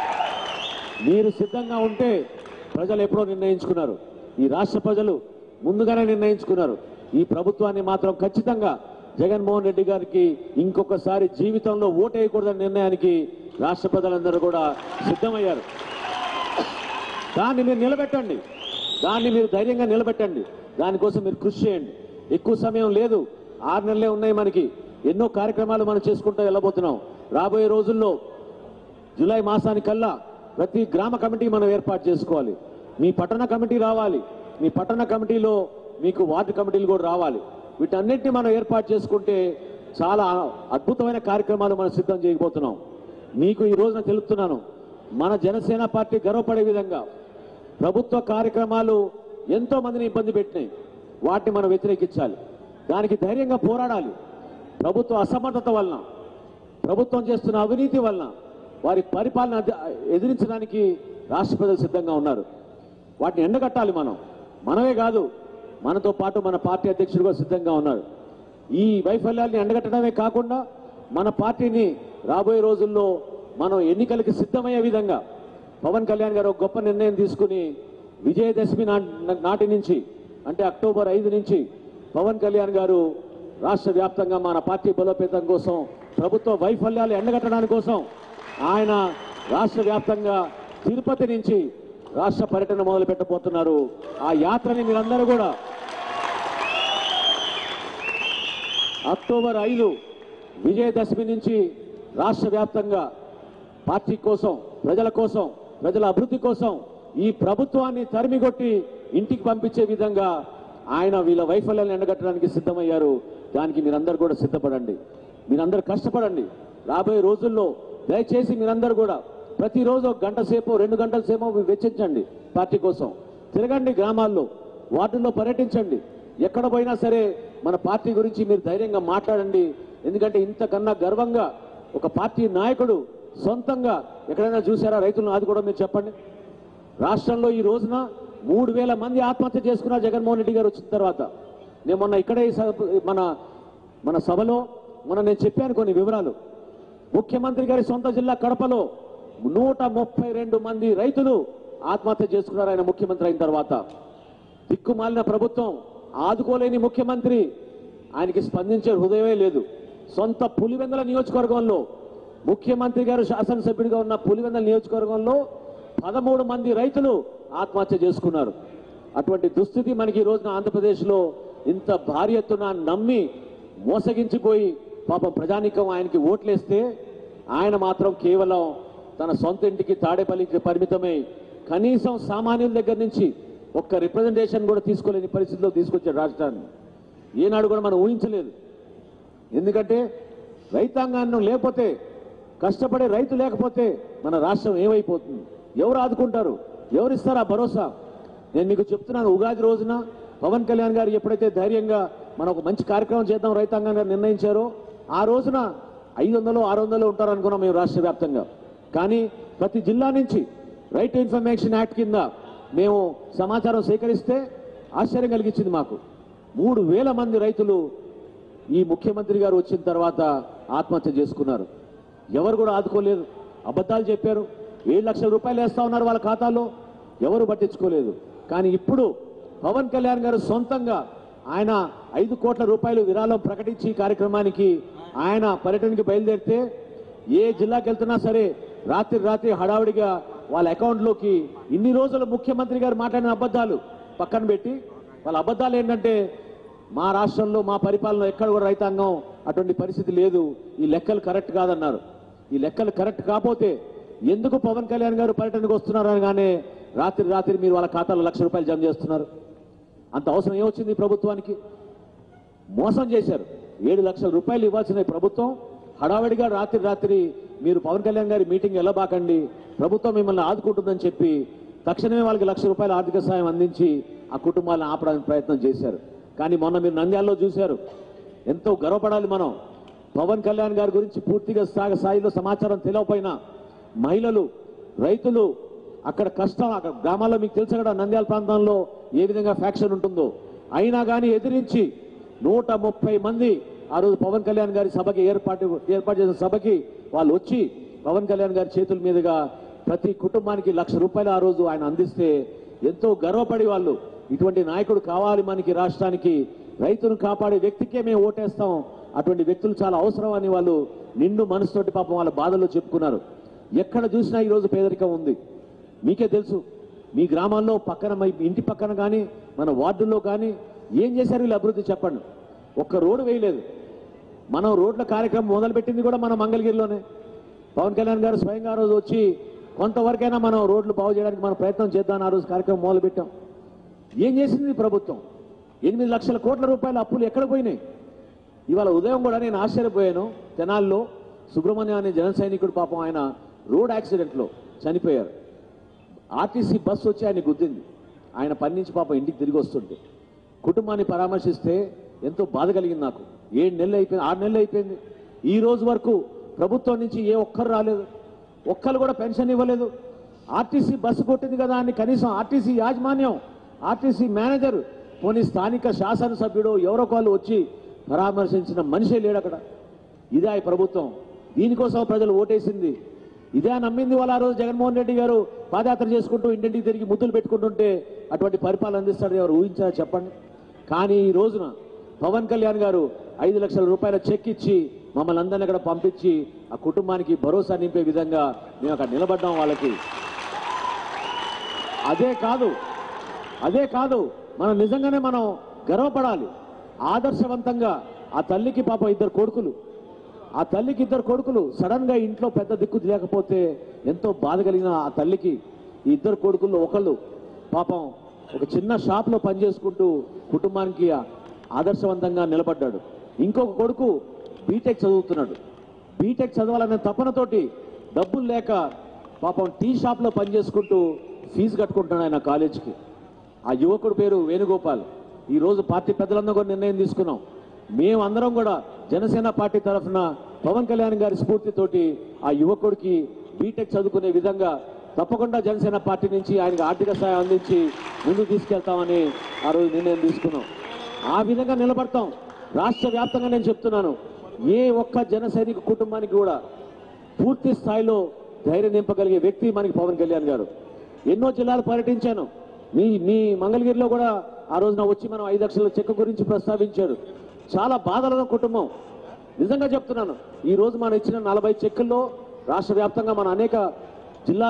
మీరు సిద్ధంగా ఉంటే ప్రజలు ఎప్పుడో నిర్ణయించుకున్నారు ఈ రాష్ట్ర ప్రజలు ముందుగానే నిర్ణయించుకున్నారు ఈ ప్రభుత్వాన్ని మాత్రం ఖచ్చితంగా జగన్మోహన్ రెడ్డి గారికి ఇంకొకసారి జీవితంలో ఓటేయకూడదనే నిర్ణయానికి రాష్ట్ర ప్రజలందరూ కూడా సిద్ధమయ్యారు దాన్ని మీరు నిలబెట్టండి దాన్ని మీరు ధైర్యంగా నిలబెట్టండి దానికోసం మీరు కృషి చేయండి ఎక్కువ సమయం లేదు ఆరు నెలలే ఉన్నాయి మనకి ఎన్నో కార్యక్రమాలు మనం చేసుకుంటూ వెళ్ళబోతున్నాం రాబోయే రోజుల్లో జూలై మాసానికల్లా ప్రతి గ్రామ కమిటీ మనం ఏర్పాటు చేసుకోవాలి మీ పట్టణ కమిటీ రావాలి మీ పట్టణ కమిటీలో మీకు వార్డు కమిటీలు కూడా రావాలి వీటన్నిటిని మనం ఏర్పాటు చేసుకుంటే చాలా అద్భుతమైన కార్యక్రమాలు మనం సిద్ధం చేయబోతున్నాం మీకు ఈ రోజున తెలుపుతున్నాను మన జనసేన పార్టీ గర్వపడే విధంగా ప్రభుత్వ కార్యక్రమాలు ఎంతో మందిని ఇబ్బంది పెట్టినాయి వాటిని మనం వ్యతిరేకించాలి దానికి ధైర్యంగా పోరాడాలి ప్రభుత్వ అసమర్థత వలన ప్రభుత్వం చేస్తున్న అవినీతి వలన వారి పరిపాలన అద- ఎదిరించడానికి రాష్ట్ర ప్రజలు సిద్ధంగా ఉన్నారు వాటిని ఎండగట్టాలి మనం మనమే కాదు మనతో పాటు మన పార్టీ అధ్యక్షుడు కూడా సిద్ధంగా ఉన్నారు ఈ వైఫల్యాల్ని ఎండగట్టడమే కాకుండా మన పార్టీని రాబోయే రోజుల్లో మనం ఎన్నికలకి సిద్ధమయ్యే విధంగా పవన్ కళ్యాణ్ గారు ఒక గొప్ప నిర్ణయం తీసుకుని విజయదశమి నా- నాటి నుంచి అంటే అక్టోబర్ ఐదు నుంచి పవన్ కళ్యాణ్ గారు రాష్ట్ర వ్యాప్తంగా మన పార్టీ బలోపేతం కోసం ప్రభుత్వ వైఫల్యాలు ఎండగట్టడానికి కోసం ఆయన రాష్ట్ర వ్యాప్తంగా తిరుపతి నుంచి రాష్ట్ర పర్యటన మొదలు పెట్టబోతున్నారు ఆ యాత్రని మీరందరూ కూడా అక్టోబర్ ఐదు విజయదశమి నుంచి రాష్ట్ర వ్యాప్తంగా పార్టీ కోసం ప్రజల కోసం ప్రజల అభివృద్ధి కోసం ఈ ప్రభుత్వాన్ని తరిమికొట్టి ఇంటికి పంపించే విధంగా ఆయన వీళ్ళ వైఫల్యాన్ని ఎండగట్టడానికి సిద్ధమయ్యారు దానికి మీరందరూ కూడా సిద్ధపడండి మీరందరూ కష్టపడండి రాబోయే రోజుల్లో దయచేసి మీరందరూ కూడా ప్రతిరోజు ఒక గంట సేపు రెండు గంటల సేపు వెచ్చించండి పార్టీ కోసం తిరగండి గ్రామాల్లో వార్డుల్లో పర్యటించండి ఎక్కడ పోయినా సరే మన పార్టీ గురించి మీరు ధైర్యంగా మాట్లాడండి ఎందుకంటే ఇంతకన్నా గర్వంగా ఒక పార్టీ నాయకుడు సొంతంగా ఎక్కడైనా చూసారా రైతులను అది కూడా మీరు చెప్పండి రాష్ట్రంలో ఈ రోజున మూడు వేల మంది ఆత్మహత్య చేసుకున్నారు జగన్మోహన్ రెడ్డి గారు వచ్చిన తర్వాత నేను మొన్న ఇక్కడే ఈ సభ- మన మన సభలో మొన్న నేను చెప్పాను కొన్ని వివరాలు ముఖ్యమంత్రి గారి సొంత జిల్లా కడపలో నూట ముప్పై రెండు మంది రైతులు ఆత్మహత్య చేసుకున్నారు ఆయన ముఖ్యమంత్రి అయిన తర్వాత దిక్కుమాలిన ప్రభుత్వం ఆదుకోలేని ముఖ్యమంత్రి ఆయనకి స్పందించే హృదయమే లేదు సొంత పులివెందల నియోజకవర్గంలో ముఖ్యమంత్రి గారు శాసనసభ్యుడిగా ఉన్న పులివెందల నియోజకవర్గంలో పదమూడు మంది రైతులు ఆత్మహత్య చేసుకున్నారు అటువంటి దుస్థితి మనకి ఈ రోజున ఆంధ్రప్రదేశ్లో ఇంత భారీ ఎత్తున నమ్మి మోసగించిపోయి పాపం ప్రజానికం ఆయనకి ఓట్లేస్తే ఆయన మాత్రం కేవలం తన సొంత ఇంటికి తాడేపల్లికి పరిమితమై కనీసం సామాన్యుల దగ్గర నుంచి ఒక్క రిప్రజెంటేషన్ కూడా తీసుకోలేని పరిస్థితిలో తీసుకొచ్చాడు రాష్ట్రాన్ని ఏనాడు కూడా మనం ఊహించలేదు ఎందుకంటే రైతాంగాన్ని లేకపోతే కష్టపడే రైతు లేకపోతే మన రాష్ట్రం ఏమైపోతుంది ఎవరు ఆదుకుంటారు ఎవరు ఇస్తారు ఆ భరోసా నేను మీకు చెప్తున్నాను ఉగాది రోజున పవన్ కళ్యాణ్ గారు ఎప్పుడైతే ధైర్యంగా మనం ఒక మంచి కార్యక్రమం చేద్దాం రైతాంగం గారు నిర్ణయించారో ఆ రోజున ఐదు వందలు ఆరు వందలు ఉంటారు అనుకున్నాం మేము రాష్ట్ర వ్యాప్తంగా కానీ ప్రతి జిల్లా నుంచి రైట్ టు ఇన్ఫర్మేషన్ యాక్ట్ కింద మేము సమాచారం సేకరిస్తే ఆశ్చర్యం కలిగించింది మాకు మూడు వేల మంది రైతులు ఈ ముఖ్యమంత్రి గారు వచ్చిన తర్వాత ఆత్మహత్య చేసుకున్నారు ఎవరు కూడా ఆదుకోలేదు అబద్ధాలు చెప్పారు ఏడు లక్షల రూపాయలు వేస్తా ఉన్నారు వాళ్ళ ఖాతాలో ఎవరు పట్టించుకోలేదు కానీ ఇప్పుడు పవన్ కళ్యాణ్ గారు సొంతంగా ఆయన ఐదు కోట్ల రూపాయలు విరాళం ప్రకటించి ఈ కార్యక్రమానికి ఆయన పర్యటనకి బయలుదేరితే ఏ జిల్లాకి వెళ్తున్నా సరే రాత్రి రాత్రి హడావిడిగా వాళ్ళ అకౌంట్లోకి ఇన్ని రోజులు ముఖ్యమంత్రి గారు మాట్లాడిన అబద్ధాలు పక్కన పెట్టి వాళ్ళ అబద్ధాలు ఏంటంటే మా రాష్ట్రంలో మా పరిపాలన ఎక్కడ కూడా రైతాంగం అటువంటి పరిస్థితి లేదు ఈ లెక్కలు కరెక్ట్ కాదన్నారు ఈ లెక్కలు కరెక్ట్ కాకపోతే ఎందుకు పవన్ కళ్యాణ్ గారు పర్యటనకు వస్తున్నారు అనగానే రాత్రి రాత్రి మీరు వాళ్ళ ఖాతాలో లక్ష రూపాయలు జమ చేస్తున్నారు అంత అవసరం ఏమొచ్చింది ఈ ప్రభుత్వానికి మోసం చేశారు ఏడు లక్షల రూపాయలు ఇవ్వాల్సిన ఈ ప్రభుత్వం హడావడిగా రాత్రి రాత్రి మీరు పవన్ కళ్యాణ్ గారి మీటింగ్ వెళ్ళబాకండి ప్రభుత్వం మిమ్మల్ని ఆదుకుంటుందని చెప్పి తక్షణమే వాళ్ళకి లక్ష రూపాయల ఆర్థిక సాయం అందించి ఆ కుటుంబాలను ఆపడానికి ప్రయత్నం చేశారు కానీ మొన్న మీరు నంద్యాలలో చూశారు ఎంతో గర్వపడాలి మనం పవన్ కళ్యాణ్ గారి గురించి పూర్తిగా సాగ స్థాయిలో సమాచారం తెలియకపోయినా మహిళలు రైతులు అక్కడ కష్టం అక్కడ గ్రామాల్లో మీకు తెలుసు కదా నంద్యాల ప్రాంతంలో ఏ విధంగా ఫ్యాక్షన్ ఉంటుందో అయినా కానీ ఎదిరించి నూట ముప్పై మంది ఆ రోజు పవన్ కళ్యాణ్ గారి సభకి ఏర్పాటు ఏర్పాటు చేసిన సభకి వాళ్ళు వచ్చి పవన్ కళ్యాణ్ గారి చేతుల మీదుగా ప్రతి కుటుంబానికి లక్ష రూపాయలు ఆ రోజు ఆయన అందిస్తే ఎంతో గర్వపడి వాళ్ళు ఇటువంటి నాయకుడు కావాలి మనకి రాష్ట్రానికి రైతును కాపాడే వ్యక్తికే మేము ఓటేస్తాం అటువంటి వ్యక్తులు చాలా అవసరం అని వాళ్ళు నిండు మనసుతోటి పాపం వాళ్ళ బాధల్లో చెప్పుకున్నారు ఎక్కడ చూసినా ఈ రోజు పేదరికం ఉంది మీకే తెలుసు మీ గ్రామాల్లో పక్కన మీ ఇంటి పక్కన కానీ మన వార్డుల్లో కానీ ఏం చేశారు వీళ్ళు అభివృద్ధి చెప్పండి ఒక్క రోడ్డు వేయలేదు మనం రోడ్ల కార్యక్రమం మొదలుపెట్టింది కూడా మన మంగళగిరిలోనే పవన్ కళ్యాణ్ గారు స్వయంగా ఆ రోజు వచ్చి కొంతవరకైనా మనం రోడ్లు బాగు చేయడానికి మనం ప్రయత్నం చేద్దాం ఆ రోజు కార్యక్రమం మొదలుపెట్టాం ఏం చేసింది ఈ ప్రభుత్వం ఎనిమిది లక్షల కోట్ల రూపాయల అప్పులు ఎక్కడ పోయినాయి ఇవాళ ఉదయం కూడా నేను ఆశ్చర్యపోయాను తెనాల్లో సుబ్రహ్మణ్యం అనే జన సైనికుడు పాపం ఆయన రోడ్ యాక్సిడెంట్లో చనిపోయారు ఆర్టీసీ బస్సు వచ్చి ఆయన గుద్దింది ఆయన పని నుంచి పాపం ఇంటికి తిరిగి వస్తుంటే కుటుంబాన్ని పరామర్శిస్తే ఎంతో బాధ కలిగింది నాకు ఏడు నెలలు అయిపోయింది ఆరు నెలలు అయిపోయింది ఈ రోజు వరకు ప్రభుత్వం నుంచి ఏ ఒక్కరు రాలేదు ఒక్కరు కూడా పెన్షన్ ఇవ్వలేదు ఆర్టీసీ బస్సు కొట్టింది కదా అని కనీసం ఆర్టీసీ యాజమాన్యం ఆర్టీసీ మేనేజర్ పోనీ స్థానిక శాసనసభ్యుడు ఎవరో వాళ్ళు వచ్చి పరామర్శించిన మనిషే లేడు అక్కడ ఇదే ఈ ప్రభుత్వం దీనికోసం ప్రజలు ఓటేసింది ఇదే నమ్మింది వాళ్ళ ఆ రోజు జగన్మోహన్ రెడ్డి గారు పాదయాత్ర చేసుకుంటూ ఇంటింటికి తిరిగి ముద్దులు పెట్టుకుంటుంటే అటువంటి పరిపాలన అందిస్తాడు ఎవరు ఊహించారా చెప్పండి కానీ ఈ రోజున పవన్ కళ్యాణ్ గారు ఐదు లక్షల రూపాయల చెక్ ఇచ్చి మమ్మల్ని అందరిని అక్కడ పంపించి ఆ కుటుంబానికి భరోసా నింపే విధంగా మేము అక్కడ నిలబడ్డాం వాళ్ళకి అదే కాదు అదే కాదు మనం నిజంగానే మనం గర్వపడాలి ఆదర్శవంతంగా ఆ తల్లికి పాపం ఇద్దరు కొడుకులు ఆ తల్లికి ఇద్దరు కొడుకులు సడన్ గా ఇంట్లో పెద్ద దిక్కు లేకపోతే ఎంతో బాధ కలిగిన ఆ తల్లికి ఈ ఇద్దరు కొడుకుల్లో ఒకళ్ళు పాపం ఒక చిన్న షాప్ లో పనిచేసుకుంటూ కుటుంబానికి ఆదర్శవంతంగా నిలబడ్డాడు ఇంకొక కొడుకు బీటెక్ చదువుతున్నాడు బీటెక్ చదవాలనే తపనతోటి డబ్బులు లేక పాపం టీ షాప్ లో పనిచేసుకుంటూ ఫీజు కట్టుకుంటున్నాడు ఆయన కాలేజీకి ఆ యువకుడు పేరు వేణుగోపాల్ ఈ రోజు పార్టీ పెద్దలందరూ కూడా నిర్ణయం తీసుకున్నాం మేమందరం కూడా జనసేన పార్టీ తరఫున పవన్ కళ్యాణ్ గారి స్ఫూర్తితోటి ఆ యువకుడికి బీటెక్ చదువుకునే విధంగా తప్పకుండా జనసేన పార్టీ నుంచి ఆయనకు ఆర్థిక సాయం అందించి ముందుకు తీసుకెళ్తామని ఆ రోజు నిర్ణయం తీసుకున్నాం ఆ విధంగా నిలబడతాం రాష్ట్ర వ్యాప్తంగా నేను చెప్తున్నాను ఏ ఒక్క జన సైనిక కుటుంబానికి కూడా పూర్తి స్థాయిలో ధైర్యం నింపగలిగే వ్యక్తి మనకి పవన్ కళ్యాణ్ గారు ఎన్నో జిల్లాలు పర్యటించాను మీ మీ మంగళగిరిలో కూడా ఆ రోజున వచ్చి మనం ఐదు లక్షల చెక్ గురించి ప్రస్తావించారు చాలా బాధల కుటుంబం నిజంగా చెప్తున్నాను ఈ రోజు మనం ఇచ్చిన నలభై చెక్కుల్లో రాష్ట్ర వ్యాప్తంగా మన అనేక జిల్లాల్లో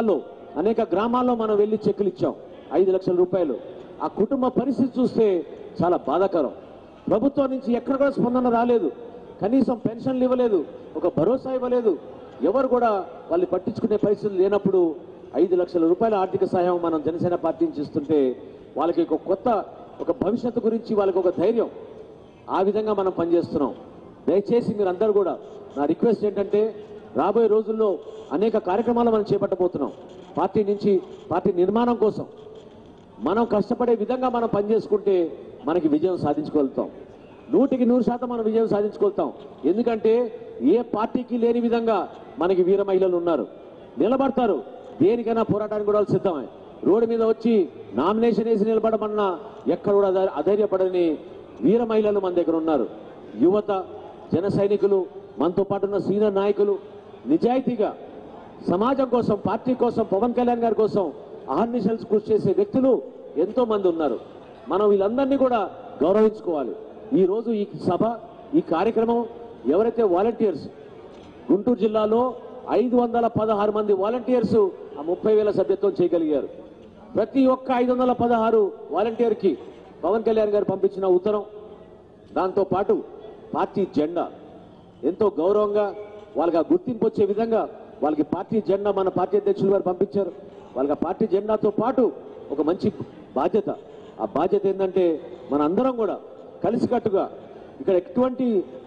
అనేక గ్రామాల్లో మనం వెళ్ళి చెక్కులు ఇచ్చాం ఐదు లక్షల రూపాయలు ఆ కుటుంబ పరిస్థితి చూస్తే చాలా బాధాకరం ప్రభుత్వం నుంచి ఎక్కడ కూడా స్పందన రాలేదు కనీసం పెన్షన్లు ఇవ్వలేదు ఒక భరోసా ఇవ్వలేదు ఎవరు కూడా వాళ్ళు పట్టించుకునే పరిస్థితులు లేనప్పుడు ఐదు లక్షల రూపాయల ఆర్థిక సహాయం మనం జనసేన పార్టీ నుంచి ఇస్తుంటే వాళ్ళకి ఒక కొత్త ఒక భవిష్యత్తు గురించి వాళ్ళకి ఒక ధైర్యం ఆ విధంగా మనం పనిచేస్తున్నాం దయచేసి మీరందరూ కూడా నా రిక్వెస్ట్ ఏంటంటే రాబోయే రోజుల్లో అనేక కార్యక్రమాలు మనం చేపట్టబోతున్నాం పార్టీ నుంచి పార్టీ నిర్మాణం కోసం మనం కష్టపడే విధంగా మనం పనిచేసుకుంటే మనకి విజయం సాధించుకోగలుగుతాం నూటికి నూరు శాతం మనం విజయం సాధించుకోగలుగుతాం ఎందుకంటే ఏ పార్టీకి లేని విధంగా మనకి వీర మహిళలు ఉన్నారు నిలబడతారు దేనికైనా పోరాటానికి కూడా వాళ్ళు సిద్ధమే రోడ్డు మీద వచ్చి నామినేషన్ వేసి నిలబడమన్నా ఎక్కడ కూడా అధై- అధైర్యపడని వీర మహిళలు మన దగ్గర ఉన్నారు యువత జన సైనికులు మనతో పాటు ఉన్న సీనియర్ నాయకులు నిజాయితీగా సమాజం కోసం పార్టీ కోసం పవన్ కళ్యాణ్ గారి కోసం అహర్నిశలు కృషి చేసే వ్యక్తులు ఎంతో మంది ఉన్నారు మనం వీళ్ళందరినీ కూడా గౌరవించుకోవాలి ఈ రోజు ఈ సభ ఈ కార్యక్రమం ఎవరైతే వాలంటీర్స్ గుంటూరు జిల్లాలో ఐదు వందల పదహారు మంది వాలంటీర్స్ ఆ ముప్పై వేల సభ్యత్వం చేయగలిగారు ప్రతి ఒక్క ఐదు వందల పదహారు వాలంటీర్కి పవన్ కళ్యాణ్ గారు పంపించిన ఉత్తరం దాంతో పాటు పార్టీ జెండా ఎంతో గౌరవంగా వాళ్ళకి ఆ గుర్తింపు వచ్చే విధంగా వాళ్ళకి పార్టీ జెండా మన పార్టీ అధ్యక్షులు గారు పంపించారు వాళ్ళకి ఆ పార్టీ జెండాతో పాటు ఒక మంచి బాధ్యత ఆ బాధ్యత ఏంటంటే మన అందరం కూడా కలిసికట్టుగా ఇక్కడ ఎటువంటి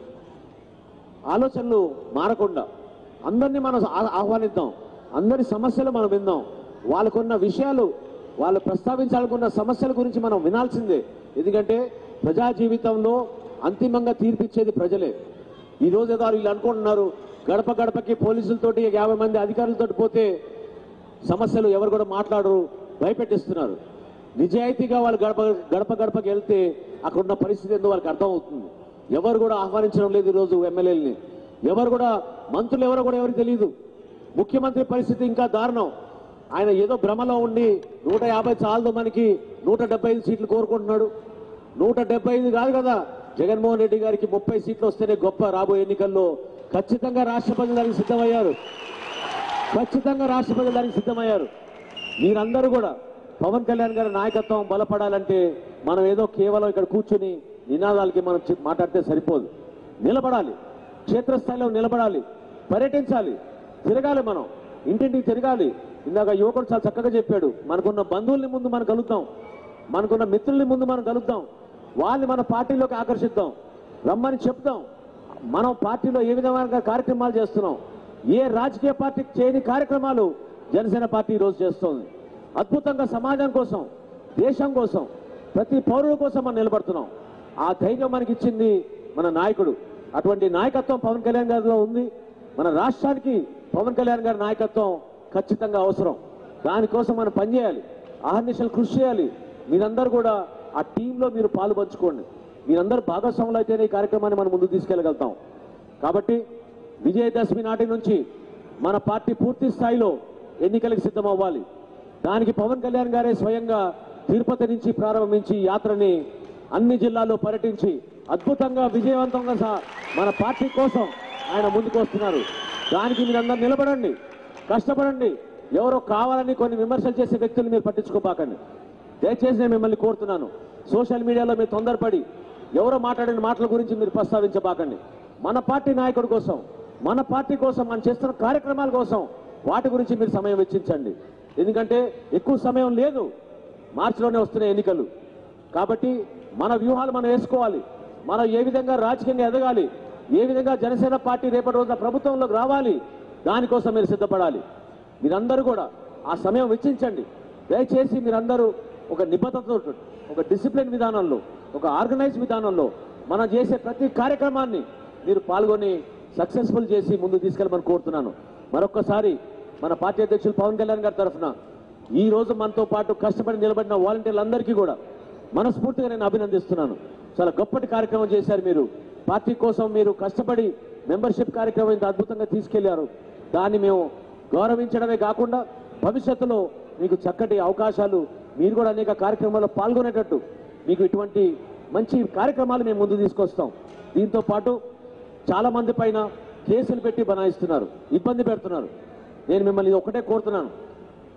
ఆలోచనలు మారకుండా అందరినీ మనం ఆ- ఆహ్వానిద్దాం అందరి సమస్యలు మనం విందాం వాళ్ళకున్న విషయాలు వాళ్ళు ప్రస్తావించాలనుకున్న సమస్యల గురించి మనం వినాల్సిందే ఎందుకంటే ప్రజా జీవితంలో అంతిమంగా తీర్పిచ్చేది ప్రజలే ఈ రోజు ఏదో వీళ్ళు అనుకుంటున్నారు గడప గడపకి పోలీసులతోటి యాభై మంది అధికారులతోటి పోతే సమస్యలు ఎవరు కూడా మాట్లాడరు భయపెట్టిస్తున్నారు నిజాయితీగా వాళ్ళు గడప గడప గడపకి వెళ్తే అక్కడ ఉన్న పరిస్థితి ఏందో వాళ్ళకి అర్థమవుతుంది ఎవరు కూడా ఆహ్వానించడం లేదు ఈరోజు ఎమ్మెల్యేలని ఎవరు కూడా మంత్రులు ఎవరో కూడా ఎవరికి తెలియదు ముఖ్యమంత్రి పరిస్థితి ఇంకా దారుణం ఆయన ఏదో భ్రమలో ఉండి నూట యాభై చాలదు మనకి నూట డెబ్బై ఐదు సీట్లు కోరుకుంటున్నాడు నూట డెబ్బై ఐదు కాదు కదా జగన్మోహన్ రెడ్డి గారికి ముప్పై సీట్లు వస్తేనే గొప్ప రాబోయే ఎన్నికల్లో ఖచ్చితంగా రాష్ట్రపతి దానికి సిద్ధమయ్యారు ఖచ్చితంగా రాష్ట్రపతి దానికి సిద్ధమయ్యారు మీరందరూ కూడా పవన్ కళ్యాణ్ గారి నాయకత్వం బలపడాలంటే మనం ఏదో కేవలం ఇక్కడ కూర్చుని నినాదాలకి మనం చె- మాట్లాడితే సరిపోదు నిలబడాలి క్షేత్రస్థాయిలో నిలబడాలి పర్యటించాలి తిరగాలి మనం ఇంటింటికి తిరగాలి ఇందాక యువకుడు చాలా చక్కగా చెప్పాడు మనకున్న బంధువుల్ని ముందు మనం కలుద్దాం మనకున్న మిత్రుల్ని ముందు మనం కలుద్దాం వాళ్ళని మన పార్టీలోకి ఆకర్షిద్దాం రమ్మని చెప్దాం మనం పార్టీలో ఏ విధమైన కార్యక్రమాలు చేస్తున్నాం ఏ రాజకీయ పార్టీకి చేయని కార్యక్రమాలు జనసేన పార్టీ ఈరోజు చేస్తోంది అద్భుతంగా సమాజం కోసం దేశం కోసం ప్రతి పౌరుల కోసం మనం నిలబడుతున్నాం ఆ ధైర్యం మనకి ఇచ్చింది మన నాయకుడు అటువంటి నాయకత్వం పవన్ కళ్యాణ్ గారిలో ఉంది మన రాష్ట్రానికి పవన్ కళ్యాణ్ గారి నాయకత్వం ఖచ్చితంగా అవసరం దానికోసం మనం పనిచేయాలి అహర్నిశలు కృషి చేయాలి మీరందరూ కూడా ఆ టీంలో మీరు పాలు పంచుకోండి మీరందరూ భాగస్వాములు అయితేనే ఈ కార్యక్రమాన్ని మనం ముందుకు తీసుకెళ్ళగలుగుతాం కాబట్టి విజయదశమి నాటి నుంచి మన పార్టీ పూర్తి స్థాయిలో ఎన్నికలకు సిద్ధం అవ్వాలి దానికి పవన్ కళ్యాణ్ గారే స్వయంగా తిరుపతి నుంచి ప్రారంభించి ఈ యాత్రని అన్ని జిల్లాల్లో పర్యటించి అద్భుతంగా విజయవంతంగా సహా మన పార్టీ కోసం ఆయన ముందుకు వస్తున్నారు దానికి మీరందరూ నిలబడండి కష్టపడండి ఎవరో కావాలని కొన్ని విమర్శలు చేసే వ్యక్తులు మీరు పట్టించుకోపాకండి దయచేసి నేను మిమ్మల్ని కోరుతున్నాను సోషల్ మీడియాలో మీరు తొందరపడి ఎవరో మాట్లాడిన మాటల గురించి మీరు ప్రస్తావించబాకండి మన పార్టీ నాయకుడి కోసం మన పార్టీ కోసం మనం చేస్తున్న కార్యక్రమాల కోసం వాటి గురించి మీరు సమయం వెచ్చించండి ఎందుకంటే ఎక్కువ సమయం లేదు మార్చిలోనే వస్తున్న ఎన్నికలు కాబట్టి మన వ్యూహాలు మనం వేసుకోవాలి మనం ఏ విధంగా రాజకీయంగా ఎదగాలి ఏ విధంగా జనసేన పార్టీ రేపటి రోజున ప్రభుత్వంలోకి రావాలి దానికోసం మీరు సిద్ధపడాలి మీరందరూ కూడా ఆ సమయం వెచ్చించండి దయచేసి మీరందరూ ఒక నిబద్ధతతో ఒక డిసిప్లిన్ విధానంలో ఒక ఆర్గనైజ్ విధానంలో మనం చేసే ప్రతి కార్యక్రమాన్ని మీరు పాల్గొని సక్సెస్ఫుల్ చేసి ముందుకు తీసుకెళ్ళమని కోరుతున్నాను మరొక్కసారి మన పార్టీ అధ్యక్షులు పవన్ కళ్యాణ్ గారి తరఫున ఈ రోజు మనతో పాటు కష్టపడి నిలబడిన వాలంటీర్లందరికీ కూడా మనస్ఫూర్తిగా నేను అభినందిస్తున్నాను చాలా గొప్పటి కార్యక్రమం చేశారు మీరు పార్టీ కోసం మీరు కష్టపడి మెంబర్షిప్ కార్యక్రమం ఇంత అద్భుతంగా తీసుకెళ్లారు దాన్ని మేము గౌరవించడమే కాకుండా భవిష్యత్తులో మీకు చక్కటి అవకాశాలు మీరు కూడా అనేక కార్యక్రమాల్లో పాల్గొనేటట్టు మీకు ఇటువంటి మంచి కార్యక్రమాలు మేము ముందు తీసుకొస్తాం దీంతో పాటు చాలా మంది పైన కేసులు పెట్టి బనాయిస్తున్నారు ఇబ్బంది పెడుతున్నారు నేను మిమ్మల్ని ఒకటే కోరుతున్నాను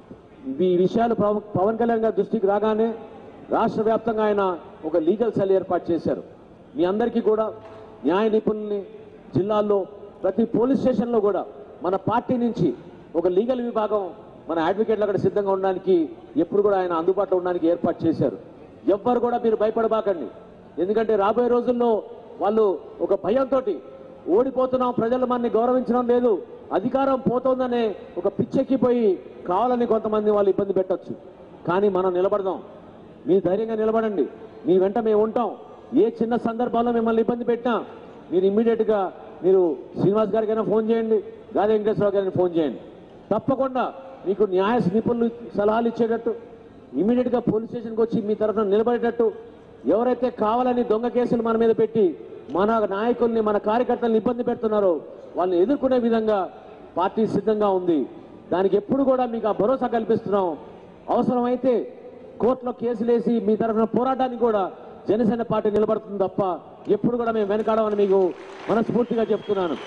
ఈ విషయాలు పవ- పవన్ కళ్యాణ్ గారి దృష్టికి రాగానే రాష్ట్ర వ్యాప్తంగా ఆయన ఒక లీగల్ సెల్ ఏర్పాటు చేశారు మీ అందరికీ కూడా న్యాయ నిపుణుల్ని జిల్లాల్లో ప్రతి పోలీస్ స్టేషన్లో కూడా మన పార్టీ నుంచి ఒక లీగల్ విభాగం మన అడ్వకేట్లు అక్కడ సిద్ధంగా ఉండడానికి ఎప్పుడు కూడా ఆయన అందుబాటులో ఉండడానికి ఏర్పాటు చేశారు ఎవ్వరు కూడా మీరు భయపడబాకండి ఎందుకంటే రాబోయే రోజుల్లో వాళ్ళు ఒక భయంతో ఓడిపోతున్నాం ప్రజలు మనని గౌరవించడం లేదు అధికారం పోతోందనే ఒక పిచ్చెక్కిపోయి కావాలని కొంతమంది వాళ్ళు ఇబ్బంది పెట్టొచ్చు కానీ మనం నిలబడదాం మీ ధైర్యంగా నిలబడండి మీ వెంట మేము ఉంటాం ఏ చిన్న సందర్భంలో మిమ్మల్ని ఇబ్బంది పెట్టినా మీరు ఇమ్మీడియట్ గా మీరు శ్రీనివాస్ గారికైనా ఫోన్ చేయండి గాలి వెంకటేశ్వరరావు గారిని ఫోన్ చేయండి తప్పకుండా మీకు న్యాయ నిపుణులు సలహాలు ఇచ్చేటట్టు ఇమీడియట్ గా పోలీస్ స్టేషన్కి వచ్చి మీ తరఫున నిలబడేటట్టు ఎవరైతే కావాలని దొంగ కేసులు మన మీద పెట్టి మన నాయకుల్ని మన కార్యకర్తలను ఇబ్బంది పెడుతున్నారో వాళ్ళని ఎదుర్కొనే విధంగా పార్టీ సిద్ధంగా ఉంది దానికి ఎప్పుడు కూడా మీకు ఆ భరోసా కల్పిస్తున్నాం అవసరమైతే కోర్టులో కేసులేసి మీ తరఫున పోరాటానికి కూడా జనసేన పార్టీ నిలబడుతుంది తప్ప ఎప్పుడు కూడా మేము వెనకాడమని మీకు మనస్ఫూర్తిగా చెప్తున్నాను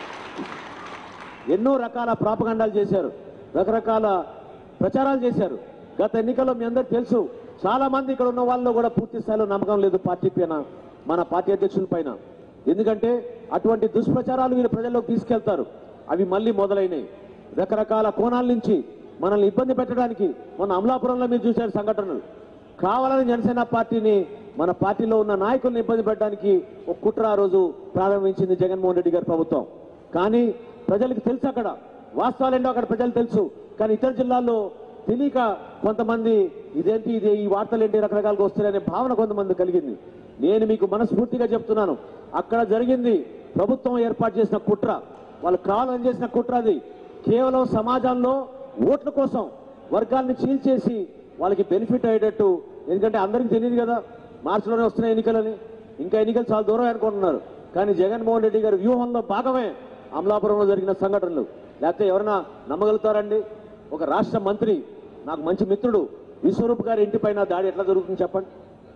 ఎన్నో రకాల ప్రాపగండాలు చేశారు రకరకాల ప్రచారాలు చేశారు గత ఎన్నికల్లో మీ అందరికీ తెలుసు చాలా మంది ఇక్కడ ఉన్న వాళ్ళు కూడా పూర్తి స్థాయిలో నమ్మకం లేదు పార్టీ పైన మన పార్టీ అధ్యక్షుల పైన ఎందుకంటే అటువంటి దుష్ప్రచారాలు వీళ్ళు ప్రజల్లోకి తీసుకెళ్తారు అవి మళ్ళీ మొదలైనవి రకరకాల కోణాల నుంచి మనల్ని ఇబ్బంది పెట్టడానికి మన అమలాపురంలో మీరు చూశారు సంఘటనలు కావాలని జనసేన పార్టీని మన పార్టీలో ఉన్న నాయకుల్ని ఇబ్బంది పెట్టడానికి ఒక కుట్ర ఆ రోజు ప్రారంభించింది జగన్మోహన్ రెడ్డి గారి ప్రభుత్వం కానీ ప్రజలకు తెలుసు అక్కడ వాస్తవాలేంటో అక్కడ ప్రజలు తెలుసు కానీ ఇతర జిల్లాల్లో తెలియక కొంతమంది ఇదేంటి ఇది ఈ వార్తలు ఏంటి రకరకాలుగా వస్తాయనే భావన కొంతమంది కలిగింది నేను మీకు మనస్ఫూర్తిగా చెప్తున్నాను అక్కడ జరిగింది ప్రభుత్వం ఏర్పాటు చేసిన కుట్ర వాళ్ళు కావాలని చేసిన కుట్ర అది కేవలం సమాజంలో ఓట్ల కోసం వర్గాల్ని చీల్చేసి వాళ్ళకి బెనిఫిట్ అయ్యేటట్టు ఎందుకంటే అందరికీ తెలియదు కదా మార్చిలోనే వస్తున్నాయి ఎన్నికలని ఇంకా ఎన్నికలు చాలా దూరం అనుకుంటున్నారు కానీ జగన్మోహన్ రెడ్డి గారి వ్యూహంలో భాగమే అమలాపురంలో జరిగిన సంఘటనలు లేకపోతే ఎవరైనా నమ్మగలుగుతారండి ఒక రాష్ట్ర మంత్రి నాకు మంచి మిత్రుడు విశ్వరూప్ గారి ఇంటిపైన దాడి ఎట్లా జరుగుతుంది చెప్పండి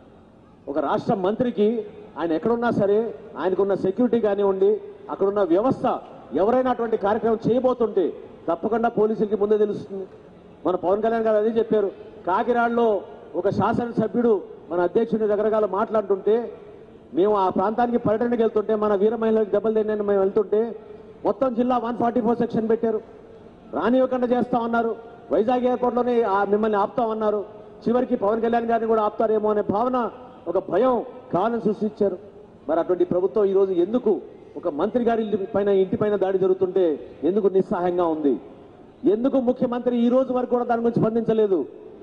ఒక రాష్ట్ర మంత్రికి ఆయన ఎక్కడున్నా సరే ఆయనకున్న సెక్యూరిటీ కానివ్వండి అక్కడున్న వ్యవస్థ ఎవరైనా అటువంటి కార్యక్రమం చేయబోతుంటే తప్పకుండా పోలీసులకి ముందే తెలుస్తుంది మన పవన్ కళ్యాణ్ గారు అదే చెప్పారు కాకినాడలో ఒక శాసనసభ్యుడు మన అధ్యక్షుడి రకరకాల మాట్లాడుతుంటే మేము ఆ ప్రాంతానికి పర్యటనకి వెళ్తుంటే మన వీర మహిళలకు దెబ్బలు తిన్నాయని మేము వెళ్తుంటే మొత్తం జిల్లా వన్ ఫార్టీ ఫోర్ సెక్షన్ పెట్టారు రానివ్వకుండా చేస్తామన్నారు వైజాగ్ ఎయిర్పోర్ట్లోనే ఆ మిమ్మల్ని ఆపుతామన్నారు చివరికి పవన్ కళ్యాణ్ గారిని కూడా ఆపుతారేమో అనే భావన ఒక భయం కావాలని సృష్టించారు మరి అటువంటి ప్రభుత్వం ఈ రోజు ఎందుకు ఒక మంత్రి గారి ఇంటి పైన ఇంటి పైన దాడి జరుగుతుంటే ఎందుకు నిస్సహాయంగా ఉంది ఎందుకు ముఖ్యమంత్రి ఈ రోజు వరకు కూడా దాని గురించి స్పందించలేదు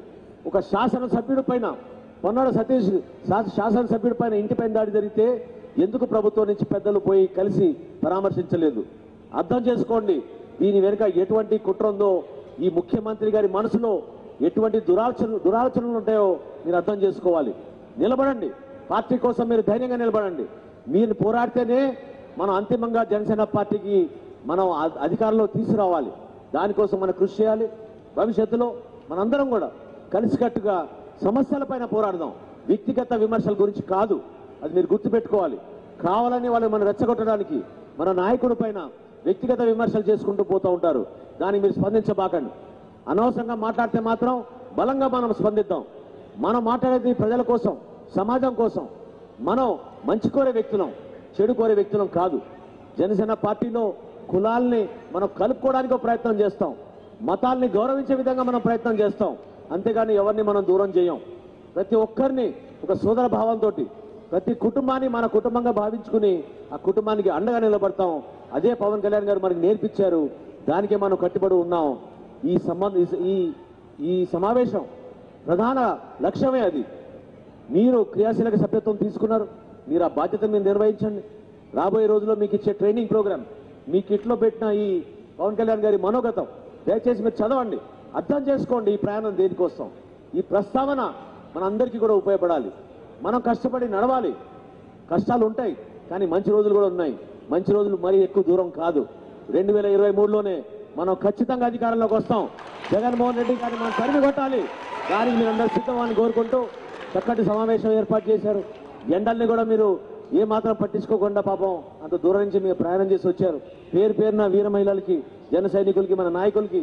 ఒక శాసనసభ్యుడి పైన పొన్నాడ సతీష్ శా- శాసనసభ్యుడి పైన ఇంటి పైన దాడి జరిగితే ఎందుకు ప్రభుత్వం నుంచి పెద్దలు పోయి కలిసి పరామర్శించలేదు అర్థం చేసుకోండి దీని వెనుక ఎటువంటి కుట్ర ఉందో ఈ ముఖ్యమంత్రి గారి మనసులో ఎటువంటి దురాలోచన దురాలోచనలు ఉంటాయో మీరు అర్థం చేసుకోవాలి నిలబడండి పార్టీ కోసం మీరు ధైర్యంగా నిలబడండి మీరు పోరాడితేనే మనం అంతిమంగా జనసేన పార్టీకి మనం అ- అధికారంలో తీసుకురావాలి దానికోసం మనం కృషి చేయాలి భవిష్యత్తులో మనందరం కూడా కలిసికట్టుగా సమస్యలపైన పోరాడదాం వ్యక్తిగత విమర్శల గురించి కాదు అది మీరు గుర్తుపెట్టుకోవాలి కావాలని వాళ్ళు మనం రెచ్చగొట్టడానికి మన నాయకుడి పైన వ్యక్తిగత విమర్శలు చేసుకుంటూ పోతూ ఉంటారు దానికి మీరు స్పందించబాకండి అనవసరంగా మాట్లాడితే మాత్రం బలంగా మనం స్పందిద్దాం మనం మాట్లాడేది ప్రజల కోసం సమాజం కోసం మనం మంచి కోరే వ్యక్తులం చెడు కోరే వ్యక్తులం కాదు జనసేన పార్టీలో కులాల్ని మనం కలుపుకోవడానికి ఒక ప్రయత్నం చేస్తాం మతాల్ని గౌరవించే విధంగా మనం ప్రయత్నం చేస్తాం అంతేగాని ఎవరిని మనం దూరం చేయం ప్రతి ఒక్కరిని ఒక సోదర భావంతో ప్రతి కుటుంబాన్ని మన కుటుంబంగా భావించుకుని ఆ కుటుంబానికి అండగా నిలబడతాం అదే పవన్ కళ్యాణ్ గారు మనకి నేర్పించారు దానికే మనం కట్టుబడి ఉన్నాం ఈ సంబంధ ఈ ఈ సమావేశం ప్రధాన లక్ష్యమే అది మీరు క్రియాశీలక సభ్యత్వం తీసుకున్నారు మీరు ఆ బాధ్యతను మీరు నిర్వహించండి రాబోయే రోజుల్లో మీకు ఇచ్చే ట్రైనింగ్ ప్రోగ్రామ్ మీ కిట్లో పెట్టిన ఈ పవన్ కళ్యాణ్ గారి మనోగతం దయచేసి మీరు చదవండి అర్థం చేసుకోండి ఈ ప్రయాణం దేనికోసం ఈ ప్రస్తావన మనందరికీ కూడా ఉపయోగపడాలి మనం కష్టపడి నడవాలి కష్టాలు ఉంటాయి కానీ మంచి రోజులు కూడా ఉన్నాయి మంచి రోజులు మరీ ఎక్కువ దూరం కాదు రెండు వేల ఇరవై మూడులోనే మనం ఖచ్చితంగా అధికారంలోకి వస్తాం జగన్మోహన్ రెడ్డి గారిని మనం తరిమి కొట్టాలి దానికి మీరు అందరూ సిద్ధమని కోరుకుంటూ చక్కటి సమావేశం ఏర్పాటు చేశారు ఎండల్ని కూడా మీరు ఏ మాత్రం పట్టించుకోకుండా పాపం అంత దూరం నుంచి మీరు ప్రయాణం చేసి వచ్చారు పేరు పేరున వీర మహిళలకి జన సైనికులకి మన నాయకులకి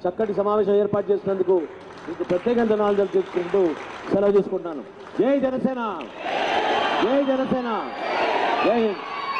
చక్కటి సమావేశం ఏర్పాటు చేసినందుకు మీకు ప్రత్యేక ధనాలు తెలుసుకుంటూ సెలవు తీసుకుంటున్నాను జై జనసేన జై జనసేన జై హింద్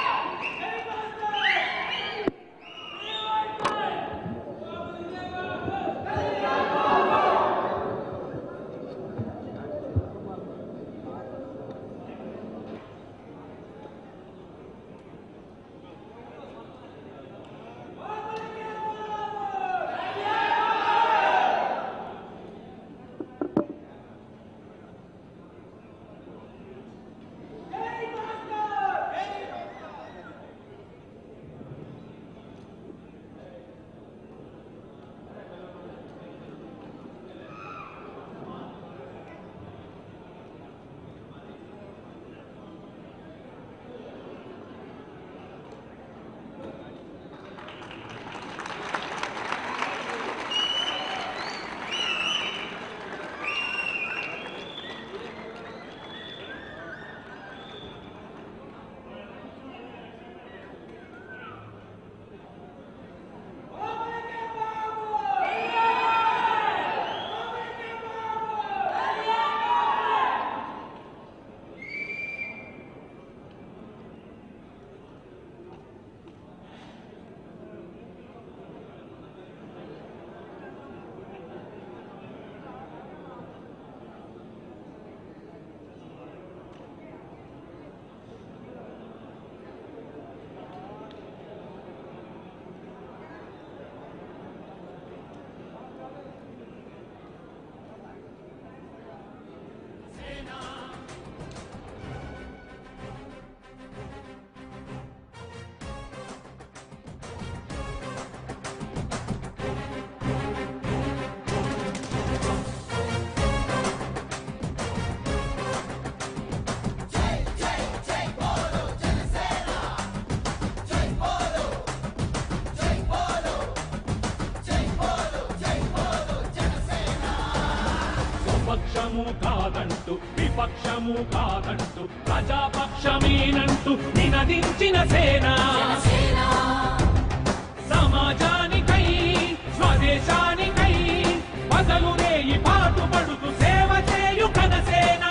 పక్షము కాదంటూ విపక్షము కాదంటూ ప్రజాపక్షమేనంటూ నినదించిన సేన సమాజానికై స్వదేశానికై పగలు రేయి పాటు పడుతూ సేవ చేయు కనసేన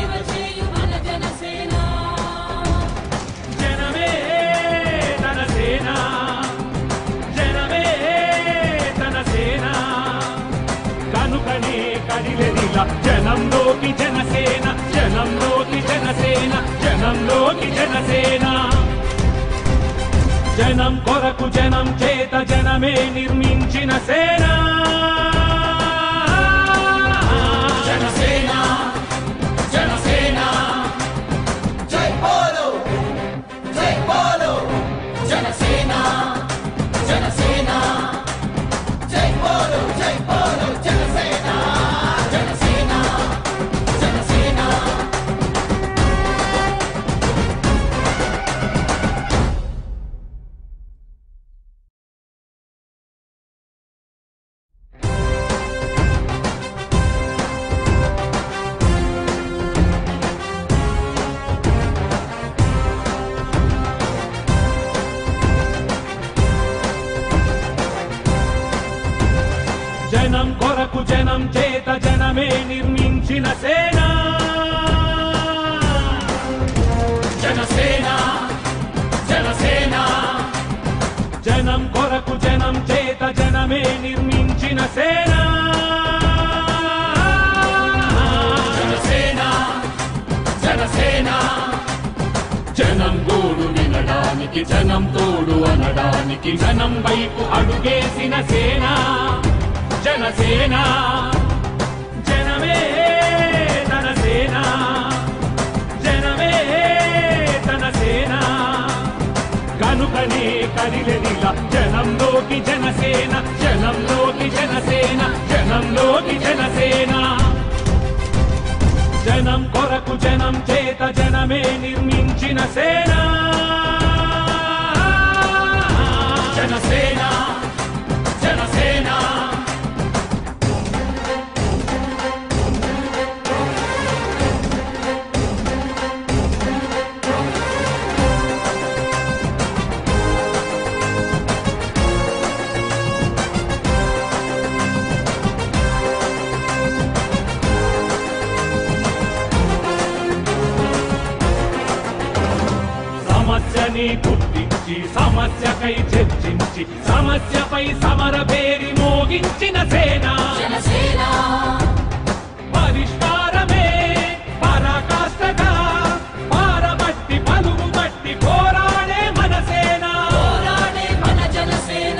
జనమే తన సేన జనమే తన సేన కనుకనే కదిలెదిల జనంలోకి జనసేన జనంలోకి జనసేన జనంలోకి జనసేన జనం కొరకు జనం చేత జనమే నిర్మించిన సేన జనసేన జనసేన జై బోలో జై బోలో జనసేన జనసేన జై బోలో జై బోలో జనసేన జనసేన జనసేన జనం కొరకు జనం చేత జనమే నిర్మించిన సేన జనసేన జనసేన జనం కొరకు జనం చేత జనమే నిర్మించిన సేన జనసేన జనసేన జనం గోడు వినడానికి జనం తోడు అనడానికి జనం వైపు అడుగేసిన సేన జనసేన జనమే తన సేన జనమే తన సేన కనుకనే కదిలెదిల జనంలోకి జనసేన జనంలోకి జనసేన జనంలోకి జనసేన జనం కొరకు జనం చేత జనమే నిర్మించిన సేన జనసేన జనసేన సమస్యని గుర్తించి సమస్యకై చర్చించి సమస్యపై సమర పేరి మోగించిన సేన జనసేన పరిష్కారమే పరాకాష్ఠగా పారబట్టి పలువు బట్టి పోరాడే మన సేన పోరాడే మన జనసేన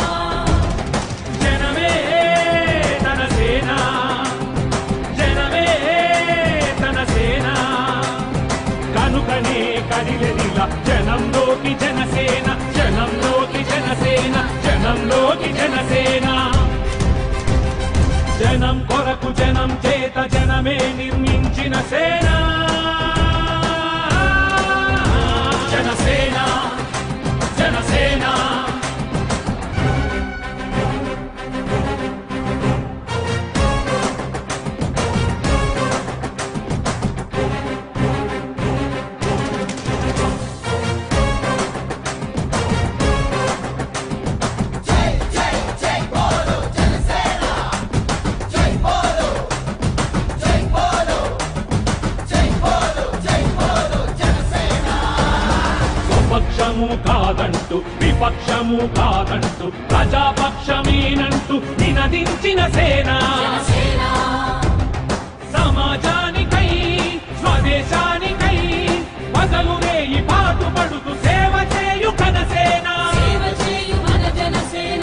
జనమే తన సేన జనమే తన సేన కనుకనే కదిలెదిల జనంలోకి జనసేన జనంలోకి జనసేన జనంలోకి జనసేన జనం కొరకు జనం చేత జనమే నిర్మించిన సేన జనసేన జనసేన స్వపక్షము కాదంటూ విపక్షము కాదంటూ ప్రజాపక్షమేనంటూ నినదించిన సేన సమాజానికై స్వదేశానికై పగలు రేయి పాటు పడుతూ సేవ చేయు కనసేన సేవ చేయు మన జనసేన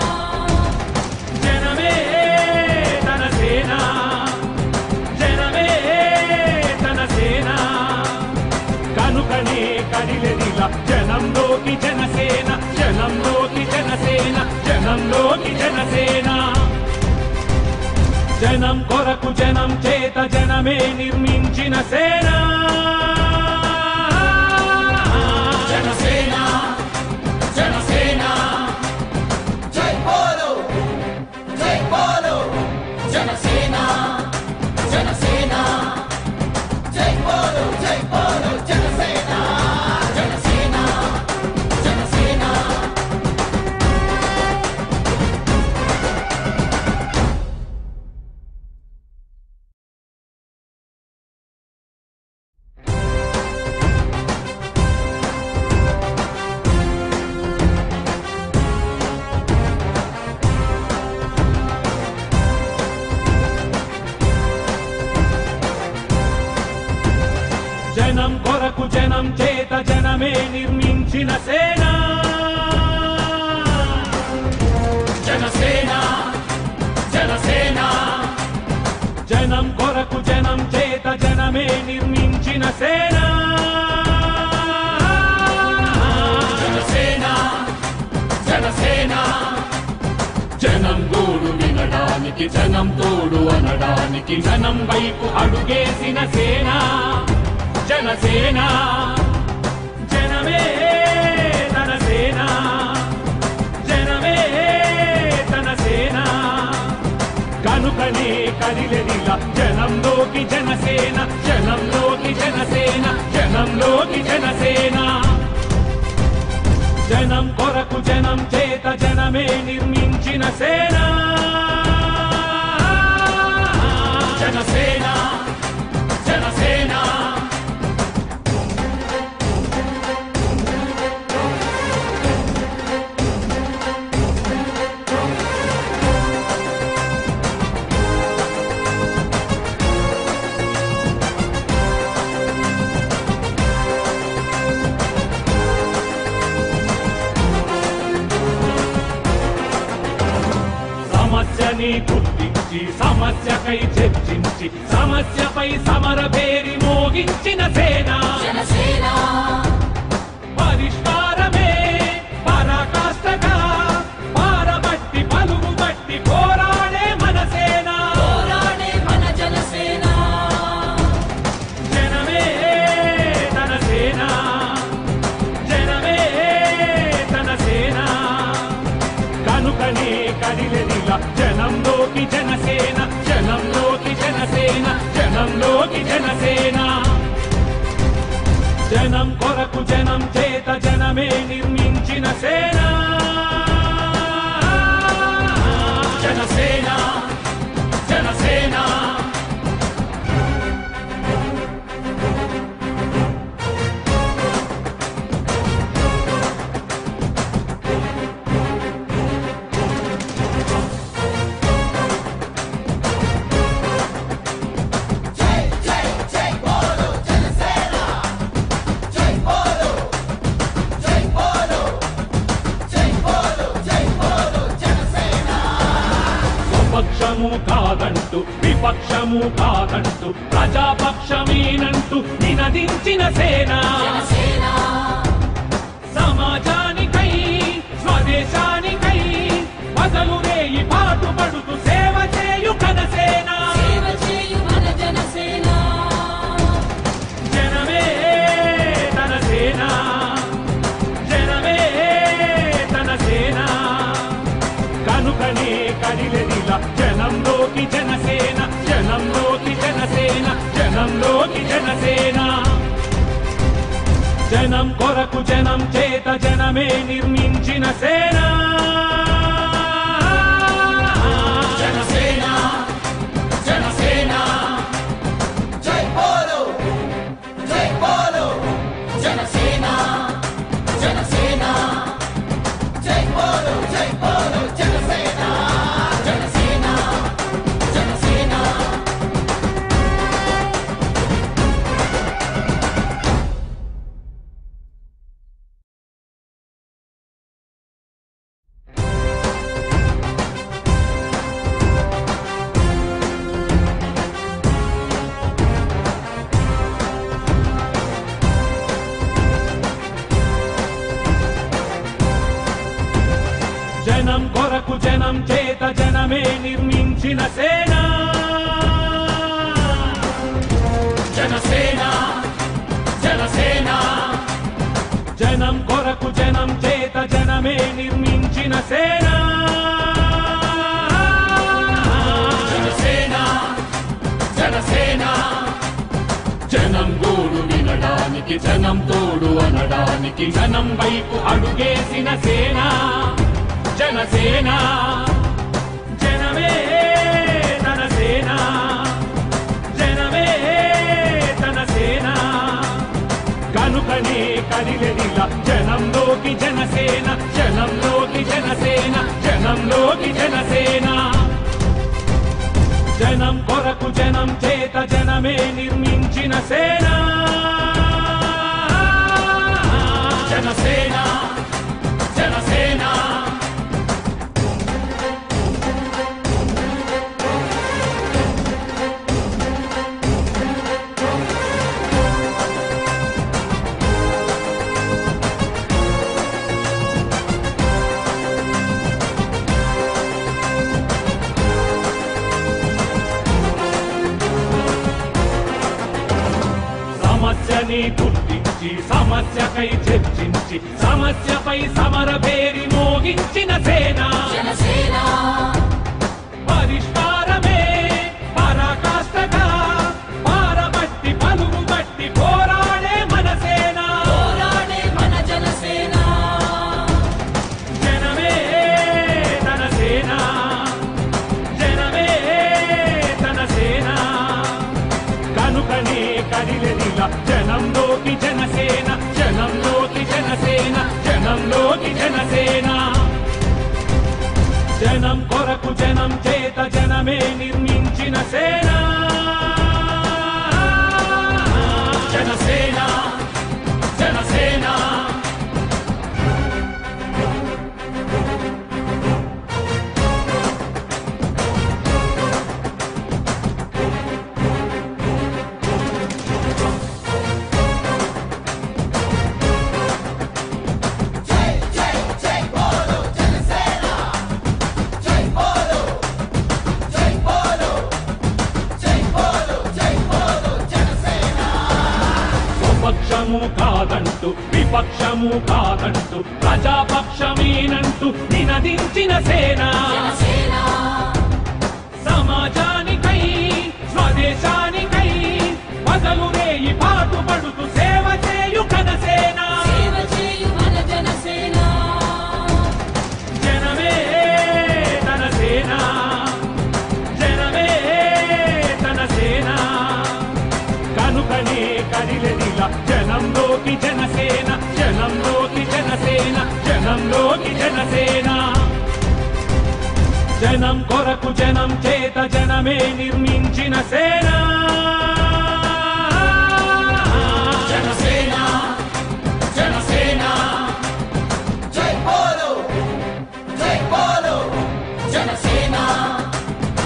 జనమే తన సేన జనమే తన సేన కనుకనే కదిలెదిల జనంలోకి జనసేన జనంలోకి జనసేన జనంలోకి జనసేన జనం కొరకు జనం చేత జనమే నిర్మించిన సేన జనసేన జనసేన జై బోలో జై బోలో జనసేన జనసేన జై బోలో జై బోలో జనసేన జనసేన జనసేన జనం కొరకు జనం చేత జనమే నిర్మించిన సేన జనసేన జనసేన జనం కొరకు జనం చేత జనమే నిర్మించిన సేన జనసేన జనసేన జనం గోడు వినడానికి జనం తోడు అనడానికి జనం వైపు అడుగేసిన సేన జనసేన జనమే తన సేన జనమే తన సేన కనుకనే కదిలెదిల జనంలోకి జనసేన జనంలోకి జనసేన జనంలోకి జనసేన జనం కొరకు జనం చేత జనమే నిర్మించిన సేన జనసేన జనసేన సమస్యని గుర్తించి సమస్యకై చర్చించి సమస్యపై సమర పేరి మోగించిన సేన జనసేన పరిష్కారమే పరాకాష్ఠగా పారబట్టి పలువు బట్టి పోరాడే మన సేన పోరాడే మన జనసేన జనమే తన సేన జనమే తన సేన కనుకనే కదిలెదిల జనంలోకి జనసేన జనంలోకి జనసేన జనంలోకి జనసేన జనం కొరకు జనం చేత జనమే నిర్మించిన సేన జనసేన జనసేన స్వపక్షము కాదంటూ విపక్షము కాదంటూ ప్రజాపక్షమేనంటూ నినదించిన సేన సమాజానికై స్వదేశానికై పగలు రేయి పాటుపడుతూ సేవ చేయు కనసేన జనమే తన సేన జనమే తన సేన కనుకనే కదిలెదిల జనంలోకి జనసేన జనంలోకి జనసేన జనంలోకి జనసేన జనం కొరకు జనం చేత జనమే నిర్మించిన సేన జనసేన జనసేన జై బోలో జై బోలో జనసేన జనసేన జై బోలో జై బోలో జనసేన జనసేన జనసేన జనం కొరకు జనం చేత జనమే నిర్మించిన సేన జనసేన జనసేన జనం కొరకు జనం చేత జనమే నిర్మించిన సేన జనసేన జనసేన జనం గోడు వినడానికి జనం తోడు అనడానికి జనం వైపు అడుగేసిన సేన జనసేన జనమే తన సేన జనమే తన సేన కనుకనే కదిలెదిల జనంలోకి జనసేన జనంలోకి జనసేన జనంలోకి జనసేన జనం కొరకు జనం చేత జనమే నిర్మించిన సేన జనసేన జనసేన సమస్యని గుర్తించి సమస్యకై చర్చించి సమస్యపై సమర పేరి మోగించిన సేన జనసేన పరిష్కారమే పరాకాష్ఠగా పారబట్టి పలుగు బట్టి పోరాడే మన సేన పోరాడే మన జనసేన జనమే తన సేన జనమే తన సేన కనుకనే కదిలెదిల జనంలోకి జనసేన జనంలోకి జనసేన జనంలోకి జనసేన జనం కొరకు జనం చేత జనమే నిర్మించిన సేన జనసేన జనసేన జై జై జై బోలో జనసేన జై బోలో జై బోలో జై బోలో జై బోలో జనసేన స్వపక్షము కాదంటూ విపక్షము కాదంటూ ప్రజాపక్షమేనంటూ నినదించిన సేన జనసేన సమాజానికై స్వదేశానికై పగలు రేయి పాటుపడుతూ సేవ చేయు కనసేన సేవ చేయు మన జనసేన జనమే తన సేన జనమే తన సేన కనుకనే కదిలెదిల జనంలోకి జనసేన జనంలోకి జనసేన జనంలోకి జనసేన జనం కొరకు జనం చేత జనమే నిర్మించిన సేన జనసేన జనసేన జై బోలో జై బోలో జనసేన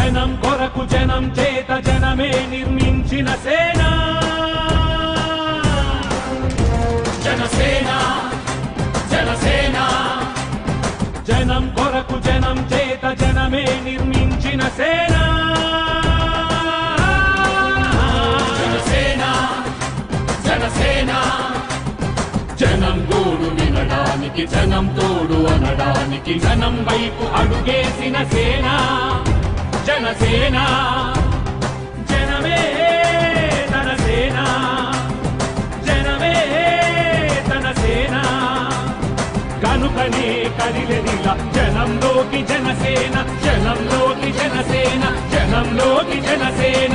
జనం కొరకు జనం చేత జనమే నిర్మించిన సేన జనసేన జనసేన జనం కొరకు జనం చేత జనమే నిర్మించిన సేన జనసేన జనసేన జనం గోడు వినడానికి జనం తోడు అనడానికి జనం వైపు అడుగేసిన సేన జనసేన జనమే తన సేన జనమే తన సేన కనుకనే కదిలెదిలా జనంలోకి జనసేన జనంలోకి జనసేన జనంలోకి జనసేన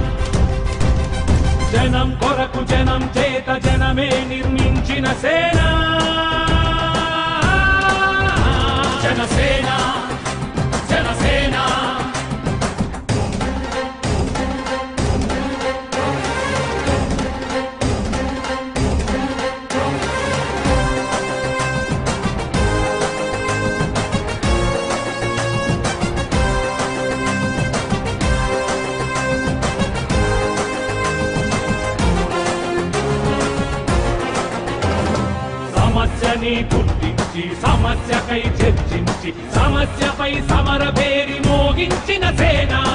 జనం కొరకు జనం చేత జనమే నిర్మించిన సేన జనసేన జనసేన సమస్యని గుర్తించి సమస్యకై చర్చించి సమస్యపై సమర పేరి మోగించిన సేన